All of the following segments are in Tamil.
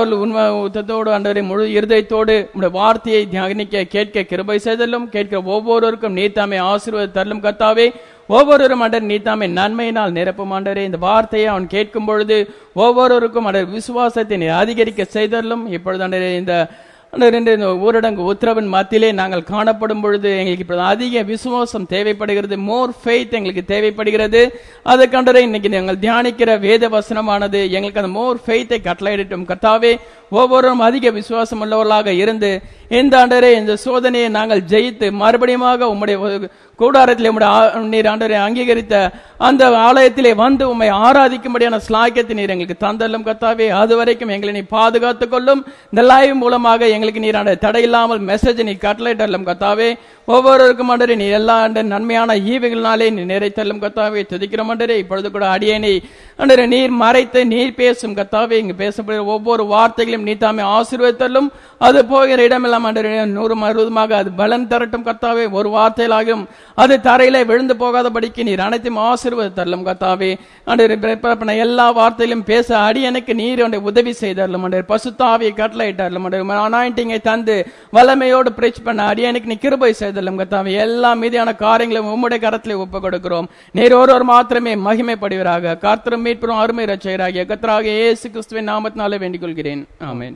அவள் உண்மை உத்தத்தோடு ஆண்டவரை முழு இருதயத்தோடு உடைய வார்த்தையை தியானிக்க கேட்க கிருபை செய்தலும் கேட்கிற ஒவ்வொருவருக்கும் நீத்தாமை ஆசீர்வாத தரலும் கத்தாவே ஒவ்வொருவரும் அண்டர் நீத்தாமை நன்மையினால் நிரப்பும் ஆண்டரே இந்த வார்த்தையை அவன் கேட்கும் பொழுது ஒவ்வொருவருக்கும் அண்டர் விசுவாசத்தை நீர் அதிகரிக்க செய்தலும் இப்பொழுது அண்டரே இந்த ஆண்டவரே, இந்த ஊரடங்கு உத்தரவின் மத்தியிலே நாங்கள் காணப்படும் பொழுது எங்களுக்கு இப்பொழுது அதிக விசுவாசம் தேவைப்படுகிறது மோர் ஃபெய்த் எங்களுக்கு தேவைப்படுகிறது அதை கண்டரை இன்னைக்கு நாங்கள் தியானிக்கிற வேத வசனமானது எங்களுக்கு அந்த மோர் ஃபெய்த்தை கட்டளையிடட்டும் கர்த்தாவே ஒவ்வொருவரும் அதிக விசுவாசம் உள்ளவர்களாக இருந்து இந்த ஆண்டரே இந்த சோதனையை நாங்கள் ஜெயித்து மறுபடியுமாக உம்முடைய கூடாரத்திலே உம்முடைய ஆ- நீர் ஆண்டரை அங்கீகரித்த அந்த ஆலயத்திலே வந்து உம்மை ஆராதிக்கும்படியான ஸ்லாக்கியத்தை நீர் எங்களுக்கு தந்தல்லும் கத்தாவே அது வரைக்கும் எங்களை நீ பாதுகாத்துக் கொள்ளும் இந்த லைவ் மூலமாக எங்களுக்கு நீர் ஆண்ட தடையில்லாமல் மெசேஜ் நீ கட்டளையிட்டல்லும் கத்தாவே ஒவ்வொருவருக்கும் ஆண்டரே நீ எல்லா ஆண்ட நன்மையான ஈவுகளினாலே நீ நிறைத்தல்லும் கத்தாவே துதிக்கிற ஆண்டரே இப்பொழுது கூட அடியேனை ஆண்டரே நீர் மறைத்து நீர் பேசும் கத்தாவே இங்கு பேசப்படுகிற ஒவ்வொரு வார்த்தைகளையும் நீ தாமே ஆசீர்வதித்தல்லும் அது போகிற இடமெல்லாம் ஆண்டரே நூறு அறுபதுமாக அது பலன் தரட்டும் கத்தாவே ஒரு வார்த்தையிலாகும் அது தரையில விழுந்து போகாதபடிக்கு நீர் அனைத்தையும் ஆசீர்வதித்தரலும் கத்தாவே ஆண்டவரே பிறப்பின எல்லா வார்த்தையிலும் பேச அடியனுக்கு நீர் உன்னை உதவி செய்தரலும் ஆண்டவரே பசுத்தாவியை கட்டளையிட்டாரலும் ஆண்டவரே அனாயிண்டிங்கை தந்து வல்லமையோடு பிரீச் பண்ண அடியனுக்கு நீ கிருபை செய்தரலும் கத்தாவே எல்லா மீதியான காரியங்களும் உம்முடைய கரத்திலே ஒப்பு கொடுக்கிறோம் நீர் ஒருவர் மாத்திரமே மகிமைப்படுவீராக காத்திரம் மீட்புறம் அருமை ரச்சையராகிய கத்தராக இயேசு கிறிஸ்துவின் நாமத்தினாலே வேண்டிக் கொள்கிறேன் ஆமென்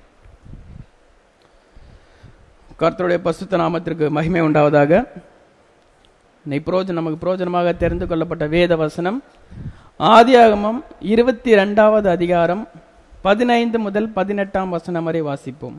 கர்த்தருடைய பசுத்த நாமத்திற்கு மகிமை உண்டாவதாக இன்னை புரோஜனம் நமக்கு புரோஜனமாக தெரிந்து கொள்ளப்பட்ட வேத வசனம் ஆதியாகமம் இருபத்தி ரெண்டாவது அதிகாரம் பதினைந்து முதல் பதினெட்டாம் வசனம் வரை வாசிப்போம்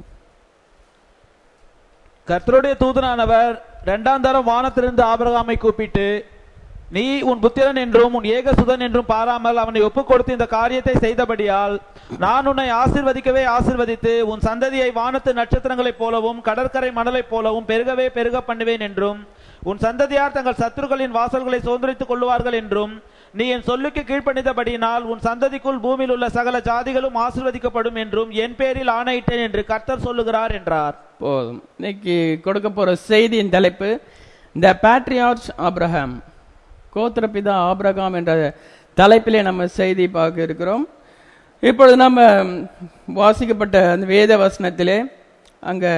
கர்த்தருடைய தூதனானவர் இரண்டாம் தரம் வானத்திலிருந்து ஆபிரகாமை கூப்பிட்டு நீ உன் புத்திரன் என்றும் உன் ஏகசுதன் என்றும் பாராமல் அவனை ஒப்புக் கொடுத்து இந்த காரியத்தை செய்தபடியால் நான் உன்னை ஆசீர்வதிக்கவே ஆசீர்வதித்து உன் சந்ததியை வானத்து நட்சத்திரங்களைப் போலவும் கடற்கரை மணலைப் போலவும் பெருகவே பெருக பண்ணுவேன் என்றும் உன் சந்ததியார் தங்கள் சத்துருக்களின் வாசல்களை சுதந்திரித்துக் கொள்ளுவார்கள் என்றும் நீ என் சொல்லுக்கு கீழ்ப்பணிந்தபடியினால் உன் சந்ததிக்குள் பூமியில் உள்ள சகல ஜாதிகளும் ஆசீர்வதிக்கப்படும் என்றும் என் பேரில் ஆணையிட்டேன் என்று கர்த்தர் சொல்லுகிறார் என்றார் போதும் இன்னைக்கு கொடுக்க போற செய்தியின் தலைப்பு த பேட்ரியார்ச் ஆப்ரஹாம் கோத்திரபிதா ஆபிரகாம் என்ற தலைப்பிலே நம்ம செய்தி பார்க்க இருக்கிறோம் இப்பொழுது நம்ம வாசிக்கப்பட்ட அந்த வேத வசனத்திலே அங்க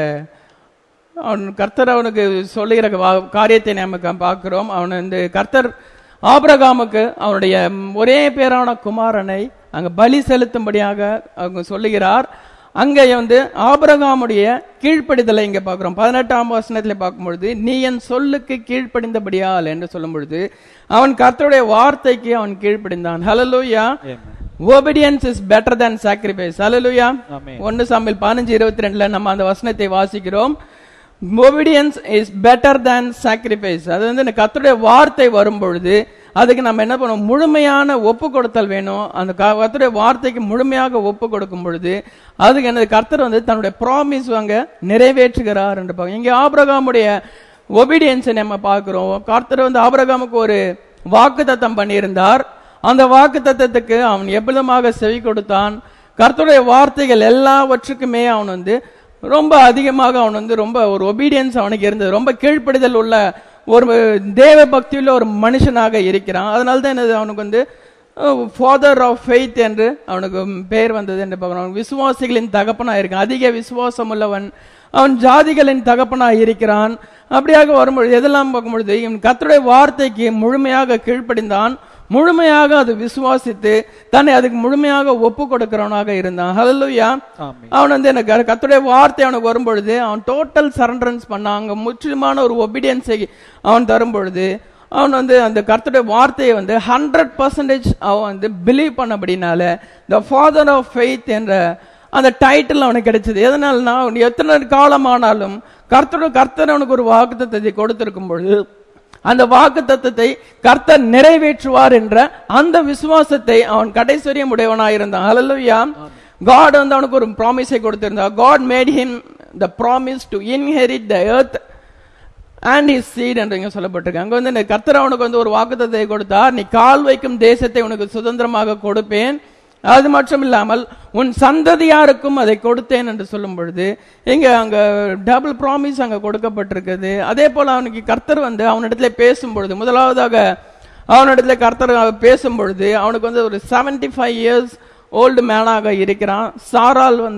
அவன் கர்த்தர் அவனுக்கு சொல்லுகிற வா- காரியத்தை நம்ம பார்க்கிறோம் அவன் வந்து கர்த்தர் ஆபிரகாமுக்கு அவனுடைய ஒரே பேரான குமாரனை அங்க பலி செலுத்தும்படியாக அவங்க சொல்லுகிறார் அங்கே வந்து ஆபிரகாமுடைய கீழ்ப்படிதலை இங்க பார்க்கிறோம் பதினெட்டாம் வசனத்துல பார்க்கும்பொழுது நீ என் சொல்லுக்கு கீழ்ப்படிந்தபடியால் என்று சொல்லும் பொழுது அவன் கர்த்தருடைய வார்த்தைக்கு அவன் கீழ்ப்படிந்தான் ஹalleluya obedience is better than sacrifice hallelujah Amen. ஒன்னு சாமில் பதினஞ்சு இருபத்தி ரெண்டுல நம்ம அந்த வசனத்தை வாசிக்கிறோம் obedience is better than sacrifice அது வந்து இந்த கர்த்தருடைய வார்த்தை வரும் பொழுது அதுக்கு நம்ம என்ன பண்ணுவோம் முழுமையான ஒப்பு கொடுத்தல் வேணும் அந்த க- கர்த்தருடைய வார்த்தைக்கு முழுமையாக ஒப்பு கொடுக்கும் பொழுது அதுக்கு என்னது கர்த்தர் வந்து தன்னுடைய ப்ராமிஸ் அங்க நிறைவேற்றுகிறார் என்று பார்க்கிறோம். இங்க ஆபிரகாமுடைய ஒபீடியன்ஸை நம்ம பார்க்கிறோம் கர்த்தர் வந்து ஆபிரகாமுக்கு ஒரு வாக்குத்தத்தம் பண்ணியிருந்தார் அந்த வாக்குத்தத்தத்துக்கு அவன் எவ்வளமாக செவி கொடுத்தான் கர்த்தருடைய வார்த்தைகள் எல்லாவற்றுக்குமே அவன் வந்து ரொம்ப அதிகமாக அவன் வந்து ரொம்ப ஒரு ஒபீடியன்ஸ் அவனுக்கு இருந்தது ரொம்ப கீழ்ப்படிதல் உள்ள ஒரு தேவ பக்தியுள்ள ஒரு மனுஷனாக இருக்கிறான் அதனால தான் என்னது அவனுக்கு வந்து ஃபாதர் ஆஃப் ஃபெய்த் என்று அவனுக்கு பெயர் வந்தது என்று பார்க்கிறோம் விசுவாசிகளின் தகப்பனா இருக்கான் அதிக விசுவாசம் உள்ளவன் அவன் ஜாதிகளின் தகப்பனா இருக்கிறான் அப்படியாக வரும்பொழுது எதெல்லாம் பார்க்கும்பொழுது இவன் கர்த்தருடைய வார்த்தைக்கு முழுமையாக கீழ்ப்படிந்தான் முழுமையாக அது விசுவாசித்து தன்னை அதுக்கு முழுமையாக ஒப்பு கொடுக்கிறவனாக இருந்தான் ஹalleluya ஆமென். அவன் வந்து எனக்கு கர்த்தருடைய வார்த்தை அவனுக்கு வரும்பொழுது அவன் டோட்டல் சரண்டரன்ஸ் பண்ணான் அங்க முற்றிலுமான ஒரு ஒபீடியன்ஸை அவன் தரும் பொழுது அவன் வந்து அந்த கர்த்தருடைய வார்த்தையை வந்து ஹண்ட்ரட் பர்சன்டேஜ் அவன் வந்து பிலீவ் பண்ணபடினால த ஃபாதர் ஆஃப் ஃபெய்த் என்ற அந்த டைட்டில் அவனுக்கு கிடைச்சது எதனாலனா அவன் எத்தனை காலமானாலும் கர்த்தர் கர்த்தர் அவனுக்கு ஒரு வாக்குத்தத்தை கொடுத்திருக்கும் பொழுது அந்த வாக்கு தத்துவத்தை கர்த்தர் நிறைவேற்றுவார் என்ற அந்த விசுவாசத்தை அவன் கடைசரியம் உடையவனாயிருந்தான் ஹalleluya God வந்து அவனுக்கு ஒரு ப்ராமிஸை கொடுத்திருந்தார் God made him the promise to inherit the earth and his seed என்று இங்க சொல்லப்பட்டிருக்கு அங்க வந்து இந்த கர்த்தர் அவனுக்கு வந்து ஒரு வாக்குத்தத்தை கொடுத்தார் நீ கால் வைக்கும் தேசத்தை உனக்கு சுதந்திரமாக கொடுப்பேன் அது மட்டும் இல்லாமல் உன் சந்ததியாருக்கும் அதை கொடுத்தேன் என்று சொல்லும் பொழுது இங்க அங்க டபுள் ப்ராமிஸ் அங்க கொடுக்கப்பட்டிருக்குது அதே போல அவனுக்கு கர்த்தர் வந்து அவனிடத்துல பேசும் பொழுது முதலாவதாக அவனிடத்துல கர்த்தர் பேசும் பொழுது அவனுக்கு வந்து ஒரு 75 ஃபைவ் இயர்ஸ் ஓல்டு மேனாக இருக்கிறான் சாரால் வந்து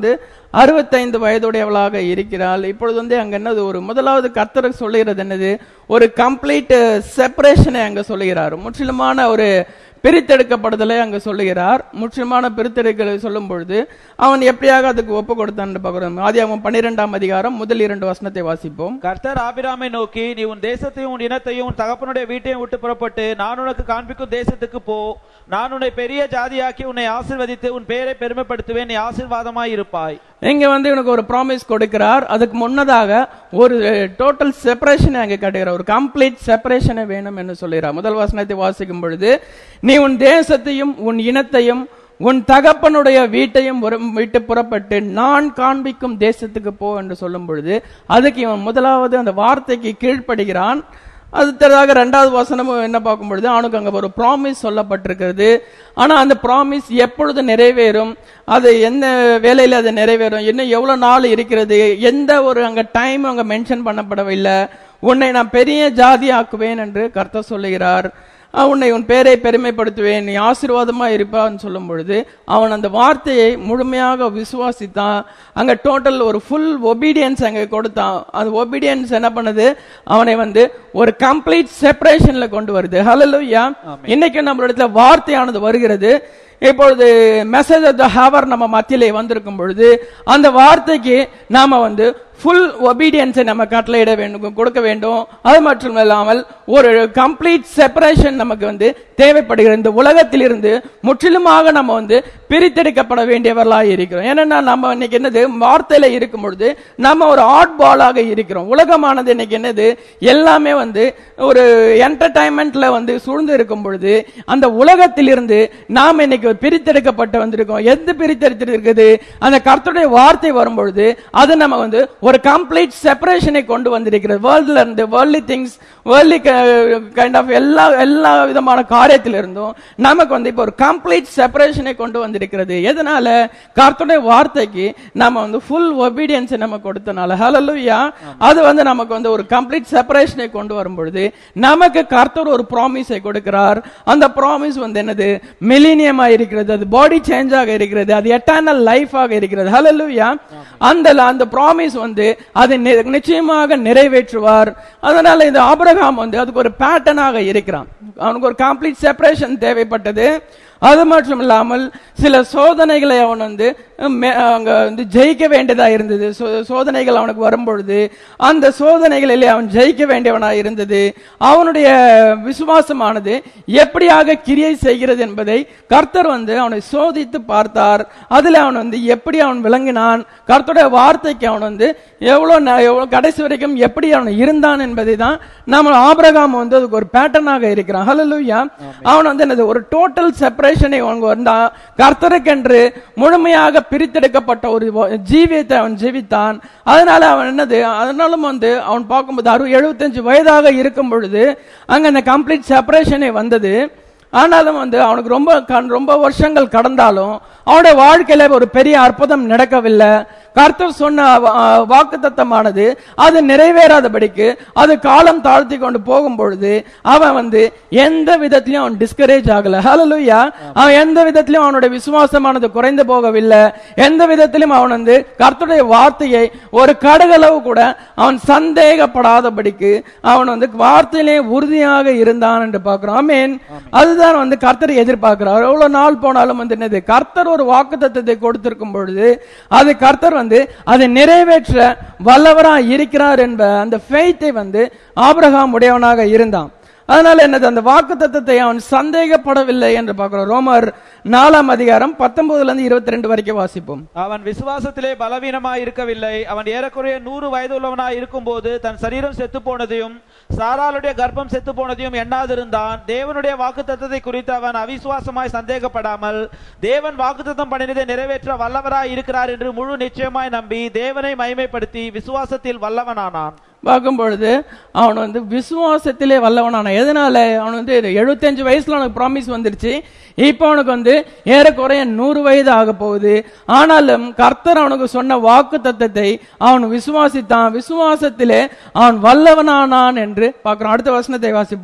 அறுபத்தைந்து வயதுடையவளாக இருக்கிறாள் இப்பொழுது வந்து அங்க என்னது ஒரு முதலாவது கர்த்தர் சொல்லுகிறது என்னது ஒரு கம்ப்ளீட் செப்பரேஷனை அங்க சொல்லுகிறார் முற்றிலுமான ஒரு பிரித்தெடுக்கப்படுதலை அங்க சொல்லுகிறார் முற்றிலுமான பிரித்தெடுக்கலை சொல்லும் பொழுது அவன் எப்படியாக அதுக்கு ஒப்பு கொடுத்தான் பார்க்கிறோம் ஆதியாகமம் பன்னிரெண்டாம் அதிகாரம் முதல் இரண்டு வசனத்தை வாசிப்போம் கர்த்தர் ஆபிராமை நோக்கி நீ உன் தேசத்தையும் உன் இனத்தையும் உன் தகப்பனுடைய வீட்டையும் விட்டு புறப்பட்டு நான் உனக்கு காண்பிக்கும் தேசத்துக்கு போ நான் உன்னை பெரிய ஜாதியாக்கி உன்னை ஆசீர்வதித்து உன் பெயரை பெருமைப்படுத்துவேன் நீ ஆசீர்வாதமாய் இருப்பாய் இங்க வந்து இவனுக்கு ஒரு ப்ராமிஸ் கொடுக்கிறார் அதுக்கு முன்னதாக ஒரு டோட்டல் செப்பரேஷனை அங்க காட்டுகிறார் ஒரு கம்ப்ளீட் செப்பரேஷனை வேணும் என்று சொல்லுகிறார் முதல் வசனத்தை வாசிக்கும் பொழுது நீ உன் தேசத்தையும் உன் இனத்தையும் உன் தகப்பனுடைய வீட்டையும் ஒரு- விட்டு புறப்பட்டு நான் காண்பிக்கும் தேசத்துக்கு போ என்று சொல்லும் பொழுது அதுக்கு இவன் முதலாவது அந்த வார்த்தைக்கு கீழ்ப்படுகிறான் அடுத்ததாக ரெண்டாவது வசனமும் என்ன பார்க்கும் பொழுது அவனுக்கு அங்க ஒரு ப்ராமிஸ் சொல்லப்பட்டிருக்கிறது ஆனா அந்த ப்ராமிஸ் எப்பொழுது நிறைவேறும் அது என்ன வேலையில அது நிறைவேறும் இன்னும் எவ்வளவு நாள் இருக்கிறது எந்த ஒரு அங்க டைம் அங்க மென்ஷன் பண்ணப்படவில்லை உன்னை நான் பெரிய ஜாதி ஆக்குவேன் என்று கர்த்தர் சொல்லுகிறார் அஹ் உன்னை உன் பேரை பெருமைப்படுத்துவேன் நீ ஆசீர்வாதமா இருப்பான்னு சொல்லும் பொழுது அவன் அந்த வார்த்தையை முழுமையாக விசுவாசித்தான் அங்க டோட்டல் ஒரு ஃபுல் ஒபீடியன்ஸ் அங்க கொடுத்தான் அந்த ஒபீடியன்ஸ் என்ன பண்ணுது அவனை வந்து ஒரு கம்ப்ளீட் செப்பரேஷன்ல கொண்டு வருது ஹalleluya இன்னைக்கு நம்மளிடத்துல வார்த்தையானது வருகிறது இப்பொழுது மெசேஜ் ஆஃப் த ஹவர் நம்ம மத்தியிலே வந்திருக்கும் பொழுது அந்த வார்த்தைக்கு நாம வந்து ஃபுல் ஒபீடியன்ஸை நம்ம கட்டளையிட வேண்டும் கொடுக்க வேண்டும் அது மட்டும் இல்லாமல் ஒரு கம்ப்ளீட் செப்பரேஷன் நமக்கு வந்து தேவைப்படுகிறது இந்த உலகத்திலிருந்து முற்றிலுமாக நம்ம வந்து பிரித்தெடுக்கப்பட வேண்டியவர்களாக இருக்கிறோம் ஏன்னா நம்ம இன்னைக்கு என்னது வார்த்தையில இருக்கும் பொழுது நம்ம ஒரு ஆட் பாலாக இருக்கிறோம் உலகமானது இன்னைக்கு என்னது எல்லாமே வந்து ஒரு என்டர்டைன்மெண்ட்ல வந்து சூழ்ந்து இருக்கும் பொழுது அந்த உலகத்திலிருந்து நாம் இன்னைக்கு பிரித்தெடுக்கப்பட்டு வந்திருக்கோம் எது பிரித்தெடுத்து இருக்குது அந்த கர்த்தருடைய வார்த்தை வரும் பொழுது அது நம்ம வந்து ஒரு கம்ப்ளீட் செப்பரேஷனை கொண்டு வந்திருக்கிறது வேர்ல்ட்ல இருந்து worldly things worldly kind of எல்லா எல்லா விதமான காரியத்திலிருந்தும் நமக்கு வந்து இப்போ ஒரு கம்ப்ளீட் செப்பரேஷனை கொண்டு வந்திருக்கிறது எதனால கர்த்தருடைய வார்த்தைக்கு நம்ம வந்து ஃபுல் ஒபீடியன்ஸ் நம்ம கொடுத்தனால ஹalleluya அது வந்து நமக்கு வந்து ஒரு கம்ப்ளீட் செப்பரேஷனை கொண்டு வரும் பொழுது நமக்கு கர்த்தர் ஒரு ப்ராமிஸை கொடுக்கிறார் அந்த ப்ராமிஸ் வந்து என்னது மில்லினியமா இருக்கிறது அது பாடி சேஞ்ச் ஆக இருக்கிறது அது எட்டர்னல் லைஃப் ஆக இருக்கிறது ஹalleluya அந்த அந்த ப்ராமிஸ் வந்து அதை நி- நிச்சயமாக நிறைவேற்றுவார் அதனால இந்த ஆபிரகாம் வந்து அதுக்கு ஒரு பேட்டர்னாக இருக்கிறான் அவனுக்கு ஒரு கம்ப்ளீட் செப்பரேஷன் தேவைப்பட்டது அது மட்டும் இல்லாமல் சில சோதனைகளை அவன் வந்து மே- அங்க வந்து ஜெயிக்க வேண்டியதா இருந்தது சோ- சோதனைகள் அவனுக்கு வரும்பொழுது அந்த சோதனைகளிலே அவன் ஜெயிக்க வேண்டியவனா இருந்தது அவனுடைய விசுவாசமானது எப்படியாக கிரியை செய்கிறது என்பதை கர்த்தர் வந்து அவனை சோதித்து பார்த்தார் அதுல அவன் வந்து எப்படி அவன் விளங்கினான் கர்த்தருடைய வார்த்தைக்கு அவன் வந்து எவ்வளவு ந- எவ்வளவு கடைசி வரைக்கும் எப்படி அவன் இருந்தான் என்பதை தான் நம்ம ஆபிரகாம் வந்து அதுக்கு ஒரு பேட்டர்னாக இருக்கிறான் ஹalleluya அவன் வந்து என்னது ஒரு டோட்டல் செப்பரேஷனை அவன் வந்தான் கர்த்தருக்கென்று முழுமையாக பிரித்தெடுக்கப்பட்ட ஒரு வ- ஜீவியத்தை அவன் ஜீவித்தான் அதனால அவன் என்னது அதனாலும் வந்து அவன் பார்க்கும்போது அறுபது எழுபத்தஞ்சு வயதாக இருக்கும் பொழுது அங்க அந்த கம்ப்ளீட் செப்பரேஷனே வந்தது ஆனாலும் வந்து அவனுக்கு ரொம்ப கண்- ரொம்ப வருஷங்கள் கடந்தாலும் அவனுடைய வாழ்க்கையில ஒரு பெரிய அற்புதம் நடக்கவில்லை கர்த்தர் சொன்ன வாக்கு தத்தமானது அது நிறைவேறாதபடிக்கு அது காலம் தாழ்த்தி கொண்டு போகும் பொழுது அவன் வந்து எந்த விதத்திலையும் அவன் டிஸ்கரேஜ் ஆகல ஹalleluya அவன் எந்த விதத்திலும் அவனுடைய விசுவாசமானது குறைந்து போகவில்லை எந்த விதத்திலும் அவன் வந்து கர்த்தருடைய வார்த்தையை ஒரு கடுகளவு கூட அவன் சந்தேகப்படாதபடிக்கு அவன் வந்து வார்த்தையிலே உறுதியாக இருந்தான் என்று பார்க்கிறோம் ஆமென் அதுதான் வந்து கர்த்தர் எதிர்பார்க்கிறார் எவ்வளவு நாள் போனாலும் வந்து என்னது கர்த்தர் ஒரு வாக்குத்தத்தத்தை கொடுத்திருக்கும் பொழுது அது கர்த்தர் வந்து அதை நிறைவேற்ற வல்லவரா இருக்கிறார் என்ப அந்த ஃபெய்த்தை வந்து ஆபிரகாம் உடையவனாக இருந்தான் அதனால என்னது அந்த வாக்குத்தத்தத்தை அவன் சந்தேகப்படவில்லை என்று பார்க்கிறோம் ரோமர் நாலாம் அதிகாரம் பத்தொன்பதுல இருந்து இருபத்தி ரெண்டு வரைக்கும் வாசிப்போம் அவன் விசுவாசத்திலே பலவீனமாய் இருக்கவில்லை அவன் ஏறக்குறைய நூறு வயதுள்ளவனாய் இருக்கும்போது தன் சரீரம் செத்து போனதையும் சாராளுடைய கர்ப்பம் செத்து போனதையும் எண்ணாதிருந்தான் தேவனுடைய வாக்குத்தத்தத்தை குறித்து அவன் அவிசுவாசமாய் சந்தேகப்படாமல் தேவன் வாக்குத்தத்தம் பண்ணினதை நிறைவேற்ற வல்லவராய் இருக்கிறார் என்று முழு நிச்சயமாய் நம்பி தேவனை மகிமைப்படுத்தி விசுவாசத்தில் வல்லவனானான் பார்க்கும் பொழுது அவன் வந்து விசுவாசத்திலே வல்லவனான எதனால அவன் வந்து எழுபத்தஞ்சு வயசுல அவனுக்கு ப்ராமிஸ் வந்துருச்சு இப்போ அவனுக்கு வந்து ஏறக்குறைய நூறு வயது ஆக போகுது ஆனாலும் கர்த்தர் அவனுக்கு சொன்ன வாக்கு தத்தத்தை அவன் விசுவாசித்தான் விசுவாசத்திலே அவன் வல்லவனானான் என்று பார்க்கிறோம் அடுத்த வசனத்தை வாசிப்போம்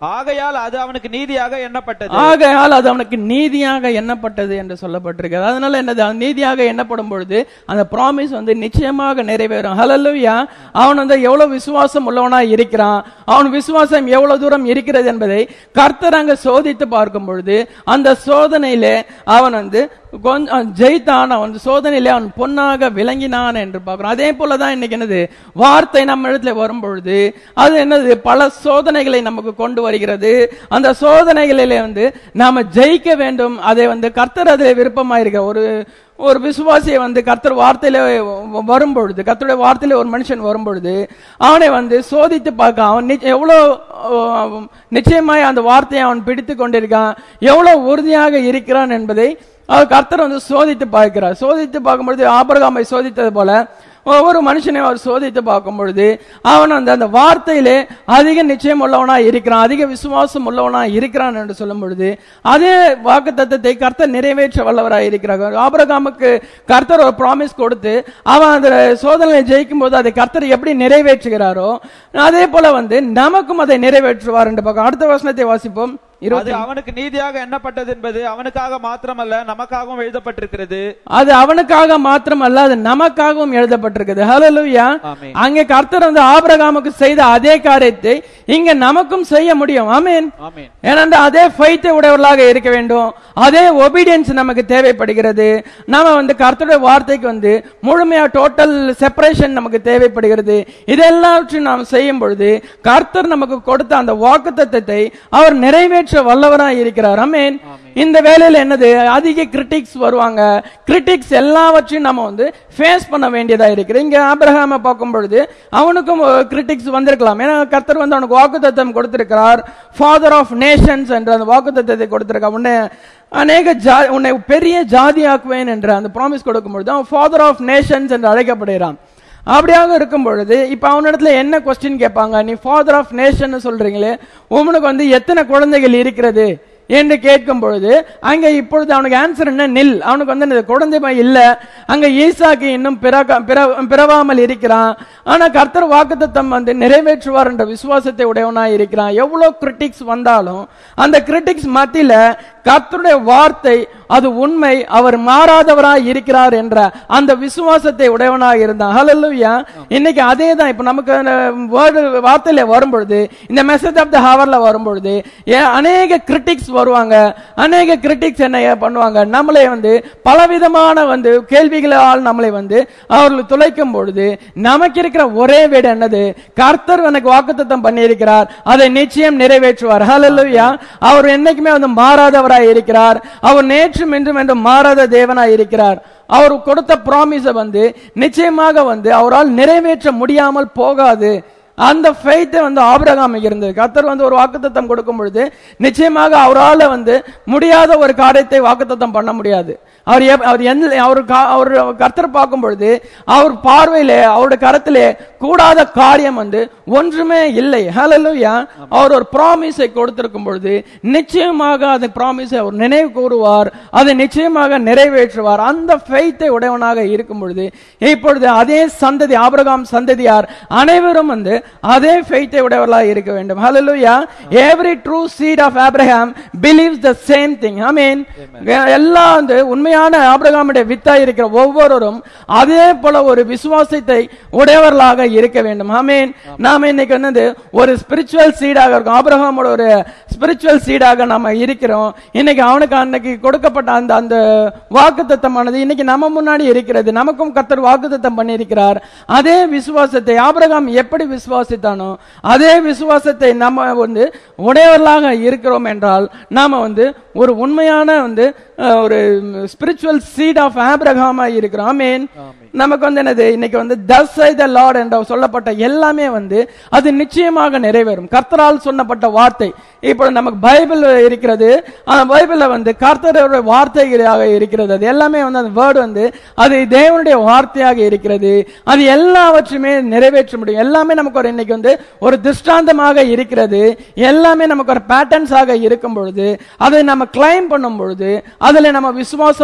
ஆகையால் அது அவனுக்கு நீதியாக எண்ணப்பட்டது ஆகையால் அது அவனுக்கு நீதியாக எண்ணப்பட்டது என்று சொல்லப்பட்டிருக்கிறது அதனால என்னது அது நீதியாக எண்ணப்படும் பொழுது அந்த ப்ராமிஸ் வந்து நிச்சயமாக நிறைவேறும் ஹalleluya அவன் வந்து எவ்வளவு விசுவாசம் உள்ளவனா இருக்கிறான் அவன் விசுவாசம் எவ்வளவு தூரம் இருக்கிறது என்பதை கர்த்தர் அங்க சோதித்து பார்க்கும் பொழுது அந்த சோதனையிலே அவன் வந்து கொஞ்சம் ஜெயித்தான் அவன் சோதனையிலே அவன் பொன்னாக விளங்கினான் என்று பார்க்கிறோம் அதே போலதான் இன்னைக்கு என்னது வார்த்தை நம்ம இடத்துல வரும் பொழுது அது என்னது பல சோதனைகளை நமக்கு கொண்டு வருகிறது அந்த சோதனைகளிலே வந்து நாம ஜெயிக்க வேண்டும் அதை வந்து கர்த்தர் அதில் விருப்பமாயிருக்க ஒரு ஒரு விசுவாசியை வந்து கர்த்தர் வார்த்தையில வ- வரும் பொழுது கர்த்தருடைய வார்த்தையில ஒரு மனுஷன் வரும் பொழுது அவனை வந்து சோதித்து பார்க்க அவன் நிச்ச- எவ்வளவு அஹ், நிச்சயமாய் அந்த வார்த்தையை அவன் பிடித்து கொண்டிருக்கான் எவ்வளவு உறுதியாக இருக்கிறான் என்பதை அவர் கர்த்தர் வந்து சோதித்து பார்க்கிறார் சோதித்து பார்க்கும்பொழுது ஆபரகாமை சோதித்தது போல ஒவ்வொரு மனுஷனையும் அவர் சோதித்து பார்க்கும் பொழுது அவன் அந்த அந்த வார்த்தையிலே அதிக நிச்சயம் உள்ளவனா இருக்கிறான் அதிக விசுவாசம் உள்ளவனா இருக்கிறான் என்று சொல்லும் பொழுது அதே வாக்கு தத்தத்தை கர்த்தர் நிறைவேற்ற வல்லவராய் இருக்கிறார் ஆபரகாமுக்கு கர்த்தர் ஒரு ப்ராமிஸ் கொடுத்து அவன் அந்த சோதனையை ஜெயிக்கும் போது அதை கர்த்தர் எப்படி நிறைவேற்றுகிறாரோ அதே போல வந்து நமக்கும் அதை நிறைவேற்றுவார் என்று பார்க்க அடுத்த வசனத்தை வாசிப்போம் அது இருபத்தி அவனுக்கு நீதியாக எண்ணப்பட்டது என்பது அவனுக்காக மாத்திரமல்ல நமக்காகவும் எழுதப்பட்டிருக்கிறது அது அவனுக்காக மாத்திரமல்ல அது நமக்காகவும் எழுதப்பட்டிருக்குது ஹalleluya ஆமென். அங்கே கர்த்தர் வந்து ஆபிரகாமுக்கு செய்த அதே காரியத்தை இங்க நமக்கும் செய்ய முடியும் ஆமென் ஆமென் ஏனென்றால் அதே ஃபைத்தை உடையவர்களாக இருக்க வேண்டும் அதே ஒபீடியன்ஸ் நமக்கு தேவைப்படுகிறது நாம வந்து கர்த்தருடைய வார்த்தைக்கு வந்து முழுமையா டோட்டல் செப்பரேஷன் நமக்கு தேவைப்படுகிறது இதெல்லாவற்றையும் நாம் செய்யும் பொழுது கர்த்தர் நமக்கு கொடுத்த அந்த வாக்குத்தத்தத்தை அவர் நிறைவேற்ற வல்லவராய் இருக்கிறார் அமேன் இந்த வேலையில என்னது அதிக கிரிட்டிக்ஸ் வருவாங்க கிரிட்டிக்ஸ் எல்லாவற்றையும் நம்ம வந்து ஃபேஸ் பண்ண வேண்டியதா இருக்குது இங்க ஆபிரகாம பார்க்கும் பொழுது அவனுக்கும் கிரிட்டிக்ஸ் வந்திருக்கலாம் ஏன்னா கர்த்தர் வந்து அவனுக்கு வாக்குத்தத்தம் கொடுத்திருக்கிறார் ஃபாதர் ஆஃப் நேஷன்ஸ் என்ற அந்த வாக்குத்தத்தத்தை கொடுத்திருக்கார் உன்னை அநேக ஜா உன்னை பெரிய ஜாதியாக்குவேன் என்ற அந்த ப்ராமிஸ் கொடுக்கும் பொழுது அவன் ஃபாதர் ஆஃப் நேஷன்ஸ் என்று அழைக்கப்படுகிறான் அப்படியாக இருக்கும் பொழுது இப்ப அவனிடத்துல என்ன கொஸ்டின் கேட்பாங்க நீ ஃபாதர் ஆஃப் நேஷன் சொல்றீங்களே உமனுக்கு வந்து எத்தனை குழந்தைகள் இருக்கிறது என்று கேட்கும் பொழுது அங்க இப்பொழுது அவனுக்கு ஆன்சர் என்ன நில் அவனுக்கு வந்து இந்த குழந்தை இல்ல அங்க ஈசாக்கு இன்னும் பிறக்க- பிற- பிறவாமல் இருக்கிறான் ஆனா கர்த்தர் வாக்குத்தத்தம் வந்து நிறைவேற்றுவார் என்ற விசுவாசத்தை உடையவனாய் இருக்கிறான் எவ்வளவு கிரிட்டிக்ஸ் வந்தாலும் அந்த கிரிட்டிக்ஸ் மத்தியில கர்த்தருடைய வார்த்தை அது உண்மை அவர் மாறாதவராய் இருக்கிறார் என்ற அந்த விசுவாசத்தை உடையவனாக இருந்தான் ஹalleluya இன்னைக்கு அதே தான் இப்ப நமக்கு வேர்டு வார்த்தையில வரும்பொழுது இந்த மெசேஜ் ஆஃப் த ஹவர்ல வரும்பொழுது ஏன் அநேக கிரிட்டிக்ஸ் வருவாங்க அநேக கிரிட்டிக்ஸ் என்ன பண்ணுவாங்க நம்மளை வந்து பலவிதமான வந்து கேள்விகளால் நம்மளை வந்து அவர்கள் துளைக்கும் பொழுது நமக்கு இருக்கிற ஒரே வீடு என்னது கர்த்தர் எனக்கு வாக்குத்தத்தம் பண்ணியிருக்கிறார் அதை நிச்சயம் நிறைவேற்றுவார் ஹalleluya அவர் என்னைக்குமே வந்து மாறாதவராய் இருக்கிறார் அவர் நேற்றும் இன்றும் என்று மாறாத தேவனாய் இருக்கிறார் அவர் கொடுத்த ப்ராமிஸ வந்து நிச்சயமாக வந்து அவரால் நிறைவேற்ற முடியாமல் போகாது அந்த ஃபெய்த்தை வந்து ஆபிரகாம் இருந்தது கர்த்தர் வந்து ஒரு வாக்குத்தத்தம் கொடுக்கும் பொழுது நிச்சயமாக அவரால வந்து முடியாத ஒரு காரியத்தை வாக்குத்தத்தம் பண்ண முடியாது அவர் எப்- அவர் எந்த அவர் கா- அவர் கர்த்தர் பார்க்கும் பொழுது அவர் பார்வையிலே அவருடைய கரத்திலே கூடாத காரியம் வந்து ஒன்றுமே இல்லை ஹalleluya அவர் ஒரு ப்ராமிஸை கொடுத்திருக்கும் பொழுது நிச்சயமாக அந்த ப்ராமிஸை அவர் நினைவு கூறுவார் அதை நிச்சயமாக நிறைவேற்றுவார் அந்த ஃபெய்த்தை உடையவனாக இருக்கும் பொழுது இப்பொழுது அதே சந்ததி ஆபிரகாம் சந்ததியார் அனைவரும் வந்து அதே ஃபெய்த்தை உடையவர்களாக இருக்க வேண்டும் ஹalleluya every true seed of abraham believes the same thing i mean எல்லா வந்து உண்மையான ஆபிரகாமுடைய வித்தா இருக்கிற ஒவ்வொருவரும் அதே போல ஒரு விசுவாசத்தை உடையவர்களாக இருக்க வேண்டும் ஆமீன் நாம இன்னைக்கு வந்து ஒரு ஸ்பிரிச்சுவல் சீடாக இருக்கும் ஆபிரகாமோட ஒரு ஸ்பிரிச்சுவல் சீடாக நாம இருக்கிறோம் இன்னைக்கு அவனுக்கு அன்னைக்கு கொடுக்கப்பட்ட அந்த அந்த வாக்குத்தத்தமானது இன்னைக்கு நம்ம முன்னாடி இருக்கிறது நமக்கும் கர்த்தர் வாக்குத்தத்தம் பண்ணியிருக்கிறார் அதே விசுவாசத்தை ஆபிரகாம் எப்படி விசுவாசித்தானோ அதே விசுவாசத்தை நம்ம வந்து உடையவர்களாக இருக்கிறோம் என்றால் நாம வந்து ஒரு உண்மையான வந்து அஹ், ஒரு ஸ்பிரிச்சுவல் சீட் ஆஃப் ஆபிரகாமா இருக்கிறோம் ஆமீன் நமக்கு வந்து என்னது இன்னைக்கு வந்து தஸ் ஐ த லார்ட் என்ற சொல்லப்பட்ட எல்லாமே வந்து அது நிச்சயமாக நிறைவேறும் கர்த்தரால் சொன்னப்பட்ட வார்த்தை இப்போ நமக்கு பைபிள் இருக்கிறது அந்த பைபிள்ல வந்து கர்த்தருடைய வார்த்தைகளாக இருக்கிறது அது எல்லாமே வந்து அந்த வேர்டு வந்து அது தேவனுடைய வார்த்தையாக இருக்கிறது அது எல்லாவற்றையுமே நிறைவேற்ற முடியும் எல்லாமே நமக்கு ஒரு இன்னைக்கு வந்து ஒரு திஷ்டாந்தமாக இருக்கிறது எல்லாமே நமக்கு ஒரு பேட்டர்ன்ஸாக இருக்கும் பொழுது அதை நம்ம கிளைம் பண்ணும் பொழுது அதுல நம்ம விசுவாசம்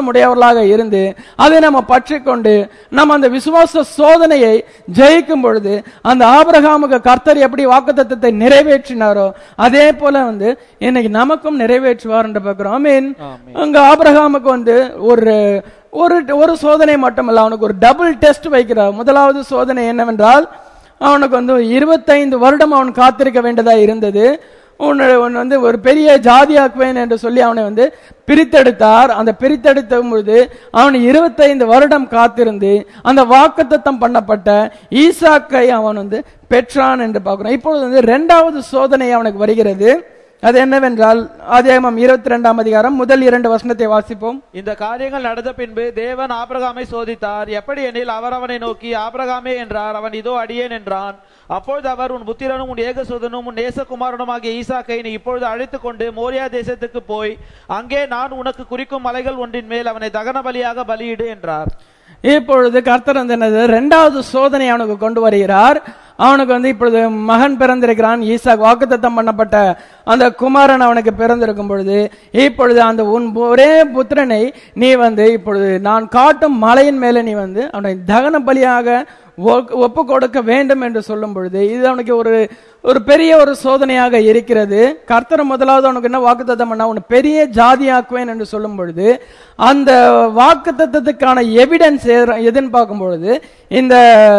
உடையவர்களாக இருந்து அதை நம்ம பற்றிக்கொண்டு நம்ம அந்த விசுவாச சோதனையை ஜெயிக்கும் பொழுது அந்த ஆபிரகாமுக்கு கர்த்தர் எப்படி வாக்குத்தத்தத்தை நிறைவேற்றினாரோ அதே போல வந்து இன்னைக்கு நமக்கும் நிறைவேற்றுவார் என்று பார்க்கிறோம் ஆமீன் அங்க ஆபிரகாமுக்கு வந்து ஒரு ஒரு ஒரு சோதனை மட்டுமல்ல அவனுக்கு ஒரு டபுள் டெஸ்ட் வைக்கிறார் முதலாவது சோதனை என்னவென்றால் அவனுக்கு வந்து இருபத்தைந்து வருடம் அவன் காத்திருக்க வேண்டியதா இருந்தது உன்னை உன்னை வந்து ஒரு பெரிய ஜாதியாக்குவேன் என்று சொல்லி அவனை வந்து பிரித்தெடுத்தார் அந்த பிரித்தெடுத்த பொழுது அவன் இருபத்தைந்து வருடம் காத்திருந்து அந்த வாக்குத்தத்தம் பண்ணப்பட்ட ஈசாக்கை அவன் வந்து பெற்றான் என்று பார்க்கிறோம் இப்பொழுது வந்து இரண்டாவது சோதனை அவனுக்கு வருகிறது அது என்னவென்றால் அதேமம் இருபத்தி ரெண்டாம் அதிகாரம் முதல் இரண்டு வசனத்தை வாசிப்போம் இந்த காரியங்கள் நடந்த பின்பு தேவன் ஆபிரகாமை சோதித்தார் எப்படி எனில் அவர் அவனை நோக்கி ஆபிரகாமே என்றார் அவன் இதோ அடியேன் என்றான் அப்பொழுது அவர் உன் புத்திரனும் உன் ஏகசுதனும் உன் நேசகுமாரனுமாகிய ஈசாக்கை நீ இப்பொழுது அழைத்துக் கொண்டு மோரியா தேசத்துக்கு போய் அங்கே நான் உனக்கு குறிக்கும் மலைகள் ஒன்றின் மேல் அவனை தகன பலியாக பலியிடு என்றார் இப்பொழுது கர்த்தர் வந்து என்னது ரெண்டாவது சோதனை அவனுக்கு கொண்டு வருகிறார் அவனுக்கு வந்து இப்பொழுது மகன் பிறந்திருக்கிறான் ஈசாக் வாக்குத்தத்தம் பண்ணப்பட்ட அந்த குமாரன் அவனுக்கு பிறந்திருக்கும் பொழுது இப்பொழுது அந்த உன் ஒரே புத்திரனை நீ வந்து இப்பொழுது நான் காட்டும் மலையின் மேலே நீ வந்து அவனை தகன பலியாக ஒப்பு கொடுக்க வேண்டும் என்று சொல்லும் பொழுது இது அவனுக்கு ஒரு ஒரு பெரிய ஒரு சோதனையாக இருக்கிறது கர்த்தர் முதலாவது அவனுக்கு என்ன வாக்குத்தத்தம் பண்ணா உன்னை பெரிய ஜாதியாக்குவேன் என்று சொல்லும் பொழுது அந்த வாக்குத்தத்தத்துக்கான எவிடன்ஸ் எதுன்னு பார்க்கும் பொழுது இந்த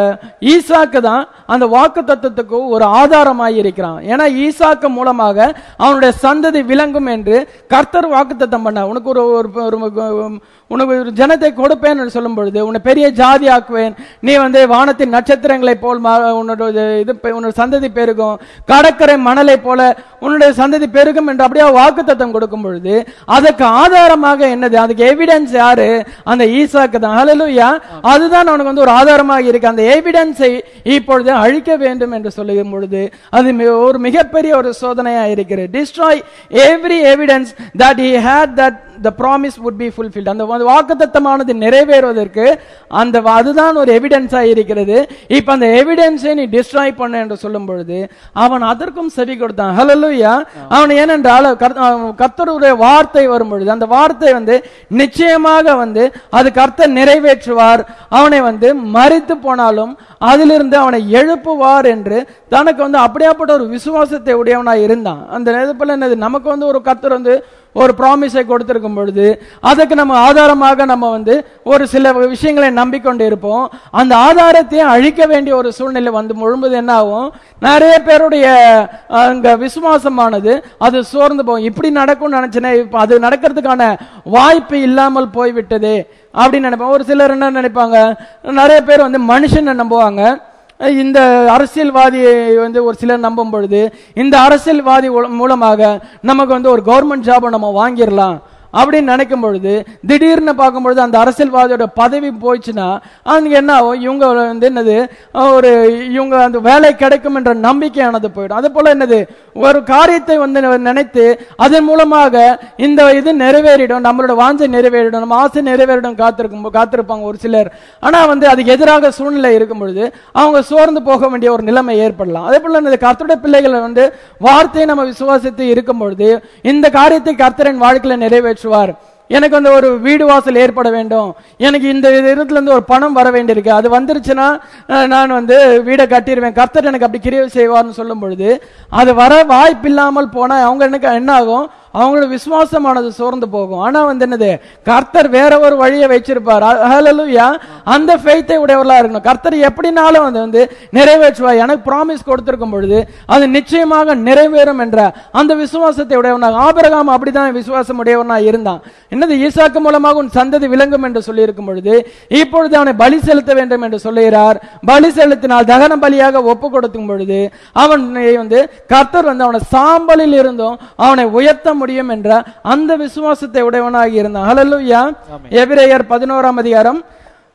ஈசாக்கு தான் அந்த வாக்குத்தத்தத்துக்கு ஒரு ஆதாரமாய் இருக்கிறான் ஏன்னா ஈசாக்கு மூலமாக அவனுடைய சந்ததி விளங்கும் என்று கர்த்தர் வாக்குத்தத்தம் பண்ண உனக்கு ஒரு ஒரு- ஒரு உனக்கு ஒரு ஜனத்தை கொடுப்பேன் என்று சொல்லும் பொழுது உன்னை பெரிய ஜாதி ஆக்குவேன் நீ வந்து வானத்தின் நட்சத்திரங்களை போல் மா- உன்னோட இது பெ- உன்னோட சந்ததி பெருகும் கடற்கரை மணலை போல உன்னுடைய சந்ததி பெருகும் என்று அப்படியே வாக்குத்தத்தம் கொடுக்கும் பொழுது அதுக்கு ஆதாரமாக என்னது அதுக்கு எவிடன்ஸ் யாரு அந்த ஈசாக்கு தான் ஹalleluya அதுதான் அவனுக்கு வந்து ஒரு ஆதாரமாக இருக்கு அந்த எவிடன்ஸை இப்பொழுது அழிக்க வேண்டும் என்று சொல்லும் பொழுது அது மி- ஒரு மிகப்பெரிய ஒரு சோதனையா இருக்கிறது destroy every evidence that he had that the promise would be fulfilled அந்த வா- வாக்குத்தத்தமானது நிறைவேறுவதற்கு அந்த வா- அதுதான் ஒரு எவிடன்ஸா இருக்கிறது இப்ப அந்த எவிடன்ஸை நீ டிஸ்ட்ராய் பண்ண என்று சொல்லும் பொழுது அவன் அதற்கும் செவி கொடுத்தான் ஹalleluya அவன் ஏனென்றால் கர்த்த- அவன் கர்த்தருடைய வார்த்தை வரும் பொழுது அந்த வார்த்தை வந்து நிச்சயமாக வந்து அது கர்த்தர் நிறைவேற்றுவார் அவனை வந்து மறித்து போனாலும் அதிலிருந்து அவனை எழுப்புவார் என்று தனக்கு வந்து அப்படியாப்பட்ட ஒரு விசுவாசத்தை உடையவனாய் இருந்தான் அந்த நேரத்தில் என்னது நமக்கு வந்து ஒரு கர்த்தர் வந்து ஒரு ப்ராமிஸை கொடுத்திருக்கும் பொழுது அதுக்கு நம்ம ஆதாரமாக நம்ம வந்து ஒரு சில விஷயங்களை நம்பிக்கொண்டு இருப்போம் அந்த ஆதாரத்தையும் அழிக்க வேண்டிய ஒரு சூழ்நிலை வந்து முழும்பது என்ன ஆகும் நிறைய பேருடைய அங்க விசுவாசமானது அது சோர்ந்து போகும் இப்படி நடக்கும்னு நினைச்சேனே இப்ப அது நடக்கிறதுக்கான வாய்ப்பு இல்லாமல் போய்விட்டதே அப்படின்னு நினைப்பேன் ஒரு சிலர் என்ன நினைப்பாங்க நிறைய பேர் வந்து மனுஷனை நம்புவாங்க இந்த அரசியல்வாதியை வந்து ஒரு சிலர் நம்பும் பொழுது இந்த அரசியல்வாதி உல- மூலமாக நமக்கு வந்து ஒரு கவர்மெண்ட் ஜாபை நம்ம வாங்கிடலாம் அப்படின்னு நினைக்கும் பொழுது திடீர்னு பார்க்கும் பொழுது அந்த அரசியல்வாதியோட பதவி போயிடுச்சுன்னா அங்க என்ன ஆகும் இவங்க வந்து என்னது ஒரு இவங்க அந்த வேலை கிடைக்கும் என்ற நம்பிக்கையானது போயிடும் அது போல என்னது ஒரு காரியத்தை வந்து நினைத்து அதன் மூலமாக இந்த இது நிறைவேறிடும் நம்மளோட வாஞ்சை நிறைவேறிடும் நம்ம ஆசை நிறைவேறிடும் காத்திருக்கும் காத்திருப்பாங்க ஒரு சிலர் ஆனா வந்து அதுக்கு எதிராக சூழ்நிலை இருக்கும் பொழுது அவங்க சோர்ந்து போக வேண்டிய ஒரு நிலைமை ஏற்படலாம் அதே போல இந்த கர்த்தருடைய பிள்ளைகளை வந்து வார்த்தையை நம்ம விசுவாசித்து இருக்கும் பொழுது இந்த காரியத்தை கர்த்தரின் வாழ்க்கையில நிறைவேற்றுவார் எனக்கு வந்து ஒரு வீடு வாசல் ஏற்பட வேண்டும் எனக்கு இந்த இடத்துல இருந்து ஒரு பணம் வர வேண்டியிருக்கு அது வந்துருச்சுன்னா அஹ், நான் வந்து வீடை கட்டிடுவேன் கர்த்தர் எனக்கு அப்படி கிரியை செய்வார்னு சொல்லும் பொழுது அது வர வாய்ப்பில்லாமல் போனா அவங்க எனக்கு என்ன ஆகும் அவங்களோட விசுவாசமானது சோர்ந்து போகும் ஆனா வந்து என்னது கர்த்தர் வேற ஒரு வழியை வச்சிருப்பார் ஹalleluya அந்த ஃபெய்த்தை உடையவர்களா இருக்கணும் கர்த்தர் எப்படினாலும் வந்து வந்து நிறைவேற்றுவார் எனக்கு ப்ராமிஸ் கொடுத்திருக்கும் பொழுது அது நிச்சயமாக நிறைவேறும் என்ற அந்த விசுவாசத்தை உடையவனாக ஆபிரகாம் அப்படிதான் விசுவாசம் உடையவனா இருந்தான் என்னது ஈசாக்கு மூலமாக உன் சந்ததி விளங்கும் என்று சொல்லி இருக்கும் பொழுது இப்பொழுது அவனை பலி செலுத்த வேண்டும் என்று சொல்லுகிறார் பலி செலுத்தினால் தகன பலியாக ஒப்பு கொடுக்கும் பொழுது அவன் வந்து கர்த்தர் வந்து அவனை சாம்பலில் இருந்தும் அவனை உயர்த்த முடியும் என்ற அந்த விசுவாசத்தை உடையவனாக இருந்தான் ஹalleluya எபிரேயர் பதினோராம் அதிகாரம்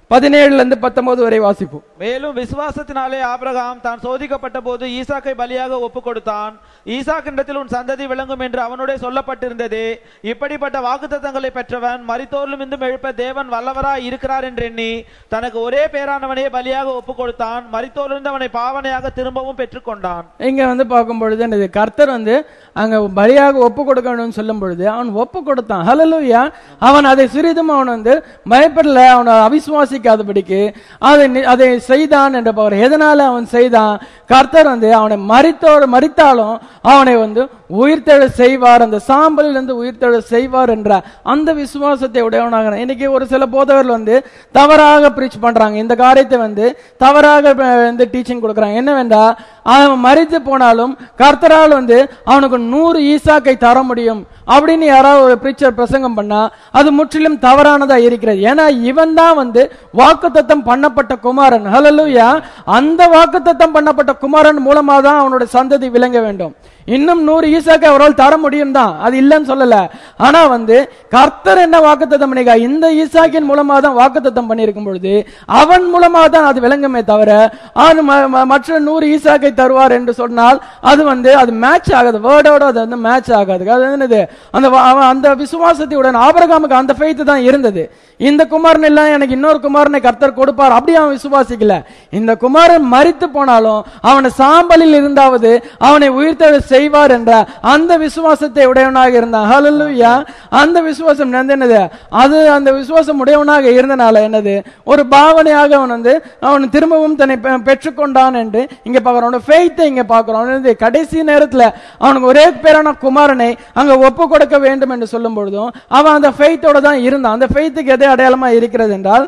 பதினேழுல இருந்து பத்தொன்பது வரை வாசிப்போம் மேலும் விசுவாசத்தினாலே ஆபிரகாம் தான் சோதிக்கப்பட்ட போது ஈசாக்கை பலியாக ஒப்பு கொடுத்தான் ஈசாக்கிண்டத்தில் உன் சந்ததி விளங்கும் என்று அவனுடைய சொல்லப்பட்டிருந்தது இப்படிப்பட்ட வாக்குத்தத்தங்களை பெற்றவன் மரித்தோரிலும் இன்றும் எழுப்ப தேவன் வல்லவராய் இருக்கிறார் என்று எண்ணி தனக்கு ஒரே பேரானவனே பலியாக ஒப்பு கொடுத்தான் மரித்தோரிலிருந்து அவனை பாவனையாக திரும்பவும் பெற்றுக்கொண்டான் இங்க வந்து பார்க்கும் பொழுது என்னது கர்த்தர் வந்து அங்க பலியாக ஒப்பு கொடுக்கணும்னு சொல்லும் பொழுது அவன் ஒப்பு கொடுத்தான் ஹalleluya அவன் அதை சிறிதும் அவன் வந்து பயப்படல அவன் அவிசுவாசிக்காதபடிக்கு அதை நி- அதை செய்தான் என்ற பவர் எதனால அவன் செய்தான் கர்த்தர் வந்து அவனை மரித்தோர் மரித்தாலும் அவனை வந்து உயிர்த்தெழ செய்வார் அந்த சாம்பலில் இருந்து உயிர்த்தெழ செய்வார் என்ற அந்த விசுவாசத்தை உடையவனாக இன்னைக்கு ஒரு சில போதகர்கள் வந்து தவறாக பிரீச் பண்றாங்க இந்த காரியத்தை வந்து தவறாக அஹ், வந்து டீச்சிங் கொடுக்குறாங்க என்னவென்றா அவன் மரித்து போனாலும் கர்த்தரால் வந்து அவனுக்கு நூறு ஈசாக்கை தர முடியும் அப்படின்னு யாராவது ஒரு பிரீச்சர் பிரசங்கம் பண்ணா அது முற்றிலும் தவறானதா இருக்கிறது ஏன்னா இவன் தான் வந்து வாக்குத்தத்தம் பண்ணப்பட்ட குமாரன் ஹalleluya அந்த வாக்குத்தத்தம் பண்ணப்பட்ட குமாரன் மூலமா தான் அவனுடைய சந்ததி விளங்க வேண்டும் இன்னும் நூறு ஈசாக்கை அவரால் தர முடியும் தான் அது இல்லைன்னு சொல்லல ஆனா வந்து கர்த்தர் என்ன வாக்குத்தத்தம் பண்ணிக்கா இந்த ஈசாக்கின் மூலமா தான் வாக்குத்தத்தம் பண்ணியிருக்கும் பொழுது அவன் மூலமா தான் அது விளங்குமே தவிர அவன் ம- ம- மற்ற நூறு ஈசாக்கை தருவார் என்று சொன்னால் அது வந்து அது மேட்ச் ஆகாது வேர்டோட அது வந்து மேட்ச் ஆகாது அது என்னது அந்த வா- அவன் அந்த விசுவாசத்தையுடன் ஆபிரகாமுக்கு அந்த ஃபெய்த் தான் இருந்தது இந்த குமாரன் இல்ல எனக்கு இன்னொரு குமாரனை கர்த்தர் கொடுப்பார் அப்படி அவன் விசுவாசிக்கல இந்த குமாரன் மரித்து போனாலும் அவனை சாம்பலில் இருந்தாவது அவனை உயிர்த்தெழ செய்வார் என்ற அந்த விசுவாசத்தை உடையவனாக இருந்தான் ஹalleluya அந்த விசுவாசம் வந்து என்னது அது அந்த விசுவாசம் உடையவனாக இருந்தனால என்னது ஒரு பாவனையாக அவன் வந்து அவன் திரும்பவும் தன்னை பெ- பெற்றுக்கொண்டான் என்று இங்க பார்க்கிறோம் அவனோட ஃபெய்த்தை இங்க பார்க்கிறோம் அவன் வந்து கடைசி நேரத்துல அவனுக்கு ஒரே பேரான குமாரனை அங்க ஒப்பு கொடுக்க வேண்டும் என்று சொல்லும் பொழுதும் அவன் அந்த ஃபெய்த்தோட தான் இருந்தான் அந்த ஃபெய்த்துக்கு எது அடையாளமா இருக்கிறது என்றால்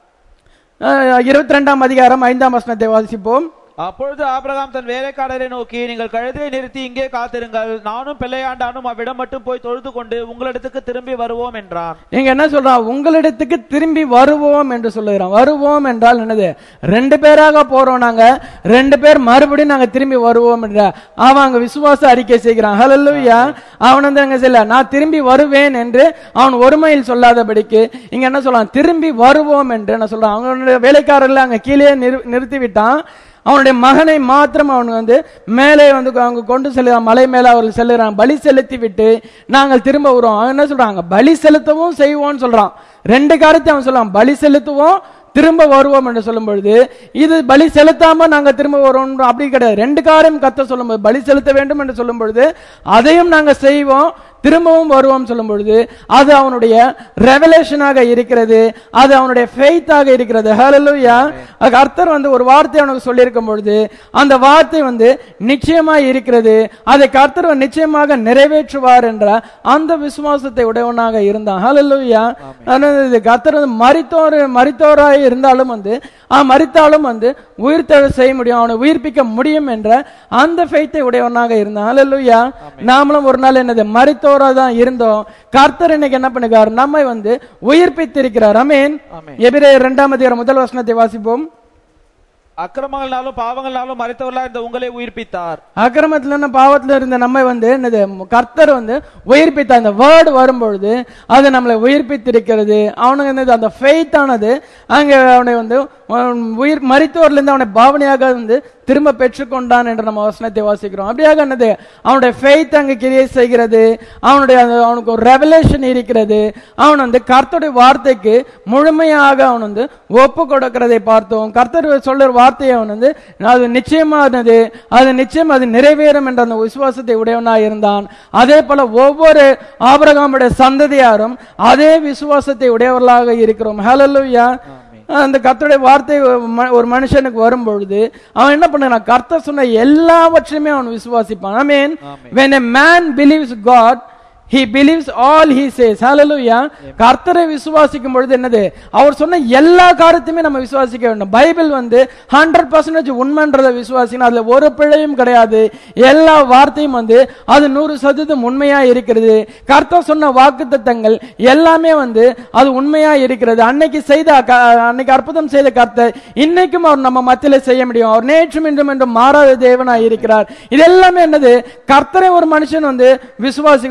இருபத்தி ரெண்டாம் அதிகாரம் ஐந்தாம் வசனத்தை வாசிப்போம் அப்பொழுது ஆபிரகாம் தன் வேலைக்காரரை நோக்கி நீங்கள் கழுதையை நிறுத்தி இங்கே காத்திருங்கள் நானும் பிள்ளையாண்டானும் அவ்விடம் மட்டும் போய் தொழுது கொண்டு உங்களிடத்துக்கு திரும்பி வருவோம் என்றான் இங்க என்ன சொல்றான் உங்களிடத்துக்கு திரும்பி வருவோம் என்று சொல்லுகிறான் வருவோம் என்றால் என்னது ரெண்டு பேராக போறோம் நாங்க ரெண்டு பேர் மறுபடியும் நாங்க திரும்பி வருவோம் என்ற அவன் அங்க விசுவாச அறிக்கை செய்கிறான் ஹalleluya அவன் வந்து அங்க சொல்ல நான் திரும்பி வருவேன் என்று அவன் ஒருமையில் சொல்லாதபடிக்கு இங்க என்ன சொல்றான் திரும்பி வருவோம் என்று என்ன சொல்றான் அவனுடைய வேலைக்காரர்ல அங்க கீழே நிறு- நிறுத்தி விட்டான் அவனுடைய மகனை மாத்திரம் அவன் வந்து மேலே வந்து அவங்க கொண்டு செல்லுறான் மலை மேல அவர்கள் செல்லுறான் பலி செலுத்தி விட்டு நாங்கள் திரும்ப வருவோம் அவன் என்ன சொல்றாங்க பலி செலுத்தவும் செய்வோம்னு சொல்றான் ரெண்டு காரியத்தை அவன் சொல்றான் பலி செலுத்துவோம் திரும்ப வருவோம் என்று சொல்லும் பொழுது இது பலி செலுத்தாம நாங்க திரும்ப வருவோம் அப்படி கிடையாது ரெண்டு காரியம் கத்த சொல்லும் போது பலி செலுத்த வேண்டும் என்று சொல்லும் பொழுது அதையும் நாங்க செய்வோம் திரும்பவும் வருவோம் சொல்லும் பொழுது அது அவனுடைய ரெவலேஷனாக இருக்கிறது அது அவனுடைய ஃபெய்த்தாக இருக்கிறது ஹalleluya அதுக்கு அர்த்தர் வந்து ஒரு வார்த்தை அவனுக்கு சொல்லியிருக்கும் பொழுது அந்த வார்த்தை வந்து நிச்சயமா இருக்கிறது அதை கர்த்தர் நிச்சயமாக நிறைவேற்றுவார் என்ற அந்த விசுவாசத்தை உடையவனாக இருந்தான் ஹalleluya அதனால இது கர்த்தர் வந்து மரித்தோர் மரித்தோராய் இருந்தாலும் வந்து அவன் மரித்தாலும் வந்து உயிர்த்தெழ செய்ய முடியும் அவனை உயிர்ப்பிக்க முடியும் என்ற அந்த ஃபெய்த்தை உடையவனாக இருந்தான் ஹalleluya நாமளும் ஒரு நாள் என்னது மரித்தோரா தான் இருந்தோம் கர்த்தர் இன்னைக்கு என்ன பண்ணுகிறார் நம்மை வந்து உயிர்ப்பித்திருக்கிறார் அமேன் ஆமென். எபிரேயர் இரண்டாம் அதிகாரம் முதல் வசனத்தை வாசிப்போம் அக்கிரமங்களாலும் பாவங்களாலும் மறைத்தவர்களா இந்த உங்களை உயிர்ப்பித்தார் அக்கிரமத்துல என்ன பாவத்துல இருந்த நம்மை வந்து என்னது கர்த்தர் வந்து உயிர்ப்பித்த அந்த வேர்டு வரும்பொழுது அது நம்மளை உயிர்ப்பித்திருக்கிறது அவனுக்கு என்னது அந்த ஃபெய்த் ஆனது அங்க அவனை வந்து அவன் உயிர் மரித்தோர்ல இருந்து அவனை பாவனையாக வந்து திரும்ப பெற்றுக்கொண்டான் என்று நம்ம வசனத்தை வாசிக்கிறோம் அப்படியாக என்னது அவனுடைய ஃபெய்த் அங்க கிரியை செய்கிறது அவனுடைய அந்த அவனுக்கு ஒரு ரெவலேஷன் இருக்கிறது அவன் வந்து கர்த்தருடைய வார்த்தைக்கு முழுமையாக அவன் வந்து ஒப்பு கொடுக்கிறதை பார்த்தோம் கர்த்தர் சொல்லுற வார்த்தையை அவன் வந்து அது நிச்சயமானது அது நிச்சயம் அது நிறைவேறும் என்ற அந்த விசுவாசத்தை உடையவனாய் இருந்தான் அதே போல ஒவ்வொரு ஆபிரகாமுடைய சந்ததியாரும் அதே விசுவாசத்தை உடையவர்களாக இருக்கிறோம் ஹalleluya அந்த கர்த்தருடைய வார்த்தை ஒரு ம- ஒரு மனுஷனுக்கு வரும்பொழுது அவன் என்ன பண்ணுறான் கர்த்தர் சொன்ன எல்லாவற்றையுமே அவன் விசுவாசிப்பான் ஐ மீன் when a man believes god he believes all he says hallelujah கர்த்தரை விசுவாசிக்கும் பொழுது என்னது அவர் சொன்ன எல்லா காரியத்தையுமே நம்ம விசுவாசிக்க வேண்டும் பைபிள் வந்து ஹண்ட்ரட் பர்சன்டேஜ் உண்மைன்றதை விசுவாசிக்கணும் அதுல ஒரு பிழையும் கிடையாது எல்லா வார்த்தையும் வந்து அது நூறு சதவீதம் உண்மையா இருக்கிறது கர்த்தர் சொன்ன வாக்குத்தத்தங்கள் எல்லாமே வந்து அது உண்மையா இருக்கிறது அன்னைக்கு செய்த க- அன்னைக்கு அற்புதம் செய்த கர்த்தர் இன்னைக்கும் அவர் நம்ம மத்தியில செய்ய முடியும் அவர் நேற்றும் இன்றும் என்றும் மாறாத தேவனாய் இருக்கிறார் இது எல்லாமே என்னது கர்த்தரை ஒரு மனுஷன் வந்து விசுவாசிக்கும் பொழுது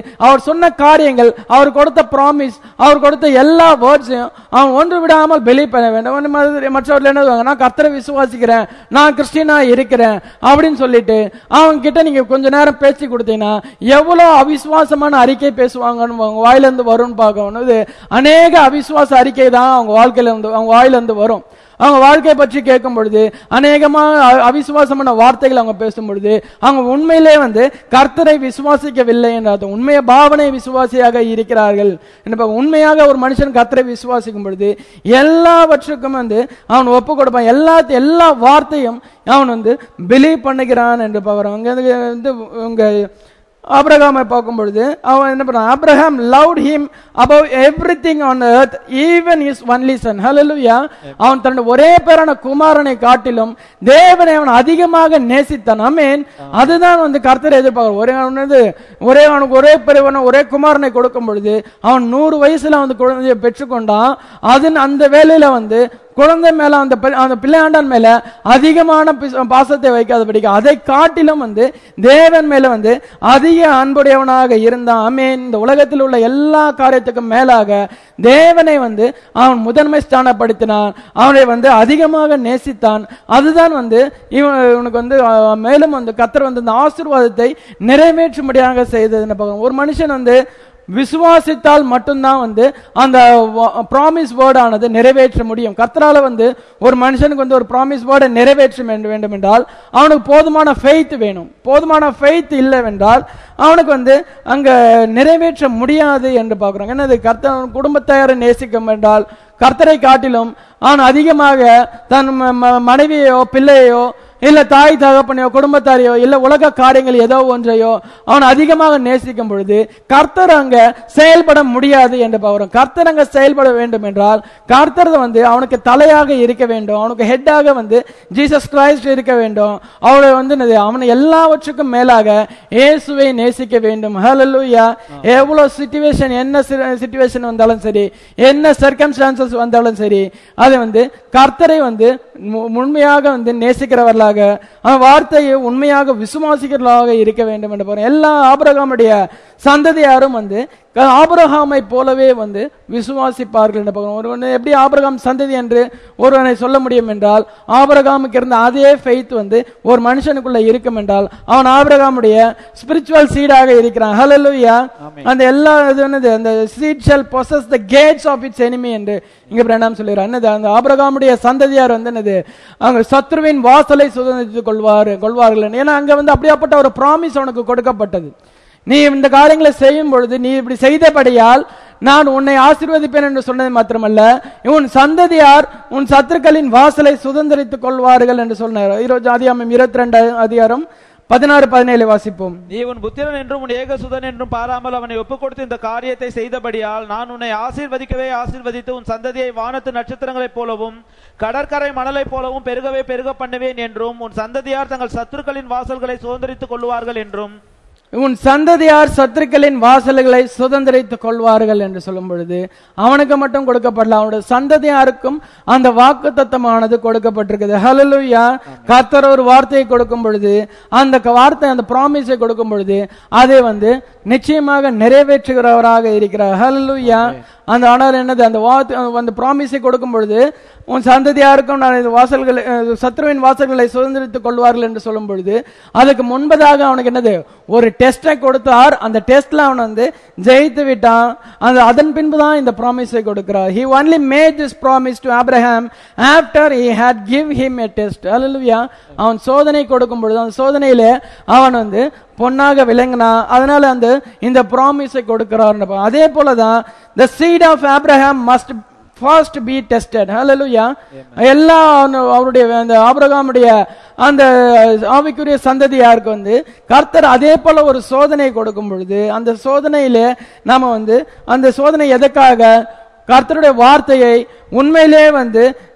அவர் சொன்ன காரியங்கள் அவர் கொடுத்த ப்ராமிஸ் அவர் கொடுத்த எல்லா வேர்ட்ஸையும் அவன் ஒன்று விடாமல் பிலீவ் பண்ண வேண்டும் ஒண்ணு மாதிரி மற்றவர்கள் என்ன சொல்லுவாங்க, நான் கர்த்தரை விசுவாசிக்கிறேன் நான் கிறிஸ்டியனா இருக்கிறேன் அப்படின்னு சொல்லிட்டு அவங்க கிட்ட நீங்க கொஞ்ச நேரம் பேச்சு கொடுத்தீங்கன்னா எவ்வளவு அவிசுவாசமான அறிக்கை பேசுவாங்கன்னு அவங்க வாயில இருந்து வரும்னு பார்க்கணும் இது அநேக அவிசுவாச அறிக்கை தான் அவங்க வாழ்க்கையில இருந்து அவங்க வாயில இருந்து வரும் அவங்க வாழ்க்கை பற்றி கேட்கும் பொழுது அநேகமா அ- அவிசுவாசமான வார்த்தைகள் அவங்க பேசும் பொழுது அவங்க உண்மையிலே வந்து கர்த்தரை விசுவாசிக்கவில்லை என்ற அர்த்தம். உண்மைய பாவனை விசுவாசியாக இருக்கிறார்கள் என்ன உண்மையாக ஒரு மனுஷன் கர்த்தரை விசுவாசிக்கும் பொழுது எல்லாவற்றுக்கும் வந்து அவன் ஒப்பு கொடுப்பான் எல்லா எல்லா வார்த்தையும் அவன் வந்து பிலீவ் பண்ணுகிறான் என்று பார்க்கிறோம் அங்க வந்து உங்க ஆபிரகாமை பார்க்கும் பொழுது அவன் என்ன பண்ணான் Abraham loved him above everything on earth even his only son hallelujah அவன் தன்னுடைய ஒரே பேரான குமாரனை காட்டிலும் தேவனை அவன் அதிகமாக நேசித்தான் ஆமென் அதுதான் வந்து கர்த்தர் எதிர்பார்க்க ஒரே அவன் வந்து ஒரே அவனுக்கு ஒரே பெரியவன ஒரே குமாரனை கொடுக்கும் பொழுது அவன் நூறு வயசுல வந்து குழந்தையை பெற்றுக்கொண்டான் அது அந்த வேலையில வந்து குழந்தை மேல அந்த பி- அந்த பிள்ளையாண்டான் மேல அதிகமான பிச- பாசத்தை வைக்காதபடிக்கு அதை காட்டிலும் வந்து தேவன் மேல வந்து அதிக அன்புடையவனாக இருந்தான் ஆமென் இந்த உலகத்தில் உள்ள எல்லா காரியத்துக்கும் மேலாக தேவனை வந்து அவன் முதன்மை ஸ்தானப்படுத்தினான் அவனை வந்து அதிகமாக நேசித்தான் அதுதான் வந்து இவன் இவனுக்கு வந்து அஹ், மேலும் வந்து கத்தர் வந்து இந்த ஆசீர்வாதத்தை நிறைவேற்றும்படியாக செய்ததுன்னு பார்க்கணும் ஒரு மனுஷன் வந்து விசுவாசித்தால் மட்டும்தான் வந்து அந்த ப்ராமிஸ் வேர்ட் ஆனது நிறைவேற்ற முடியும் கர்த்தரால வந்து ஒரு மனுஷனுக்கு வந்து ஒரு ப்ராமிஸ் வேர்டை நிறைவேற்ற வேண்டும் வேண்டும் என்றால் அவனுக்கு போதுமான ஃபெய்த் வேணும் போதுமான ஃபெய்த் இல்லைவென்றால் அவனுக்கு வந்து அங்க நிறைவேற்ற முடியாது என்று பார்க்கிறோம் என்னது கர்த்தன் குடும்பத்தாரை நேசிக்கும் என்றால் கர்த்தரை காட்டிலும் அவன் அதிகமாக தன் ம- ம- மனைவியோ பிள்ளையோ இல்ல தாய் தகப்பனையோ குடும்பத்தாரையோ இல்ல உலக காரியங்கள் ஏதோ ஒன்றையோ அவன் அதிகமாக நேசிக்கும் பொழுது கர்த்தர் அங்க செயல்பட முடியாது என்று பார்க்கிறோம் கர்த்தர் அங்க செயல்பட வேண்டும் என்றால் கர்த்தர் வந்து அவனுக்கு தலையாக இருக்க வேண்டும் அவனுக்கு ஹெட்டாக வந்து ஜீசஸ் கிரைஸ்ட் இருக்க வேண்டும் அவளை வந்து என்னது, அவனை எல்லாவற்றுக்கும் மேலாக இயேசுவை நேசிக்க வேண்டும் ஹalleluya எவ்வளவு சிச்சுவேஷன் என்ன சிச்சுவேஷன் வந்தாலும் சரி என்ன சர்க்கம்ஸ்டான்சஸ் வந்தாலும் சரி அது வந்து கர்த்தரை வந்து மு- உண்மையாக வந்து நேசிக்கிறவர்களாக அந்த வார்த்தையை உண்மையாக விசுவாசிக்கிறவர்களாக இருக்க வேண்டும் என்று போறோம் எல்லா ஆபிரகாமுடைய சந்ததியாரும் வந்து க- ஆபிரகாமை போலவே வந்து விசுவாசிப்பார்கள் என்று பார்க்கிறோம் ஒருவன் எப்படி ஆபிரகாம் சந்ததி என்று ஒருவனை சொல்ல முடியும் என்றால் ஆபிரகாமுக்கு இருந்த அதே ஃபெய்த் வந்து ஒரு மனுஷனுக்குள்ள இருக்கும் என்றால் அவன் ஆபிரகாமுடைய ஸ்பிரிச்சுவல் சீடாக இருக்கிறான் ஹalleluya அந்த எல்லா இது என்னது அந்த seed shall possess the gates of its enemy என்று இங்க பிரணாம் சொல்லுகிறார் என்னது அந்த ஆபிரகாமுடைய சந்ததியார் வந்து என்னது அவங்க சத்ருவின் வாசலை சுதந்திரித்துக் கொள்வார் கொள்வார்கள் ஏன்னா அங்க வந்து அப்படியாப்பட்ட ஒரு ப்ராமிஸ் அவனுக்கு கொடுக்கப்பட்டது நீ இந்த காரியங்களை செய்யும் பொழுது நீ இப்படி செய்தபடியால் நான் உன்னை ஆசீர்வதிப்பேன் என்று சொன்னது மாத்திரமல்ல உன் சந்ததியார் உன் சத்துருக்களின் வாசலை சுதந்திரித்துக் கொள்வார்கள் என்று சொன்னார் இருபது அதிகாரம் இருபத்தி ரெண்டு அதிகாரம் பதினாறு பதினேழு வாசிப்போம் நீ உன் புத்திரன் என்றும் உன் ஏகசுதன் என்றும் பாராமல் அவனை ஒப்புக் கொடுத்து இந்த காரியத்தை செய்தபடியால் நான் உன்னை ஆசீர்வதிக்கவே ஆசீர்வதித்து உன் சந்ததியை வானத்து நட்சத்திரங்களைப் போலவும் கடற்கரை மணலைப் போலவும் பெருகவே பெருக பண்ணுவேன் என்றும் உன் சந்ததியார் தங்கள் சத்துருக்களின் வாசல்களை சுதந்திரித்துக் கொள்வார்கள் என்றும் உன் சந்ததியார் சத்துருக்களின் வாசல்களை சுதந்திரித்துக் கொள்வார்கள் என்று சொல்லும் பொழுது அவனுக்கு மட்டும் கொடுக்கப்படல அவனுடைய சந்ததியாருக்கும் அந்த வாக்கு தத்தமானது கொடுக்கப்பட்டிருக்குது ஹalleluya கர்த்தர் ஒரு வார்த்தையை கொடுக்கும் பொழுது அந்த க- வார்த்தை அந்த ப்ராமிஸை கொடுக்கும் பொழுது அதை வந்து நிச்சயமாக நிறைவேற்றுகிறவராக இருக்கிறார் ஹalleluya அந்த ஆனால் என்னது அந்த வார்த்தை அந்த ப்ராமிஸை கொடுக்கும் பொழுது உன் சந்ததியாருக்கும் நான் இந்த வாசல்களை அஹ், சத்ருவின் வாசல்களை சுதந்திரித்துக் கொள்வார்கள் என்று சொல்லும் பொழுது அதுக்கு முன்பதாக அவனுக்கு என்னது ஒரு டெஸ்டை கொடுத்தார் அந்த டெஸ்ட்ல அவன் வந்து ஜெயித்து விட்டான் அந்த அதன் பின்பு தான் இந்த ப்ராமிஸை கொடுக்கிறார் he only made this promise to abraham after he had give him a test hallelujah அவன் சோதனை கொடுக்கும் பொழுது அந்த சோதனையில அவன் வந்து பொன்னாக விளங்கினான் அதனால அந்த இந்த ப்ராமிஸை கொடுக்கிறார் அதே போலதான் the seed of abraham must first be tested hallelujah எல்லா அவனு- அவருடைய அந்த ஆபிரகாமுடைய அந்த ஆவிக்குரிய சந்ததியாருக்கு வந்து கர்த்தர் அதே போல ஒரு சோதனை கொடுக்கும் பொழுது அந்த சோதனையில நாம வந்து அந்த சோதனை எதற்காக கர்த்தருடைய வார்த்தையை உண்மையிலே வந்து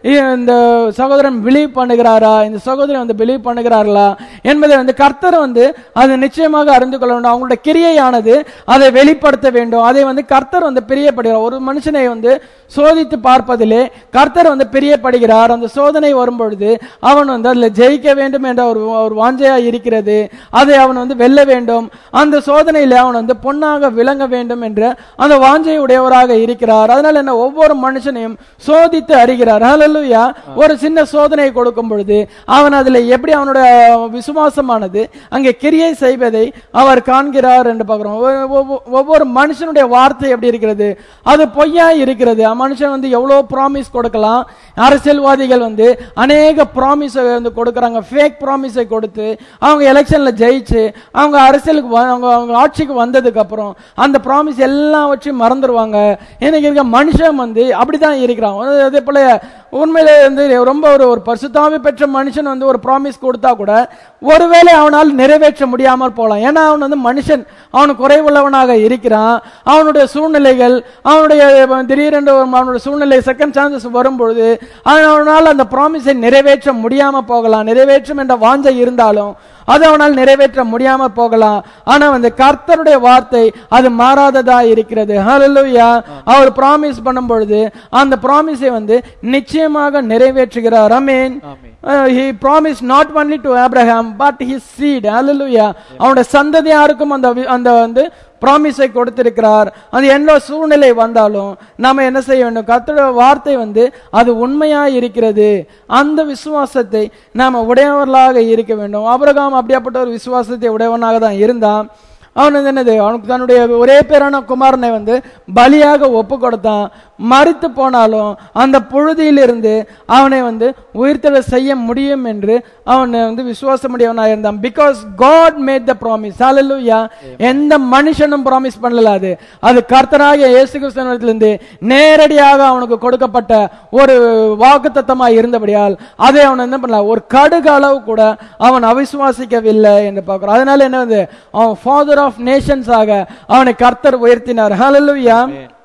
இந்த சகோதரன் பிலீவ் பண்ணுகிறாரா இந்த சகோதரன் வந்து பிலீவ் பண்ணுகிறார்களா என்பதை வந்து கர்த்தர் வந்து அது நிச்சயமாக அறிந்து கொள்ள வேண்டும் அவங்களுடைய கிரியையானது அதை வெளிப்படுத்த வேண்டும் அதை வந்து கர்த்தர் வந்து பிரியப்படுகிறார் ஒரு மனுஷனை வந்து சோதித்து பார்ப்பதிலே கர்த்தர் வந்து பிரியப்படுகிறார் அந்த சோதனை வரும்பொழுது அவன் வந்து அதில் ஜெயிக்க வேண்டும் என்ற ஒரு ஒரு வாஞ்சையா இருக்கிறது அதை அவன் வந்து வெல்ல வேண்டும் அந்த சோதனையில அவன் வந்து பொன்னாக விளங்க வேண்டும் என்ற அந்த வாஞ்சை உடையவராக இருக்கிறார் அதனால என்ன ஒவ்வொரு மனுஷனையும் சோதித்து அறிகிறார் ஹalleluya ஒரு சின்ன சோதனை கொடுக்கும் பொழுது அவன் அதுல எப்படி அவனுடைய விசுவாசமானது அங்கே கிரியை செய்வதை அவர் காண்கிறார் என்று பார்க்கிறோம் ஒவ்வொ- ஒவ்வொ- ஒவ்வொரு மனுஷனுடைய வார்த்தை எப்படி இருக்கிறது அது பொய்யா இருக்கிறது அ- மனுஷன் வந்து எவ்வளவு ப்ராமிஸ் கொடுக்கலாம் அரசியல்வாதிகள் வந்து அநேக ப்ராமிஸ் வந்து கொடுக்கறாங்க ஃபேக் ப்ராமிஸை கொடுத்து அவங்க எலெக்ஷன்ல ஜெயிச்சு அவங்க அரசியலுக்கு வ- அவங்க அவங்க ஆட்சிக்கு வந்ததுக்கு அப்புறம் அந்த ப்ராமிஸ் எல்லாம் வச்சு மறந்துடுவாங்க இன்னைக்கு இருக்க மனுஷன் வந்து அப்படிதான் இருக்கிறான் அது- அதே போல உண்மையிலே வந்து ரொம்ப ஒரு ஒரு பரிசுத்தாவி பெற்ற மனுஷன் வந்து ஒரு ப்ராமிஸ் கொடுத்தா கூட ஒருவேளை அவனால் நிறைவேற்ற முடியாமல் போகலாம் ஏன்னா அவன் வந்து மனுஷன் அவன் குறைவுள்ளவனாக இருக்கிறான் அவனுடைய சூழ்நிலைகள் அவனுடைய திடீரென்று ஒரு அவனுடைய சூழ்நிலை செகண்ட் சான்சஸ் வரும்பொழுது அவனால் அந்த ப்ராமிஸை நிறைவேற்ற முடியாம போகலாம் நிறைவேற்றும் என்ற வாஞ்சை இருந்தாலும் அது அவனால் நிறைவேற்ற முடியாம போகலாம் ஆனா வந்து கர்த்தருடைய வார்த்தை அது மாறாததா இருக்கிறது ஹalleluya அவர் ப்ராமிஸ் பண்ணும் பொழுது அந்த ப்ராமிஸை வந்து நிச்சயமாக நிறைவேற்றுகிறார் Ameen he promised not only to abraham but his seed hallelujah அவனுடைய சந்ததியாருக்கும் அந்த வி- அந்த வந்து ப்ராமிஸை கொடுத்திருக்கிறார் அது என்ன சூழ்நிலை வந்தாலும் நாம என்ன செய்ய வேண்டும் கர்த்தருடைய வார்த்தை வந்து அது உண்மையா இருக்கிறது அந்த விசுவாசத்தை நாம உடையவர்களாக இருக்க வேண்டும் ஆபிரகாம் அப்படியாப்பட்ட ஒரு விசுவாசத்தை உடையவனாக தான் இருந்தான் அவன் வந்து என்னது அவனுக்கு தன்னுடைய ஒரே பேரான குமாரனை வந்து பலியாக ஒப்பு கொடுத்தான் மறித்து போனாலும் அந்த புழுதியிலிருந்து அவனை வந்து உயிர்த்தெழ செய்ய முடியும் என்று அவன் வந்து விசுவாசமுடையவனாக இருந்தான் because God made the promise hallelujah எந்த மனுஷனும் ப்ராமிஸ் பண்ணல அது அது கர்த்தராகிய இயேசு கிறிஸ்துவிலிருந்து நேரடியாக அவனுக்கு கொடுக்கப்பட்ட ஒரு வாக்குத்தத்தமாய் இருந்தபடியால் அதை அவன் என்ன பண்ணல ஒரு கடுகு அளவு கூட அவன் அவிசுவாசிக்கவில்லை என்று பார்க்கிறோம் அதனால என்ன வந்து அவன் ஃபாதர் ஆஃப் நேஷன்ஸ் ஆக அவனை கர்த்தர் உயர்த்தினார் ஹalleluya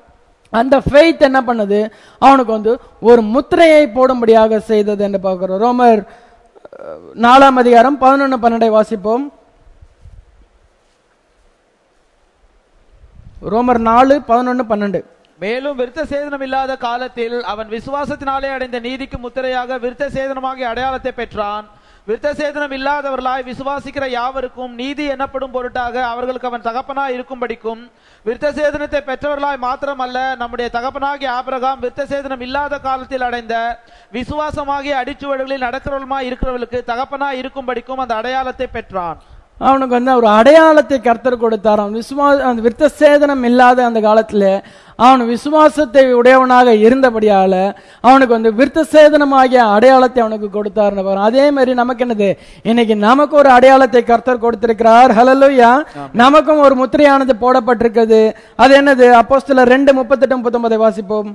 அந்த ஃபெய்த் என்ன பண்ணுது அவனுக்கு வந்து ஒரு முத்திரையை போடும்படியாக செய்தது என்று பார்க்கிறோம் ரோமர் அஹ், நாலாம் அதிகாரம் பதினொன்று பன்னெண்டை வாசிப்போம் ரோமர் நாலு பதினொன்று பன்னெண்டு மேலும் விருத்த சேதனம் இல்லாத காலத்தில் அவன் விசுவாசத்தினாலே அடைந்த நீதிக்கு முத்திரையாக விருத்த சேதனமாகிய அடையாளத்தை பெற்றான் விருத்த சேதனம் இல்லாதவர்களாய் விசுவாசிக்கிற யாவருக்கும் நீதி எனப்படும் பொருட்டாக அவர்களுக்கு அவன் தகப்பனாய் இருக்கும்படிக்கும் விருத்த சேதனத்தை பெற்றவர்களாய் மாத்திரமல்ல நம்முடைய தகப்பனாகிய ஆபிரகாம் விருத்த சேதனம் இல்லாத காலத்தில் அடைந்த விசுவாசமாகிய அடிச்சுவடுகளில் நடக்கிறவர்களுமாய் இருக்கிறவர்களுக்கு தகப்பனாய் இருக்கும்படிக்கும் அந்த அடையாளத்தை பெற்றான் அவனுக்கு வந்து ஒரு அடையாளத்தை கர்த்தர் கொடுத்தார் அவன் விசுவா அந்த விருத்த சேதனம் இல்லாத அந்த காலத்துல அவன் விசுவாசத்தை உடையவனாக இருந்தபடியால அவனுக்கு வந்து விருத்த சேதனமாகிய அடையாளத்தை அவனுக்கு கொடுத்தார் அதே மாதிரி நமக்கு என்னது இன்னைக்கு நமக்கு ஒரு அடையாளத்தை கர்த்தர் கொடுத்திருக்கிறார் ஹalleluya நமக்கும் ஒரு முத்திரையானது போடப்பட்டிருக்கிறது அது என்னது அப்போஸ்தலர் ரெண்டு முப்பத்தெட்டு முப்பத்தொன்பதை வாசிப்போம்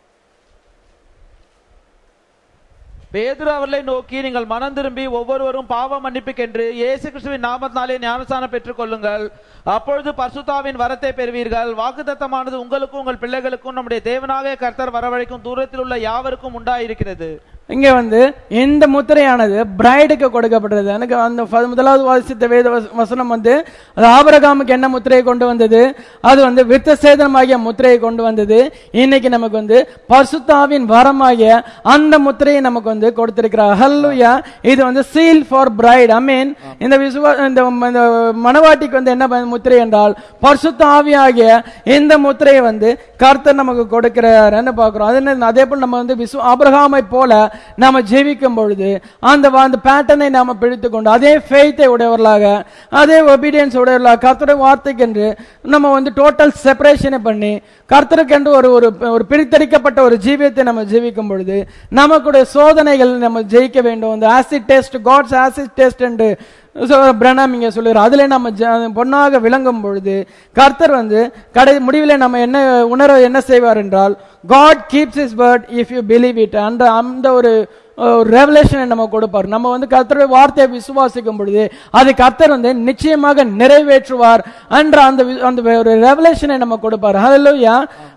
பேதுரு அவர்களை நோக்கி நீங்கள் மனம் திரும்பி ஒவ்வொருவரும் பாவ மன்னிப்புக்கென்று இயேசு கிறிஸ்துவின் நாமத்தினாலே ஞானஸ்தானம் பெற்றுக் கொள்ளுங்கள் அப்பொழுது பரிசுத்தாவின் வரத்தை பெறுவீர்கள் வாக்குத்தத்தமானது உங்களுக்கும் உங்கள் பிள்ளைகளுக்கும் நம்முடைய தேவனாக கர்த்தர் வரவழைக்கும் தூரத்தில் உள்ள யாவருக்கும் உண்டாயிருக்கிறது இங்க வந்து இந்த முத்திரையானது பிரைடுக்கு கொடுக்கப்பட்டது எனக்கு அந்த ஃப- முதலாவது வாசித்த வேத வச- வசனம் வந்து அது ஆபரகாமுக்கு என்ன முத்திரையை கொண்டு வந்தது அது வந்து விருத்த சேதனமாகிய முத்திரையை கொண்டு வந்தது இன்னைக்கு நமக்கு வந்து பரிசுத்தாவின் வரமாகிய அந்த முத்திரையை நமக்கு வந்து கொடுத்திருக்கிறார் ஹல்லுயா இது வந்து seal for bright I mean இந்த விசுவா இந்த இந்த மணவாட்டிக்கு வந்து என்ன ப- முத்திரை என்றால் பரிசுத்த ஆவியாகிய இந்த முத்திரையை வந்து கர்த்தர் நமக்கு கொடுக்கிறார் என்ன பார்க்கிறோம் அது என்ன அதே போல நம்ம வந்து விசு ஆபிரகாமை போல நாம ஜெபிக்கும் பொழுது அந்த வ- அந்த பேட்டர்னை நாம பிடித்து கொண்டு அதே ஃபெய்த்தை உடையவர்களாக அதே ஒபீடியன்ஸ் உடையவர்களாக கர்த்தருடைய வார்த்தைக்கென்று நம்ம வந்து டோட்டல் செப்பரேஷனை பண்ணி கர்த்தருக்கென்று ஒரு ஒரு ஒரு பிரித்தடிக்கப்பட்ட ஒரு ஜீவியத்தை நம்ம ஜீவிக்கும் பொழுது நமக்குடைய சோதனைகள் நம்ம ஜெயிக்க வேண்டும் இந்த acid test God's acid test என்று பிரணாம் இங்க சொல்லுகிறார் அதுல நம்ம ஜ- பொன்னாக விளங்கும் பொழுது கர்த்தர் வந்து கடை முடிவில் நம்ம என்ன உணர என்ன செய்வார் என்றால் God keeps is word if you believe it அந்த அந்த ஒரு ரெவலேஷனை நம்ம கொடுப்பார் நம்ம வந்து கர்த்தருடைய வார்த்தையை விசுவாசிக்கும் பொழுது அது கர்த்தர் வந்து நிச்சயமாக நிறைவேற்றுவார் என்ற அந்த வி- அந்த ஒரு ரெவலேஷனை நம்ம கொடுப்பார் ஹalleluya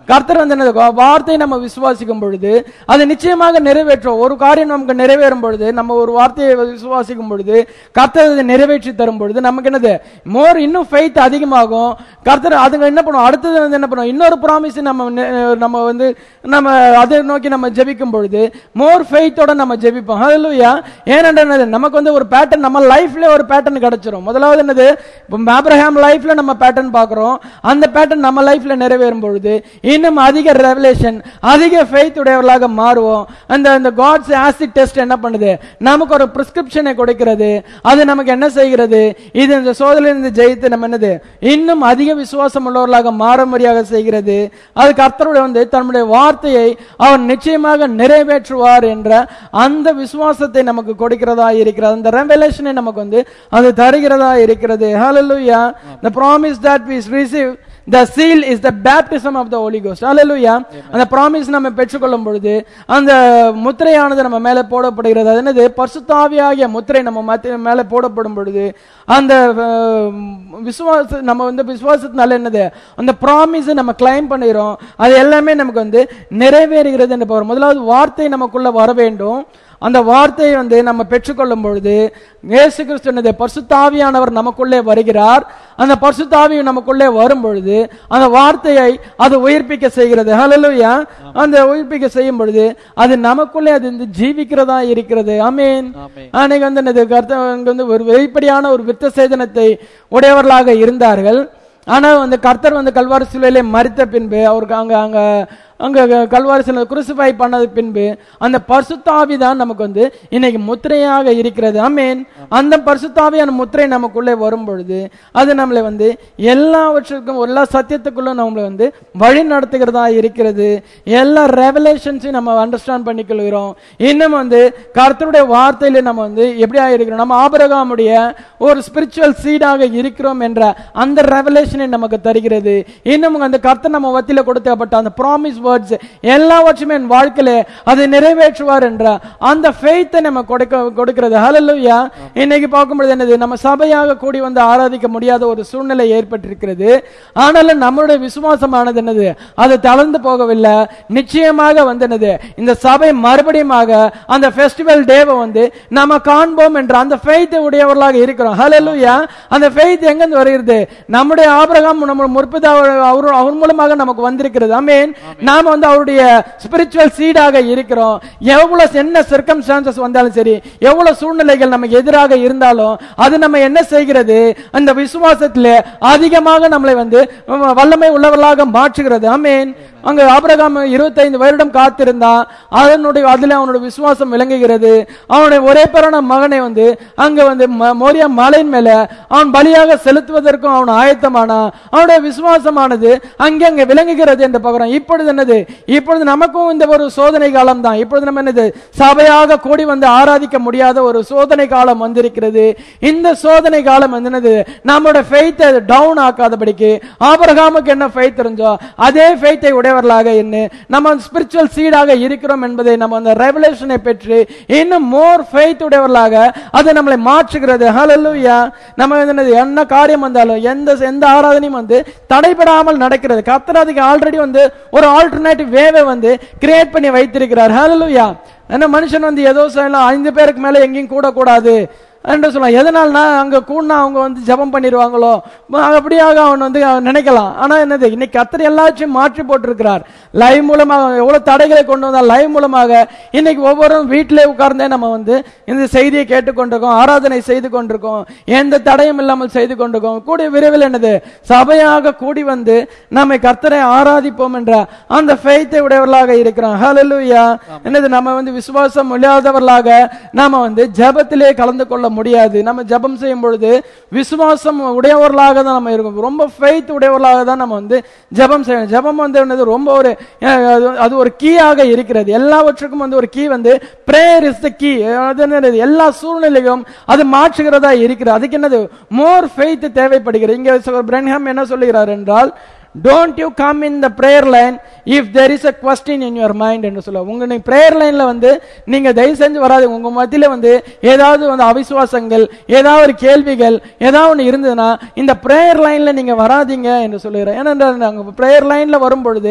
கர்த்தர் வந்து என்னது வார்த்தையை நம்ம விசுவாசிக்கும் பொழுது அது நிச்சயமாக நிறைவேற்றும் ஒரு காரியம் நமக்கு நிறைவேறும் பொழுது நம்ம ஒரு வார்த்தையை விசுவாசிக்கும் பொழுது கர்த்தர் அதை நிறைவேற்றி தரும் பொழுது நமக்கு என்னது மோர் இன்னும் ஃபெய்த் அதிகமாகும் கர்த்தர் அதுங்க என்ன பண்ணுவோம் அடுத்தது வந்து என்ன பண்ணுவோம் இன்னொரு ப்ராமிஸ் நம்ம நெ- நம்ம வந்து நம்ம அதை நோக்கி நம்ம ஜெபிக்கும் பொழுது மோர் ஃபெய்த்தோட நம்ம ஜெபிப்போம் ஹalleluya ஏனென்றால் என்னது நமக்கு வந்து ஒரு பேட்டர்ன் நம்ம லைஃப்ல ஒரு பேட்டர்ன் கிடைச்சிரும் முதலாவது என்னது இப்போ ஆபிரகாம் லைஃப்ல நம்ம பேட்டர்ன் பார்க்கிறோம் அந்த பேட்டர்ன் நம்ம லைஃப்ல நிறைவேறும் பொழுது இன்னும் அதிக ரெவலேஷன் அதிக ஃபெய்த் உடையவர்களாக மாறுவோம் அந்த அந்த காட்ஸ் ஆசிட் டெஸ்ட் என்ன பண்ணுது நமக்கு ஒரு பிரிஸ்கிரிப்ஷனை கொடுக்கிறது அது நமக்கு என்ன செய்கிறது இது இந்த சோதனையிலிருந்து ஜெயித்து நம்ம என்னது இன்னும் அதிக விசுவாசம் உள்ளவர்களாக மாறும்படியாக செய்கிறது அது கர்த்தருடைய வந்து தன்னுடைய வார்த்தையை அவர் நிச்சயமாக நிறைவேற்றுவார் என்ற அந்த விசுவாசத்தை நமக்கு கொடுக்கிறதா இருக்கிறது அந்த ரெவலேஷனை நமக்கு வந்து அது தருகிறதா இருக்கிறது hallelujah the promise that we receive the seal is the baptism of the holy ghost hallelujah அந்த ப்ராமிஸ் நம்ம பெற்றுக்கொள்ளும் பொழுது அந்த முத்திரையானது நம்ம மேலே போடப்படுகிறது அது என்னது பரிசுத்தாவியாகிய முத்திரை நம்ம மத்திய மேலே போடப்படும் பொழுது அந்த அஹ், விசுவாச நம்ம வந்து விசுவாசத்தினால என்னது அந்த ப்ராமிஸ் நம்ம கிளைம் பண்ணிடுறோம் அது எல்லாமே நமக்கு வந்து நிறைவேறுகிறது என்று பாருங்க முதலாவது வார்த்தை நமக்குள்ள வர வேண்டும் அந்த வார்த்தையை வந்து நம்ம பெற்றுக்கொள்ளும் பொழுது இயேசு கிறிஸ்து என்னது பரிசுத்தாவியானவர் நமக்குள்ளே வருகிறார் அந்த பரிசுத்தாவி நமக்குள்ளே வரும் பொழுது அந்த வார்த்தையை அது உயிர்ப்பிக்க செய்கிறது ஹalleluya அந்த உயிர்ப்பிக்க செய்யும் பொழுது அது நமக்குள்ளே அது வந்து ஜீவிக்கிறதா இருக்கிறது ஆமென் ஆமென். அன்னைக்கு வந்து என்னது கர்த்தர் அங்க வந்து ஒரு வெளிப்படையான ஒரு வித்த சேதனத்தை உடையவர்களாக இருந்தார்கள் ஆனா வந்து கர்த்தர் வந்து கல்வாரி சிலுவையிலே மறித்த பின்பு அவருக்கு அங்க அங்க அங்க கல்வாரி சிலை குருசிஃபை பண்ணது பின்பு அந்த பரிசுத்தாவி தான் நமக்கு வந்து இன்னைக்கு முத்திரையாக இருக்கிறது ஆமென் அந்த பரிசுத்தாவியான முத்திரை நமக்குள்ளே வரும் பொழுது அது நம்மளை வந்து எல்லாவற்றுக்கும் எல்லா சத்தியத்துக்குள்ளும் நம்மளை வந்து வழி நடத்துகிறதா இருக்கிறது எல்லா ரெவலேஷன்ஸையும் நம்ம அண்டர்ஸ்டாண்ட் பண்ணிக்கொள்கிறோம் இன்னும் வந்து கர்த்தருடைய வார்த்தையில நம்ம வந்து எப்படியா இருக்கிறோம் நம்ம ஆபரகாமுடைய ஒரு ஸ்பிரிச்சுவல் சீடாக இருக்கிறோம் என்ற அந்த ரெவலேஷனை நமக்கு தருகிறது இன்னும் அந்த கர்த்தர் நம்ம வத்தில கொடுக்கப்பட்ட அந்த ப்ராமிஸ் வேர்ட்ஸ் எல்லாவற்றுமே என் வாழ்க்கையில அதை நிறைவேற்றுவார் என்ற அந்த ஃபெய்த்தை நம்ம கொடுக்க கொடுக்கிறது ஹalleluya இன்னைக்கு பார்க்கும்போது என்னது நம்ம சபையாக கூடி வந்து ஆராதிக்க முடியாத ஒரு சூழ்நிலை ஏற்பட்டிருக்கிறது ஆனாலும் நம்மளுடைய விசுவாசமானது என்னது அது தளர்ந்து போகவில்லை நிச்சயமாக வந்து என்னது இந்த சபை மறுபடியுமாக அந்த ஃபெஸ்டிவல் டேவை வந்து நம்ம காண்போம் என்ற அந்த ஃபெய்த்தை உடையவர்களாக இருக்கிறோம் ஹalleluya அந்த ஃபெய்த் எங்கிருந்து வருகிறது நம்முடைய ஆபிரகாம் நம்ம முற்பதா அவர் அவர் மூலமாக நமக்கு வந்திருக்கிறது ஆமென் நாம வந்து அவருடைய ஸ்பிரிச்சுவல் சீடாக இருக்கிறோம் எவ்வளவு என்ன சர்க்கம்ஸ்டான்சஸ் வந்தாலும் சரி எவ்வளவு சூழ்நிலைகள் நமக்கு எதிராக இருந்தாலும் அது நம்ம என்ன செய்கிறது அந்த விசுவாசத்திலே அதிகமாக நம்மளை வந்து வல்லமை உள்ளவர்களாக மாற்றுகிறது ஆமென் அங்க ஆபிரகாம் 25 வருடம் காத்திருந்தான் அதனுடைய அதுல அவனுடைய விசுவாசம் விளங்குகிறது அவனுடைய ஒரே பிறன மகனை வந்து அங்க வந்து ம- மோரியா மலையின் மேல அவன் பலியாக செலுத்துவதற்கும் அவன் ஆயத்தமானான் அவனுடைய விசுவாசமானது அங்கே அங்க விளங்குகிறது என்று பார்க்கிறோம் இப்பொழுது என்னது இப்பொழுது நமக்கும் இந்த ஒரு சோதனை காலம் தான் இப்பொழுது நம்ம என்னது சபையாக கூடி வந்து ஆராதிக்க முடியாத ஒரு சோதனை காலம் வந்திருக்கிறது இந்த சோதனை காலம் வந்து என்னது நம்மளோட ஃபெய்த்தை டவுன் ஆக்காதபடிக்கு ஆபரகாமுக்கு என்ன ஃபெய்த் இருந்தோ அதே ஃபெய்த்தை உடையவர்களாக என்ன நம்ம ஸ்பிரிச்சுவல் சீடாக இருக்கிறோம் என்பதை நம்ம அந்த ரெவலேஷனை பெற்று இன்னும் மோர் ஃபெய்த் உடையவர்களாக அது நம்மளை மாற்றுகிறது ஹalleluya நம்ம வந்து என்னது என்ன காரியம் வந்தாலும் எந்த எந்த ஆராதனையும் வந்து தடைபடாமல் நடக்கிறது கர்த்தர் அதுக்கு ஆல்ரெடி வந்து ஒரு ஆல்டர்னேட்டிவ் வேவை வந்து கிரியேட் பண்ணி வைத்திருக்கிறார் ஹalleluya என்ன மனுஷன் வந்து ஏதோ செய்யலாம் ஐந்து பேருக்கு மேல எங்கேயும் கூடக்கூடாது என்று சொல்லலாம் எதனால்னா அங்க கூடினா அவங்க வந்து ஜெபம் பண்ணிடுவாங்களோ ம- அப்படியாக அவன் வந்து அவன் நினைக்கலாம் ஆனா என்னது இன்னைக்கு கத்தர் எல்லாத்தையும் மாற்றி போட்டிருக்கிறார் லைவ் மூலமாக எவ்வளவு தடைகளை கொண்டு வந்தால் லைவ் மூலமாக இன்னைக்கு ஒவ்வொரு வீட்டிலே உட்கார்ந்தே நம்ம வந்து இந்த செய்தியை கேட்டுக்கொண்டிருக்கோம் ஆராதனை செய்து கொண்டிருக்கோம் எந்த தடையும் இல்லாமல் செய்து கொண்டிருக்கோம் கூடிய விரைவில் என்னது சபையாக கூடி வந்து நம்மை கர்த்தரை ஆராதிப்போம் என்ற அந்த ஃபெய்த்தை உடையவர்களாக இருக்கிறோம் ஹalleluya என்னது நம்ம வந்து விசுவாசம் இல்லாதவர்களாக நாம வந்து ஜெபத்திலே கலந்து கொள்ள முடியாது நம்ம ஜெபம் செய்யும் பொழுது விசுவாசம் உடையவர்களாக தான் நம்ம இருக்கும் ரொம்ப ஃபெய்த் உடையவர்களாக தான் நம்ம வந்து ஜெபம் செய்யணும் ஜெபம் வந்து என்னது ரொம்ப ஒரு அஹ், அது- அது ஒரு கீயாக இருக்கிறது எல்லாவற்றுக்கும் வந்து ஒரு கீ வந்து பிரேயர் இஸ் த கீ அது என்னது எல்லா சூழ்நிலையும் அது மாற்றுகிறதா இருக்கிறது அதுக்கு என்னது மோர் ஃபெய்த் தேவைப்படுகிறது இங்க பிரன்ஹாம் என்ன சொல்லுகிறார் என்றால் don't you come in the prayer line if there is a question in your mind என்று சொல்ல உங்க நீங்க பிரேயர் லைன்ல வந்து நீங்க தயவு செஞ்சு வராது உங்க மத்தியில வந்து ஏதாவது வந்து அவிசுவாசங்கள் ஏதாவது ஒரு கேள்விகள் ஏதாவது ஒன்று இருந்ததுன்னா இந்த பிரேயர் லைன்ல நீங்க வராதீங்க என்று சொல்லுகிறேன் ஏனென்றால் நாங்க பிரேயர் லைன்ல வரும் பொழுது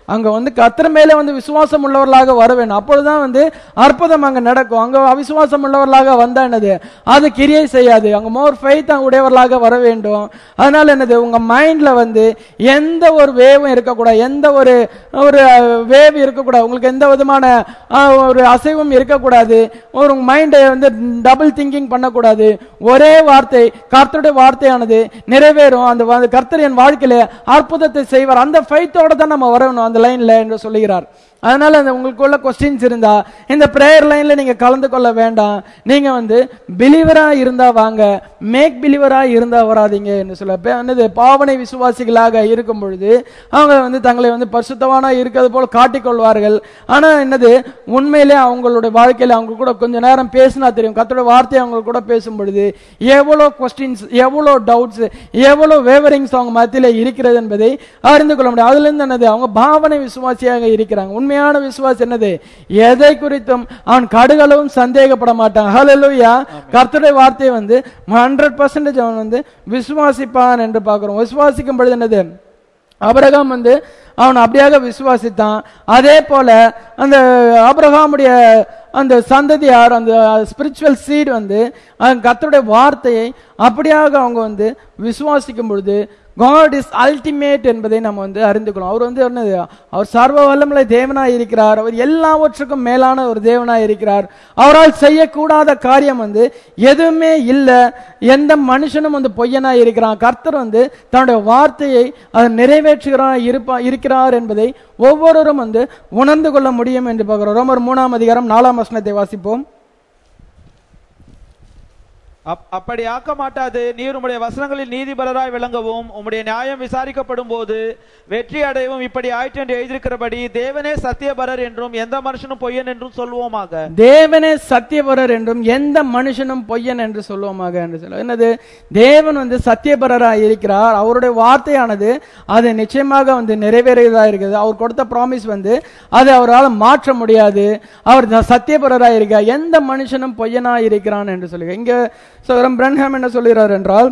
அங்க வந்து கர்த்தர் மேலே வந்து விசுவாசம் உள்ளவர்களாக வர வேண்டும் அப்பொழுதுதான் வந்து அற்புதம் அங்க நடக்கும் அங்க அவிசுவாசம் உள்ளவர்களாக வந்தா என்னது அது கிரியை செய்யாது அங்க மோர் ஃபெய்த் உடையவர்களாக வர வேண்டும் அதனால என்னது உங்க மைண்ட்ல வந்து எந்த ஒரு வேவும் இருக்கக்கூடாது எந்த ஒரு ஒரு வேவ் இருக்கக்கூடாது உங்களுக்கு எந்த விதமான அஹ், ஒரு அசைவும் இருக்கக்கூடாது ஒரு மைண்டை வந்து டபுள் திங்கிங் பண்ணக்கூடாது ஒரே வார்த்தை கர்த்தருடைய வார்த்தையானது நிறைவேறும் அந்த வ- கர்த்தர் என் வாழ்க்கையில அற்புதத்தை செய்வார் அந்த ஃபைத்தோட தான் நம்ம வரணும் அந்த லைன்ல என்று சொல்லுகிறார் அதனால அந்த உங்களுக்குள்ள கொஸ்டின்ஸ் இருந்தா இந்த பிரேயர் லைன்ல நீங்க கலந்து கொள்ள வேண்டாம் நீங்க வந்து பிலீவரா இருந்தா வாங்க மேக் பிலீவரா இருந்தா வராதீங்க என்று சொல்ல பே- என்னது பாவனை விசுவாசிகளாக இருக்கும் பொழுது அவங்க வந்து தங்களை வந்து பரிசுத்தவானா இருக்கிறது போல காட்டிக்கொள்வார்கள் ஆனா என்னது உண்மையிலே அவங்களுடைய வாழ்க்கையில அவங்க கூட கொஞ்ச நேரம் பேசினா தெரியும் கத்தோட வார்த்தை அவங்க கூட பேசும் பொழுது எவ்வளவு கொஸ்டின்ஸ் எவ்வளவு டவுட்ஸ் எவ்வளவு வேவரிங்ஸ் அவங்க மத்தியில இருக்கிறது என்பதை அறிந்து கொள்ள முடியும் அதுல இருந்து என்னது அவங்க பாவனை விசுவாசியாக இருக்கிறாங்க உண்மையான விசுவாசி என்னது எதை குறித்தும் அவன் கடுகளவும் சந்தேகப்பட மாட்டான் ஹalleluya கர்த்தருடைய வார்த்தையை வந்து ஹண்ட்ரட் பர்சன்டேஜ் அவன் வந்து விசுவாசிப்பான் என்று பார்க்கிறோம் விசுவாசிக்கும் பொழுது என்னது அபிரகாம் வந்து அவன் அப்படியாக விசுவாசித்தான் அதே போல அந்த ஆபிரகாமுடைய அந்த சந்ததியார் அந்த ஸ்பிரிச்சுவல் சீட் வந்து அவன் கர்த்தருடைய வார்த்தையை அப்படியாக அவங்க வந்து விசுவாசிக்கும் பொழுது காட் இஸ் அல்டிமேட் என்பதை நம்ம வந்து அறிந்து கொள்ளும் அவர் வந்து என்னது அவர் சர்வ வல்லமுள்ள தேவனாய் இருக்கிறார் அவர் எல்லாவற்றுக்கும் மேலான ஒரு தேவனாய் இருக்கிறார் அவரால் செய்யக்கூடாத காரியம் வந்து எதுவுமே இல்லை எந்த மனுஷனும் வந்து பொய்யனாய் இருக்கிறான் கர்த்தர் வந்து தன்னுடைய வார்த்தையை அதை நிறைவேற்றுகிறான் இருப்பா இருக்கிறார் என்பதை ஒவ்வொருவரும் வந்து உணர்ந்து கொள்ள முடியும் என்று பார்க்கிறோம் ரோமர் மூணாம் அதிகாரம் நாலாம் வசனத்தை வாசிப்போம் அப்- அப்படி ஆக்க மாட்டாது நீர் உம்முடைய வசனங்களில் நீதிபரராய் விளங்கவும் உம்முடைய நியாயம் விசாரிக்கப்படும் போது வெற்றி அடையவும் இப்படி ஆயிற்று என்று எழுதியிருக்கிறபடி தேவனே சத்தியபரர் என்றும் எந்த மனுஷனும் பொய்யன் என்றும் சொல்வோமாக தேவனே சத்தியபரர் என்றும் எந்த மனுஷனும் பொய்யன் என்று சொல்லுவோமாக என்று சொல்ல என்னது தேவன் வந்து சத்தியபரராக இருக்கிறார் அவருடைய வார்த்தையானது அது நிச்சயமாக வந்து நிறைவேறியதா இருக்குது அவர் கொடுத்த ப்ராமிஸ் வந்து அது அவரால் மாற்ற முடியாது அவர் த- சத்தியபரராக இருக்கிறார் எந்த மனுஷனும் பொய்யனா இருக்கிறான் என்று சொல்லுங்க இங்க சோதரம் பிரன்ஹாம் என்ன சொல்கிறார் என்றால்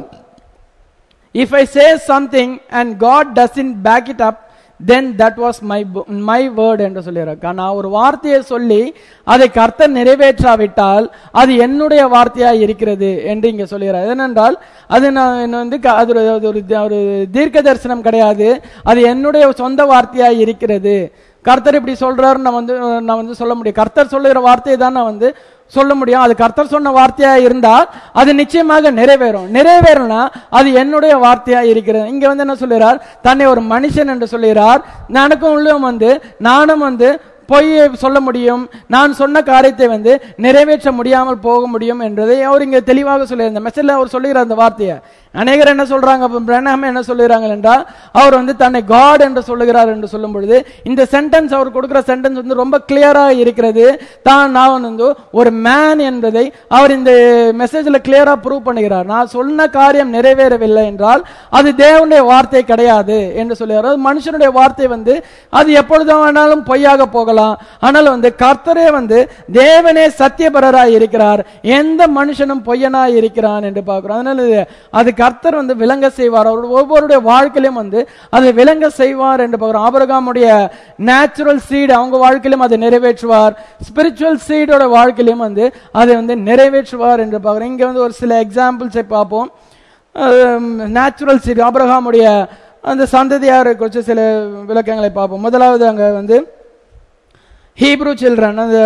if I say something and God doesn't back it up, then that was my bo- my word என்று சொல்லியிருக்க நான் ஒரு வார்த்தையை சொல்லி அதை கர்த்தர் நிறைவேற்றாவிட்டால் அது என்னுடைய வார்த்தையா இருக்கிறது என்று இங்க சொல்லுகிறார் ஏனென்றால் அது நான் என்ன வந்து க- அது ஒரு அது ஒரு ஒரு தீர்க்க தரிசனம் கிடையாது அது என்னுடைய சொந்த வார்த்தையா இருக்கிறது கர்த்தர் இப்படி சொல்றாருன்னு நான் வந்து நான் வந்து சொல்ல முடியும் கர்த்தர் சொல்லுகிற வார்த்தையை தான் நான் வந்து சொல்ல முடியும் அது கர்த்தர் சொன்ன வார்த்தையா இருந்தால் அது நிச்சயமாக நிறைவேறும் நிறைவேறனா அது என்னுடைய வார்த்தையா இருக்கிறது இங்க வந்து என்ன சொல்லுகிறார் தன்னை ஒரு மனுஷன் என்று சொல்லுகிறார் எனக்கும் உள்ளும் வந்து நானும் வந்து பொய் சொல்ல முடியும் நான் சொன்ன காரியத்தை வந்து நிறைவேற்ற முடியாமல் போக முடியும் என்றதை அவர் இங்க தெளிவாக சொல்லி இந்த மெசேஜ்ல அவர் சொல்லுகிறார் அந்த வார்த்தையை அநேகர் என்ன சொல்றாங்க அப்ப பிரண்ணாம என்ன சொல்லுகிறாங்க என்றால் அவர் வந்து தன்னை காட் என்று சொல்லுகிறார் என்று சொல்லும் பொழுது இந்த சென்டென்ஸ் அவர் கொடுக்கிற சென்டென்ஸ் வந்து ரொம்ப கிளியரா இருக்கிறது தான் நான் வந்து ஒரு மேன் என்பதை அவர் இந்த மெசேஜ்ல கிளியரா ப்ரூவ் பண்ணுகிறார் நான் சொன்ன காரியம் நிறைவேறவில்லை என்றால் அது தேவனுடைய வார்த்தை கிடையாது என்று சொல்லுகிறார் அது மனுஷனுடைய வார்த்தை வந்து அது எப்பொழுது வேணாலும் பொய்யாக போகலாம் ஆனால் வந்து கர்த்தரே வந்து தேவனே சத்தியபரராய் இருக்கிறார் எந்த மனுஷனும் பொய்யனாய் இருக்கிறான் என்று பார்க்கிறோம் அதனால இது- அது கர்த்தர் வந்து விளங்க செய்வார் அவர் ஒவ்வொருடைய வாழ்க்கையிலும் வந்து அதை விளங்க செய்வார் என்று பார்க்கிறோம் ஆபிரகாமுடைய நேச்சுரல் சீடு அவங்க வாழ்க்கையிலும் அதை நிறைவேற்றுவார் ஸ்பிரிச்சுவல் சீடோட வாழ்க்கையிலும் வந்து அதை வந்து நிறைவேற்றுவார் என்று பார்க்கிறோம் இங்க வந்து ஒரு சில எக்ஸாம்பிள்ஸை பார்ப்போம் நேச்சுரல் சீடு ஆபிரகாமுடைய அந்த சந்ததியாரை குறித்து சில விளக்கங்களை பார்ப்போம் முதலாவது அங்க வந்து ஹீப்ரூ சில்ட்ரன் அந்த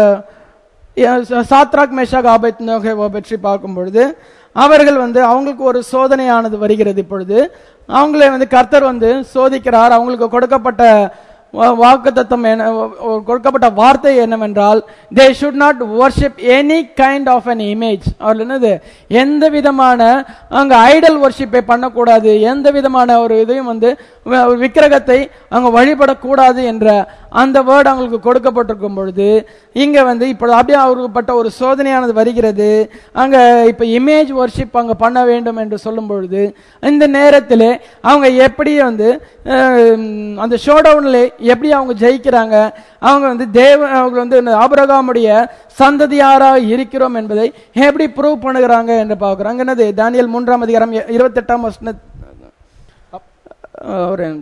சாத்ராக் மேஷாக் ஆபத் பற்றி பார்க்கும் பொழுது அவர்கள் வந்து அவங்களுக்கு ஒரு சோதனையானது வருகிறது இப்பொழுது அவங்களே வந்து கர்த்தர் வந்து சோதிக்கிறார் அவங்களுக்கு கொடுக்கப்பட்ட வாக்கு தத்துவம் என்ன ஒ- கொடுக்கப்பட்ட வார்த்தை என்னவென்றால் they should not worship any kind of an image அவர்கள் என்னது எந்த விதமான அங்க ஐடல் வர்ஷிப்பை பண்ணக்கூடாது எந்த விதமான ஒரு இதையும் வந்து வ- ஒரு விக்கிரகத்தை அங்க வழிபடக்கூடாது என்ற அந்த வேர்டு அவங்களுக்கு கொடுக்கப்பட்டிருக்கும் பொழுது இங்க வந்து இப்போ அப்படியே அவருக்குப்பட்ட ஒரு சோதனையானது வருகிறது அங்க இப்ப இமேஜ் வர்ஷிப் அங்க பண்ண வேண்டும் என்று சொல்லும் பொழுது இந்த நேரத்தில் அவங்க எப்படி வந்து அஹ், அந்த ஷோடவுன்ல எப்படி அவங்க ஜெயிக்கிறாங்க அவங்க வந்து தேவ அவங்க வந்து இந்த ஆபிரகாமுடைய சந்ததியாராக இருக்கிறோம் என்பதை எப்படி ப்ரூவ் பண்ணுகிறாங்க என்று பார்க்கிறோம் அங்க என்னது தானியல் மூன்றாம் அதிகாரம் இருபத்தெட்டாம் வசன அஹ், ஒரு நிமிஷம்.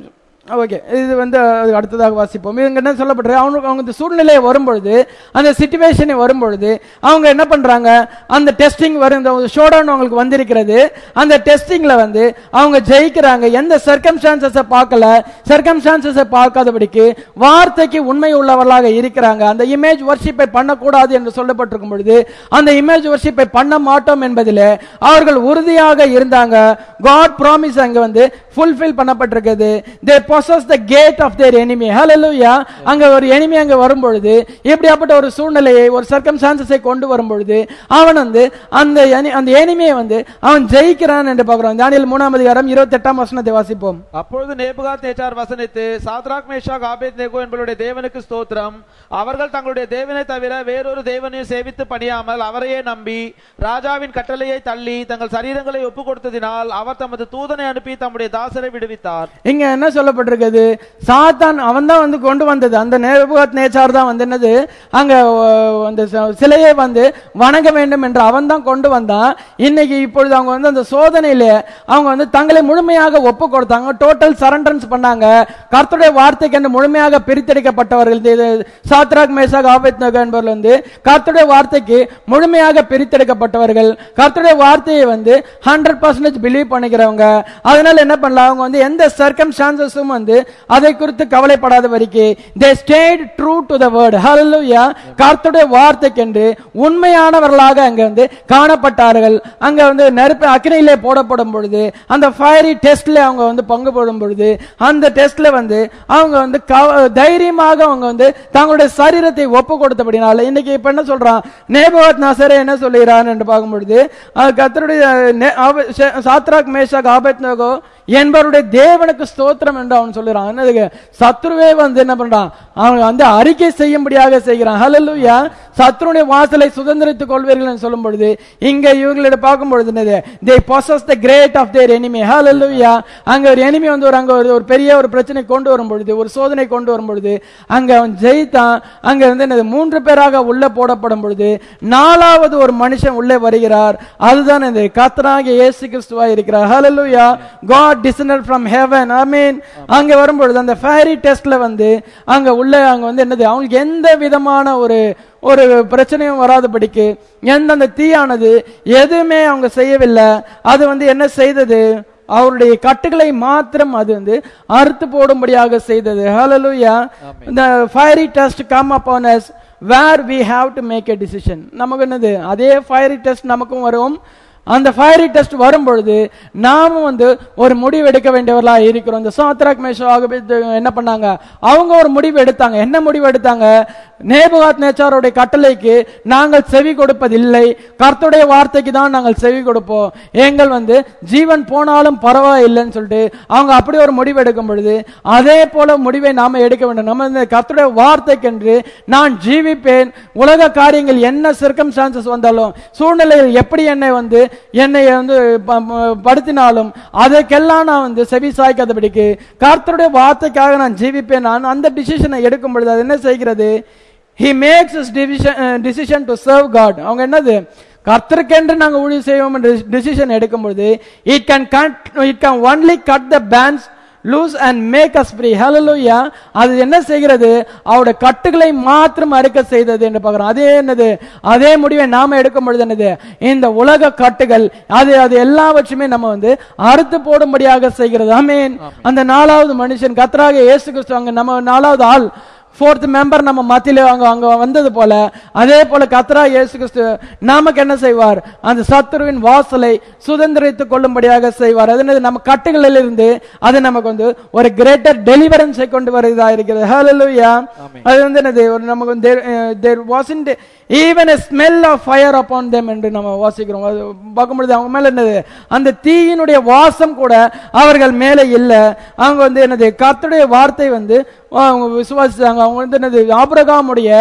ஓகே இது வந்து அது அடுத்ததாக வாசிப்போம் இவங்க என்ன சொல்லப்படுறது அவனுக்கு அவங்க இந்த சூழ்நிலை வரும்பொழுது அந்த சுச்சுவேஷன் வரும்பொழுது அவங்க என்ன பண்றாங்க அந்த டெஸ்டிங் வரும் இந்த ஷோடவுன் அவங்களுக்கு வந்திருக்கிறது அந்த டெஸ்டிங்ல வந்து அவங்க ஜெயிக்கிறாங்க எந்த சர்க்கம்ஸ்டான்சஸை பார்க்கல சர்க்கம்ஸ்டான்சஸை பார்க்காதபடிக்கு வார்த்தைக்கு உண்மை உள்ளவர்களாக இருக்கிறாங்க அந்த இமேஜ் வர்ஷிப்பை பண்ணக்கூடாது என்று சொல்லப்பட்டிருக்கும் பொழுது அந்த இமேஜ் வர்ஷிப்பை பண்ண மாட்டோம் என்பதில் அவர்கள் உறுதியாக இருந்தாங்க காட் ப்ராமிஸ் அங்க வந்து ஃபுல்ஃபில் பண்ணப்பட்டிருக்கிறது they possess the gate of their enemy hallelujah அங்க ஒரு enemy அங்க வரும்பொழுது இப்படியாப்பட்ட ஒரு சூழ்நிலையை ஒரு சர்க்கம்ஸ்டான்சஸை கொண்டு வரும்பொழுது அவன் வந்து அந்த eni- அந்த எனிமையை வந்து அவன் ஜெயிக்கிறான் என்று பார்க்கிறோம் தானியல் மூணாம் அதிகாரம் இருபத்தி எட்டாம் வசனத்தை வாசிப்போம் அப்பொழுது நேபுகாத் நேச்சார் வசனித்து சாத்ராக் மேஷாக் ஆபேத் நேகோ என்பவருடைய தேவனுக்கு ஸ்தோத்திரம் அவர்கள் தங்களுடைய தேவனை தவிர வேறொரு தேவனையும் சேவித்து பணியாமல் அவரையே நம்பி ராஜாவின் கட்டளையை தள்ளி தங்கள் சரீரங்களை ஒப்பு கொடுத்ததினால் அவர் தமது தூதனை அனுப்பி தம்முடைய தாசரை விடுவித்தார் இங்க என்ன சொல்லப்பட்டிருக்குது சாத்தான் அவன் தான் வந்து கொண்டு வந்தது அந்த நேபுகாத் நேச்சார் தான் வந்து என்னது அங்க அஹ், அந்த ச- சிலையை வந்து வணங்க வேண்டும் என்று அவன் தான் கொண்டு வந்தான் இன்னைக்கு இப்பொழுது அவங்க வந்து அந்த சோதனையில அவங்க வந்து தங்களை முழுமையாக ஒப்பு கொடுத்தாங்க டோட்டல் சரண்டரன்ஸ் பண்ணாங்க கர்த்தருடைய வார்த்தைக்கு என்று முழுமையாக பிரித்தெடுக்கப்பட்டவர்கள் இது- இது சாத்ராக் மேசாக் ஆபத் என்பவர்கள் வந்து கர்த்தருடைய வார்த்தைக்கு முழுமையாக பிரித்தெடுக்கப்பட்டவர்கள் கர்த்தருடைய வார்த்தையை வந்து ஹண்ட்ரட் பர்சன்டேஜ் பிலீவ் பண்ணிக்கிறவங்க அதனால என்ன பண்ணலாம் அவங்க வந்து எந்த சர்க்கம்ஸ்டான்சஸும் வந்து அதை குறித்து கவலைப்படாத வரைக்கும் they stayed true to the word hallelujah கர்த்தருடைய வார்த்தைக்கென்று உண்மையானவர்களாக அங்க வந்து காணப்பட்டார்கள் அங்க வந்து நெருப்பு அக்னியிலே போடப்படும் பொழுது அந்த ஃபயரி டெஸ்ட்ல அவங்க வந்து பங்கு போடும் பொழுது அந்த டெஸ்ட்ல வந்து அவங்க வந்து கவ- தைரியமாக அவங்க வந்து தங்களுடைய சரீரத்தை ஒப்பு கொடுத்தபடினால இன்னைக்கு இப்ப என்ன சொல்றான் நேபவாத் நாசரே என்ன சொல்லுகிறான் என்று பார்க்கும் பொழுது அது கர்த்தருடைய நே- ஆப- ஷே- சாத்ராக் மேஷாக் ஆபத் என்பவருடைய தேவனுக்கு ஸ்தோத்திரம் என்று அவன் சொல்லுறான் என்னதுக்கு சத்ருவே வந்து என்ன பண்றான் அவன் வந்து அறிக்கை செய்யும்படியாக செய்கிறான் ஹalleluya சத்ருடைய வாசலை சுதந்திரித்துக் கொள்வீர்கள் என்று சொல்லும் பொழுது இங்க இவர்களிட பார்க்கும் பொழுது என்னது they possess the great of their enemy hallelujah அங்க ஒரு enemy வந்து ஒரு அங்க ஒரு ஒரு பெரிய ஒரு பிரச்சனை கொண்டு வரும் பொழுது ஒரு சோதனை கொண்டு வரும் பொழுது அங்க அவன் ஜெயித்தான் அங்க வந்து என்னது மூன்று பேராக உள்ள போடப்படும் பொழுது நாலாவது ஒரு மனுஷன் உள்ளே வருகிறார் அதுதான் இந்த கர்த்தராகிய இயேசு கிறிஸ்துவா இருக்கிறார் ஹalleluya god descended from heaven amen அங்க வரும்பொழுது அந்த ஃபேரி டெஸ்ட்ல வந்து அங்க உள்ள அங்க வந்து என்னது அவங்களுக்கு எந்த விதமான ஒரு ஒரு பிரச்சனையும் வராதபடிக்கு எந்த அந்த தீயானது எதுவுமே அவங்க செய்யவில்லை அது வந்து என்ன செய்தது அவருடைய கட்டுகளை மாத்திரம் அது வந்து அறுத்து போடும்படியாக செய்தது ஹalleluya the fiery test come upon us where we have to make a decision நமக்கு என்னது அதே fiery test நமக்கும் வரும் அந்த ஃபயரி டெஸ்ட் வரும் பொழுது நாமும் வந்து ஒரு முடிவு எடுக்க வேண்டியவர்களா இருக்கிறோம் இந்த சாத்ராக் மேஷோ என்ன பண்ணாங்க அவங்க ஒரு முடிவு எடுத்தாங்க என்ன முடிவு எடுத்தாங்க நேபுகாத் நேச்சாரோடைய கட்டளைக்கு நாங்கள் செவி கொடுப்பதில்லை கர்த்தருடைய வார்த்தைக்கு தான் நாங்கள் செவி கொடுப்போம் எங்கள் வந்து ஜீவன் போனாலும் பரவாயில்லைன்னு சொல்லிட்டு அவங்க அப்படி ஒரு முடிவு எடுக்கும் பொழுது அதே போல முடிவை நாம எடுக்க வேண்டும் நம்ம இந்த கர்த்தருடைய வார்த்தைக்கென்று நான் ஜீவிப்பேன் உலக காரியங்கள் என்ன சர்க்கம்ஸ்டான்சஸ் வந்தாலும் சூழ்நிலையில் எப்படி என்னை வந்து என்னை வந்து ப- ப- படுத்தினாலும் அதற்கெல்லாம் நான் வந்து செவி சாய்க்காதபடிக்கு கர்த்தருடைய வார்த்தைக்காக நான் ஜீவிப்பேன் நான் அந்த டிசிஷனை எடுக்கும் பொழுது அது என்ன செய்கிறது he makes his division uh, decision to serve god அவங்க என்னது கர்த்தருக்கென்று நாங்க ஊழியம் செய்வோம் என்ற டிசிஷன் எடுக்கும் பொழுது it can cut it can only cut the bands loose and make us free hallelujah அது என்ன செய்கிறது அவருடைய கட்டுகளை மாத்திரம் அறுக்க செய்தது என்று பார்க்கிறோம் அதே என்னது அதே முடிவை நாம எடுக்கும் பொழுது என்னது இந்த உலக கட்டுகள் அது அது எல்லாவற்றையுமே நம்ம வந்து அறுத்து போடும்படியாக செய்கிறது ஆமென் அந்த நாலாவது மனுஷன் கத்தராக இயேசு கிறிஸ்து அங்க நம்ம நாலாவது ஆள் ஃபோர்த் மெம்பர் நம்ம மத்தியில அங்க அங்க வந்தது போல அதே போல கத்ரா இயேசு கிறிஸ்து நமக்கு என்ன செய்வார் அந்த சத்துருவின் வாசலை சுதந்திரித்துக் கொள்ளும்படியாக செய்வார் அது என்னது நம்ம கட்டுகளில் இருந்து அது நமக்கு வந்து ஒரு கிரேட்டர் டெலிவரன்ஸை கொண்டு வருவதா இருக்கிறது ஹalleluya அது வந்து என்னது ஒரு நமக்கு வந்து there wasn't even a smell of fire upon them என்று நம்ம வாசிக்கிறோம் அது பார்க்கும்பொழுது அவங்க மேல என்னது அந்த தீயினுடைய வாசம் கூட அவர்கள் மேலே இல்லை அவங்க வந்து என்னது கர்த்தருடைய வார்த்தை வந்து அவங்க விசுவாசிச்சாங்க அவங்க வந்து என்னது ஆபிரகாமுடைய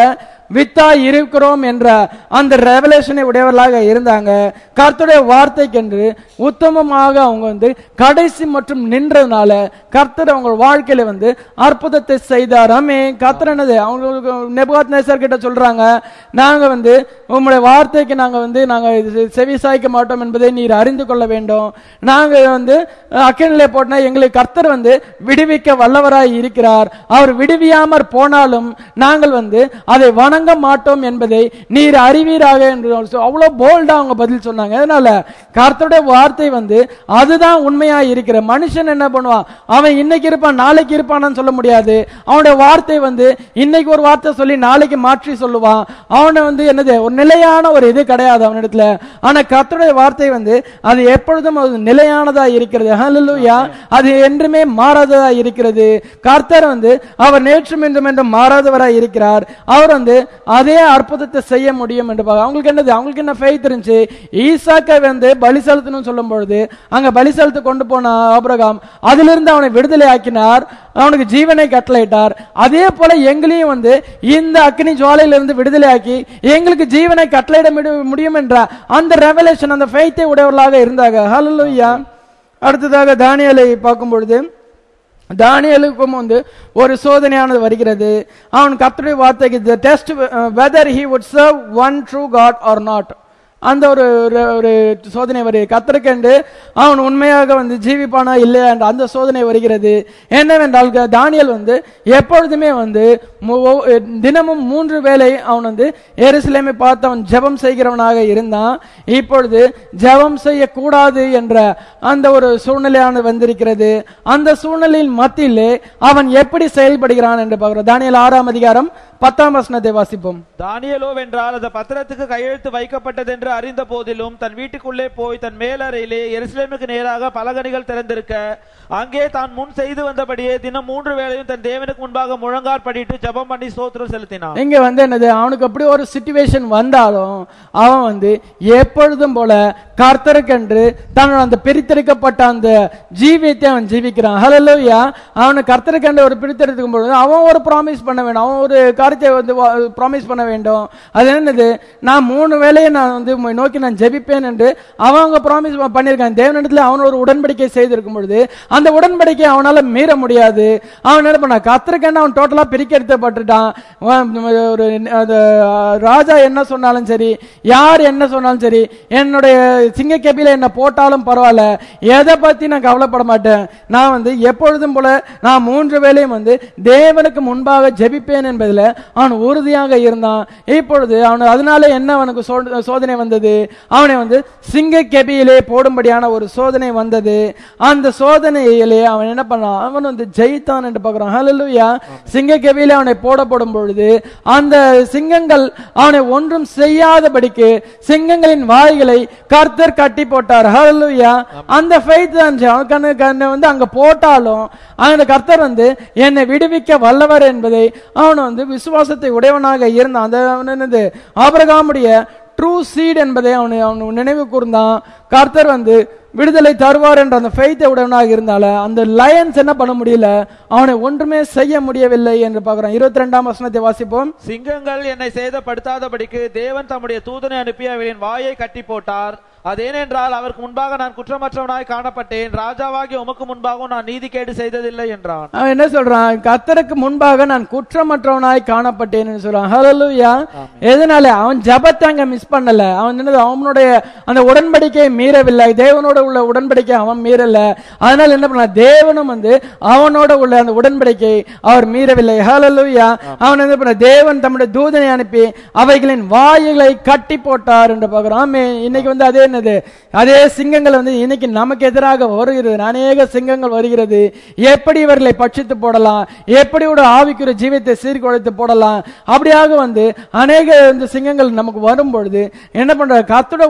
வித்தா இருக்கிறோம் என்ற அந்த ரெவலேஷனை உடையவர்களாக இருந்தாங்க கர்த்தருடைய வார்த்தைக்கென்று உத்தமமாக அவங்க வந்து கடைசி மற்றும் நின்றதுனால கர்த்தர் அவங்க வாழ்க்கையில வந்து அற்புதத்தை செய்தார் ஆமே கர்த்தர் என்னது அவங்களுக்கு நெபுகாத் நேசர் கிட்ட சொல்றாங்க நாங்க வந்து உங்களுடைய வார்த்தைக்கு நாங்க வந்து நாங்க இது செவி சாய்க்க மாட்டோம் என்பதை நீர் அறிந்து கொள்ள வேண்டும் நாங்க வந்து அக்கினிலே போட்டா எங்களுக்கு கர்த்தர் வந்து விடுவிக்க வல்லவராய் இருக்கிறார் அவர் விடுவியாமற் போனாலும் நாங்கள் வந்து அதை வணங்க மாட்டோம் என்பதை நீர் அறிவீராக என்று சொ- அவ்வளவு போல்டா அவங்க பதில் சொன்னாங்க அதனால கர்த்தருடைய வார்த்தை வந்து அதுதான் உண்மையா இருக்கிற மனுஷன் என்ன பண்ணுவான் அவன் இன்னைக்கு இருப்பான் நாளைக்கு இருப்பான்னு சொல்ல முடியாது அவனுடைய வார்த்தை வந்து இன்னைக்கு ஒரு வார்த்தை சொல்லி நாளைக்கு மாற்றி சொல்லுவான் அவனை வந்து என்னது ஒரு நிலையான ஒரு இது கிடையாது அவனிடத்துல ஆனா கர்த்தருடைய வார்த்தை வந்து அது எப்பொழுதும் அது நிலையானதா இருக்கிறது ஹalleluya அது என்றுமே மாறாததா இருக்கிறது கர்த்தர் வந்து அவர் நேற்றும் இன்றும் என்றும் மாறாதவராய் இருக்கிறார் அவர் வந்து அதே அற்புதத்தை செய்ய முடியும் என்று பார்க்க அவங்களுக்கு என்னது அவங்களுக்கு என்ன ஃபெய்த் இருந்துச்சு ஈசாக்கை வந்து பலி செலுத்தணும்னு சொல்லும் பொழுது அங்க பலி செலுத்த கொண்டு போன ஆபிரகாம் அதிலிருந்து அவனை விடுதலை ஆக்கினார் அவனுக்கு ஜீவனை கட்டளையிட்டார் அதே போல எங்களையும் வந்து இந்த அக்னி ஜுவாலையிலிருந்து விடுதலை ஆக்கி எங்களுக்கு ஜீவனை கட்டளையிட முடி- முடியும் என்ற அந்த ரெவலேஷன் அந்த ஃபெய்த்தை உடையவர்களாக இருந்தாங்க ஹalleluya அடுத்ததாக தானியலை பார்க்கும் பொழுது தானியலுக்கும் வந்து ஒரு சோதனையானது வருகிறது அவன் கர்த்தருடைய வார்த்தைக்கு test whether he would serve one true God or not அந்த ஒரு ஒரு- ஒரு சோதனை வருகிறது கத்தருக்கென்று அவன் உண்மையாக வந்து ஜீவிப்பானா இல்லையா என்ற அந்த சோதனை வருகிறது என்னவென்றால் க- தானியேல் வந்து எப்பொழுதுமே வந்து மு- ஒவ்- தினமும் மூன்று வேளை அவன் வந்து எருசலேமை பார்த்து அவன் ஜெபம் செய்கிறவனாக இருந்தான் இப்பொழுது ஜெபம் செய்யக்கூடாது என்ற அந்த ஒரு சூழ்நிலையானது வந்திருக்கிறது அந்த சூழ்நிலையின் மத்தியிலே அவன் எப்படி செயல்படுகிறான் என்று பார்க்கிறோம் தானியேல் ஆறாம் அதிகாரம் பத்தாம் வசனத்தை வாசிப்போம் தானியலோ வென்றால் அந்த பத்திரத்துக்கு கையெழுத்து வைக்கப்பட்டது என்று அறிந்த போதிலும் தன் வீட்டுக்குள்ளே போய் தன் மேலறையிலே எருசலேமுக்கு நேராக பலகணிகள் திறந்திருக்க அங்கே தான் முன் செய்து வந்தபடியே தினம் மூன்று வேளையும் தன் தேவனுக்கு முன்பாக முழங்கார் படிட்டு ஜெபம் பண்ணி ஸ்தோத்திரம் செலுத்தினான் இங்க வந்து என்னது அவனுக்கு அப்படி ஒரு சுச்சுவேஷன் வந்தாலும் அவன் வந்து எப்பொழுதும் போல கர்த்தருக்கென்று தன்னோட அந்த பிரித்தெடுக்கப்பட்ட அந்த ஜீவியத்தை அவன் ஜீவிக்கிறான் ஹalleluya அவனுக்கு கர்த்தருக்கென்று ஒரு பிரித்தெடுக்கும் பொழுது அவன் ஒரு ப்ராமிஸ் பண்ண வேண்டும் அவன் ஒரு காரியத்தை வந்து ப்ராமிஸ் பண்ண வேண்டும் அது என்னது நான் மூணு வேளையை நான் வந்து உம்மை நோக்கி நான் ஜெபிப்பேன் என்று அவன் அங்க ப்ராமிஸ் பண்ணியிருக்கான் தேவனிடத்துல அவன் ஒரு உடன்படிக்கை செய்திருக்கும் பொழுது அந்த உடன்படிக்கை அவனால மீற முடியாது அவன் என்ன பண்ண கத்திரக்கண்ண அவன் டோட்டலா பிரிக்கெடுத்தப்பட்டுட்டான் அவன் ஒரு அது, ராஜா என்ன சொன்னாலும் சரி யார் என்ன சொன்னாலும் சரி என்னுடைய சிங்க கேபில என்ன போட்டாலும் பரவாயில்ல எதை பத்தி நான் கவலைப்பட மாட்டேன் நான் வந்து எப்பொழுதும் போல நான் மூன்று வேளையும் வந்து தேவனுக்கு முன்பாக ஜெபிப்பேன் என்பதில் அவன் உறுதியாக இருந்தான் இப்பொழுது அவன் அதனால என்ன அவனுக்கு சோ- சோதனை வந்தது அவனை வந்து சிங்க கெபியிலே போடும்படியான ஒரு சோதனை வந்தது அந்த சோதனையிலே அவன் என்ன பண்ணான் அவன் வந்து ஜெயித்தான் என்று பார்க்கிறான் ஹalleluya சிங்க கெபியிலே அவனை போடப்படும் பொழுது அந்த சிங்கங்கள் அவனை ஒன்றும் செய்யாதபடிக்கு சிங்கங்களின் வாய்களை கர்த்தர் கட்டி போட்டார் ஹalleluya அந்த ஃபெய்த் தான் அவன் கண்ணு கண்ணை வந்து அங்க போட்டாலும் அந்த கர்த்தர் வந்து என்னை விடுவிக்க வல்லவர் என்பதை அவன் வந்து விசுவாசத்தை உடையவனாக இருந்தான் அந்த அவன் என்னது ஆபிரகாமுடைய ட்ரூ சீட் என்பதை அவனை அவன் நினைவு கூர்ந்தான் கர்த்தர் வந்து விடுதலை தருவார் என்ற அந்த ஃபெய்த்தை உடையவனாக இருந்தால அந்த லயன்ஸ் என்ன பண்ண முடியல அவனை ஒன்றுமே செய்ய முடியவில்லை என்று பார்க்கிறோம் இருபத்தி ரெண்டாம் வசனத்தை வாசிப்போம் சிங்கங்கள் என்னை சேதப்படுத்தாதபடிக்கு தேவன் தம்முடைய தூதனை அனுப்பி அவளின் வாயை கட்டி போட்டார் அதேனென்றால் அவருக்கு முன்பாக நான் குற்றமற்றவனாய் காணப்பட்டேன் ராஜாவாகிய உமக்கு முன்பாகவும் நான் நீதிகேடு செய்ததில்லை என்றான் அவன் என்ன சொல்றான் கர்த்தருக்கு முன்பாக நான் குற்றமற்றவனாய் காணப்பட்டேன்னு சொல்றான் ஹalleluya எதனால அவன் ஜெபத்தை அங்க மிஸ் பண்ணல அவன் என்னது அவனுடைய அந்த உடன்படிக்கையை மீறவில்லை தேவனோட உள்ள உடன்படிக்கை அவன் மீறல அதனால என்ன பண்ண தேவனும் வந்து அவனோட உள்ள அந்த உடன்படிக்கை அவர் மீறவில்லை ஹalleluya அவன் என்ன பண்ண தேவன் தம்முடைய தூதனை அனுப்பி அவைகளின் வாய்களை கட்டி போட்டார் என்று பார்க்கிறோம் ஆமே இன்னைக்கு வந்து அதே என்னது அதே சிங்கங்கள் வந்து இன்னைக்கு நமக்கு எதிராக வருகிறது அநேக சிங்கங்கள் வருகிறது எப்படி இவர்களை பட்சித்து போடலாம் எப்படி ஒரு ஆவிக்குரிய ஜீவத்தை சீர்குலைத்து போடலாம் அப்படியாக வந்து அநேக இந்த சிங்கங்கள் நமக்கு வரும் பொழுது என்ன பண்ற கத்தோட வார்த்தை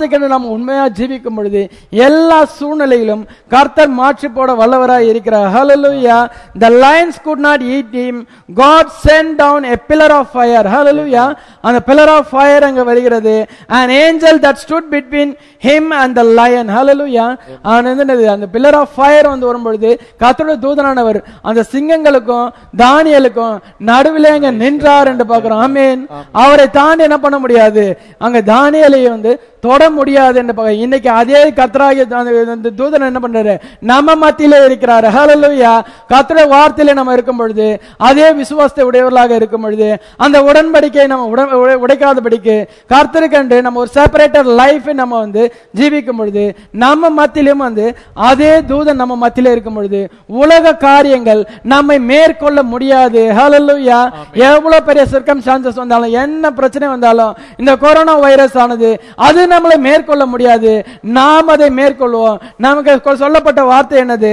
அவருக்கென்று நாம் உண்மையா ஜீவிக்கும் பொழுது எல்லா சூழ்நிலையிலும் கர்த்தர் மாற்றி போட வல்லவராய் இருக்கிறார் ஹalleluya the lions could not eat him god sent down a pillar of fire hallelujah அந்த pillar of fire அங்க வருகிறது an angel that stood between him and the lion hallelujah அவன் வந்து என்னது, அந்த pillar of fire வந்து வரும்பொழுது கர்த்தருடைய தூதனானவர் அந்த சிங்கங்களுக்கும் தானியலுக்கும் நடுவிலே அங்க நின்றார் என்று பார்க்கிறோம் ஆமென் அவரை தாண்டி என்ன பண்ண முடியாது அங்க தானியலை வந்து தொட முடியாது என்று பார்க்க இன்னைக்கு அதே கர்த்தராகிய அந்த- அந்த தூதன் என்ன பண்றாரு நம்ம மத்தியிலே இருக்கிறாரு ஹalleluya கர்த்தருடைய வார்த்தையிலே நம்ம இருக்கும் பொழுது அதே விசுவாசத்தை உடையவர்களாக இருக்கும் பொழுது அந்த உடன்படிக்கை நம்ம உட- உடை- உடைக்காதபடிக்கு கர்த்தருக்கென்று நம்ம ஒரு செப்பரேட்டர் லைஃபை நம்ம வந்து ஜீவிக்கும் பொழுது நம்ம மத்தியிலும் வந்து அதே தூதன் நம்ம மத்தியிலே இருக்கும் பொழுது உலக காரியங்கள் நம்மை மேற்கொள்ள முடியாது ஹalleluya எவ்வளவு பெரிய சர்க்கம்ஸ்டான்சஸ் வந்தாலும் என்ன பிரச்சனை வந்தாலும் இந்த கொரோனா வைரஸ் ஆனது அது நம்மளை மேற்கொள்ள முடியாது நாம் அதை மேற்கொள்வோம் நமக்கு கொ- சொல்லப்பட்ட வார்த்தை என்னது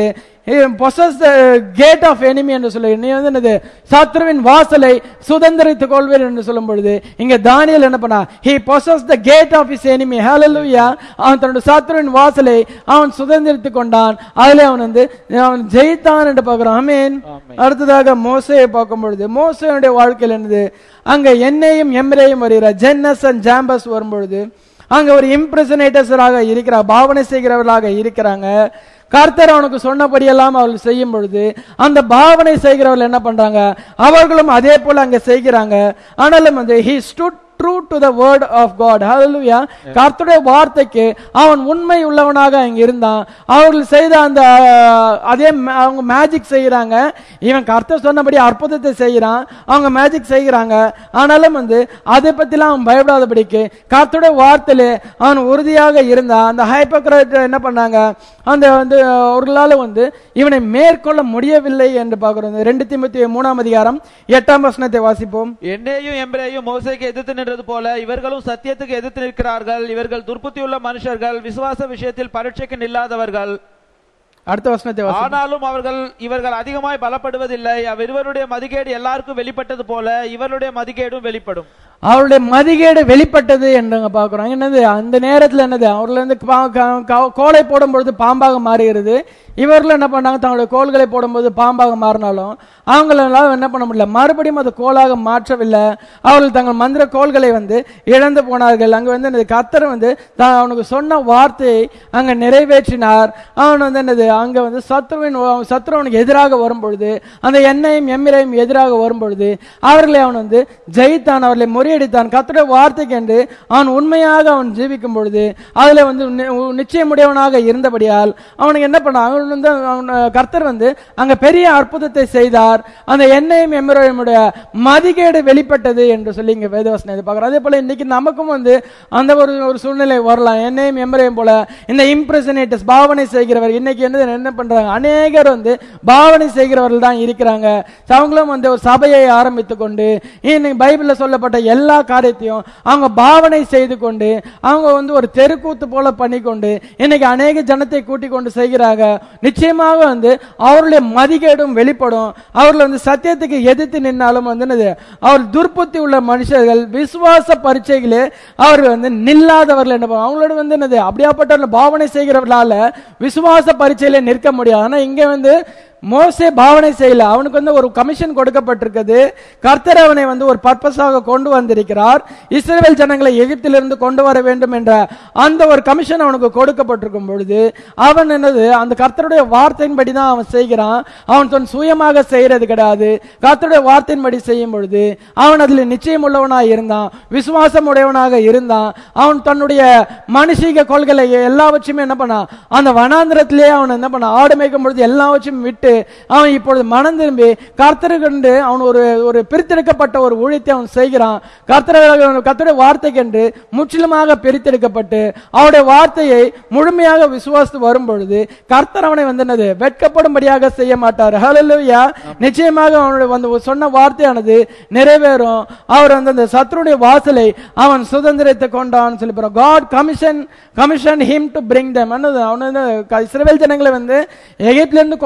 பொசஸ் கேட் ஆஃப் enemy என்று சொல்லி நீ வந்து என்னது சத்ருவின் வாசலை சுதந்திரித்துக் கொள்வீர் என்று சொல்லும் பொழுது இங்க தானியல் என்ன பண்ணா he possessed the gate of his enemy hallelujah அவன் தன்னுடைய சத்ருவின் வாசலை அவன் சுதந்திரித்துக் கொண்டான் அதிலே அவன் வந்து அவன் ஜெயித்தான் என்று பார்க்கிறோம் ஆமென் ஆமென். அடுத்ததாக மோசையை பார்க்கும் பொழுது மோசையுடைய வாழ்க்கையில் என்னது அங்க என்னையும் எம்ரேயும் வருகிறார் ஜென்னஸ் அண்ட் ஜாம்பஸ் வரும்பொழுது அங்க ஒரு இம்ப்ரெசனேட்டர்ஸராக இருக்கிறார் பாவனை செய்கிறவர்களாக இருக்கிறாங்க கர்த்தர் அவனுக்கு சொன்னபடியெல்லாம் அவர்கள் செய்யும் பொழுது அந்த பாவனை செய்கிறவர்கள் என்ன பண்றாங்க அவர்களும் அதே போல அங்க செய்கிறாங்க ஆனாலும் வந்து he stood true to the word of God hallelujah கர்த்தருடைய வார்த்தைக்கு அவன் உண்மை உள்ளவனாக அங்க இருந்தான் அவர்கள் செய்த அந்த அஹ், அதே ma- அவங்க மேஜிக் செய்யறாங்க இவன் கர்த்தர் சொன்னபடி அற்புதத்தை செய்யறான் அவங்க மேஜிக் செய்யறாங்க ஆனாலும் வந்து அதை பத்திலாம் அவன் பயப்படாதபடிக்கு கர்த்தருடைய வார்த்தையிலே அவன் உறுதியாக இருந்தான் அந்த ஹைப்போக்ரட் என்ன பண்ணாங்க அந்த வந்து அவர்களால வந்து இவனை மேற்கொள்ள முடியவில்லை என்று பார்க்கிறோம் ரெண்டு திமுத்தி மூணாம் அதிகாரம் எட்டாம் வசனத்தை வாசிப்போம் என்னையும் எம்பிரையும் மோசைக்கு எதிர்த்து நின்றது போல இவர்களும் சத்தியத்துக்கு எதிர்த்து நிற்கிறார்கள் இவர்கள் துர்ப்புத்தியுள்ள மனுஷர்கள் விசுவாச விஷயத்தில் பரீட்சைக்கு நில்லாதவர்கள் அடுத்த வசனத்தை வாசிப்போம் ஆனாலும் அவர்கள் இவர்கள் அதிகமாய் பலப்படுவதில்லை அவ்விருவருடைய மதிகேடு எல்லாருக்கும் வெளிப்பட்டது போல இவருடைய மதிகேடும் வெளிப்படும் அவருடைய மதிகேடு வெளிப்பட்டது என்று பார்க்கிறோம் என்னது அந்த நேரத்துல என்னது அவர்கள் வந்து பா- க- க- கோலை போடும்பொழுது பாம்பாக மாறுகிறது இவர்கள் என்ன பண்ணாங்க தங்களுடைய கோல்களை போடும்போது பாம்பாக மாறினாலும் அவங்களால என்ன பண்ண முடியல மறுபடியும் அது கோலாக மாற்றவில்லை அவர்கள் தங்கள் மந்திர கோல்களை வந்து இழந்து போனார்கள் அங்க வந்து என்னது கத்தர் வந்து தான் அவனுக்கு சொன்ன வார்த்தையை அங்க நிறைவேற்றினார் அவன் வந்து என்னது அங்க வந்து சத்ருவின் சத்ரு அவனுக்கு எதிராக வரும்பொழுது அந்த எண்ணெயும் எம்மிரையும் எதிராக வரும்பொழுது அவர்களை அவன் வந்து ஜெயித்தான் அவர்களை முறியடித்தான் கர்த்தருடைய வார்த்தைக்கு என்று அவன் உண்மையாக அவன் ஜீவிக்கும் பொழுது அதுல வந்து நி- நிச்சயமுடையவனாக இருந்தபடியால் அவனுக்கு என்ன பண்ண அவன் வந்து அவன் கர்த்தர் வந்து அங்க பெரிய அற்புதத்தை செய்தார் அந்த எண்ணெயும் எம்மிரையுடைய மதிகேடு வெளிப்பட்டது என்று சொல்லி இங்க வேதவசனம் இது பார்க்கிறோம் அதே போல இன்னைக்கு நமக்கும் வந்து அந்த ஒரு ஒரு சூழ்நிலை வரலாம் என்னையும் எம்ரையும் போல இந்த இம்ப்ரெசனேட்டர்ஸ் பாவனை செய்கிறவர் இன்னைக்கு என்ன என்ன பண்றாங்க அநேகர் வந்து பாவனை செய்கிறவர்கள் தான் இருக்கிறாங்க அவங்களும் வந்து ஒரு சபையை ஆரம்பித்து கொண்டு இன்னைக்கு பைபிள்ல சொல்லப்பட்ட எல்லா காரியத்தையும் அவங்க பாவனை செய்து கொண்டு அவங்க வந்து ஒரு தெருக்கூத்து போல பண்ணி கொண்டு இன்னைக்கு அநேக ஜனத்தை கூட்டிக் கொண்டு செய்கிறாங்க நிச்சயமாக வந்து அவருடைய மதிகேடும் வெளிப்படும் அவர்கள் வந்து சத்தியத்துக்கு எதிர்த்து நின்னாலும் வந்து என்னது அவர் துர்ப்புத்தி உள்ள மனுஷர்கள் விசுவாச பரீட்சைகளே அவர்கள் வந்து நில்லாதவர்கள் என்ன பண்ணுவாங்க? அவங்களோட வந்து என்னது அப்படியாப்பட்ட பாவனை செய்கிறவர்களால விசுவாச பரீட்சையில நிற்க முடியாது ஆனா இங்க வந்து மோசே பாவனை செய்யல அவனுக்கு வந்து ஒரு கமிஷன் கொடுக்கப்பட்டிருக்குது கர்த்தர் அவனை வந்து ஒரு பர்பஸாக கொண்டு வந்திருக்கிறார் இஸ்ரவேல் ஜனங்களை எகிப்திலிருந்து கொண்டு வர வேண்டும் என்ற அந்த ஒரு கமிஷன் அவனுக்கு கொடுக்கப்பட்டிருக்கும் பொழுது அவன் என்னது அந்த கர்த்தருடைய வார்த்தையின்படி தான் அவன் செய்கிறான் அவன் தன் சுயமாக செய்யறது கிடையாது கர்த்தருடைய வார்த்தையின்படி செய்யும் பொழுது அவன் அதில் நிச்சயம் உள்ளவனாக இருந்தான் விசுவாசம் உடையவனாக இருந்தான் அவன் தன்னுடைய மனுஷீக கொள்கைகளை எல்லாவற்றையுமே என்ன பண்ணான் அந்த வனாந்திரத்திலே அவன் என்ன பண்ணான் ஆடு மேய்க்கும் பொழுது எல்லாவற்றையும் விட்டு அவன் இப்பொழுது மனம் திரும்பி கர்த்தரை கண்டு அவன் ஒரு ஒரு பிரித்தெடுக்கப்பட்ட ஒரு ஊழியத்தை அவன் செய்கிறான் கர்த்தரை கர்த்தருடைய வார்த்தைக்கென்று முற்றிலுமாக பிரித்தெடுக்கப்பட்டு அவருடைய வார்த்தையை முழுமையாக விசுவாசித்து வரும் பொழுது கர்த்தர் அவனை வந்து என்னது வெட்கப்படும்படியாக செய்ய மாட்டார் ஹalleluya நிச்சயமாக அவனுடைய வந்து சொன்ன வார்த்தையானது நிறைவேறும் அவர் வந்து அந்த சத்ருடைய வாசலை அவன் சுதந்திரத்தை கொண்டான் சொல்லி போறோம் God commission commission him to bring them என்னது அவன் வந்து க- இஸ்ரவேல் ஜனங்களை வந்து எகிப்திலிருந்து கொண்டு வர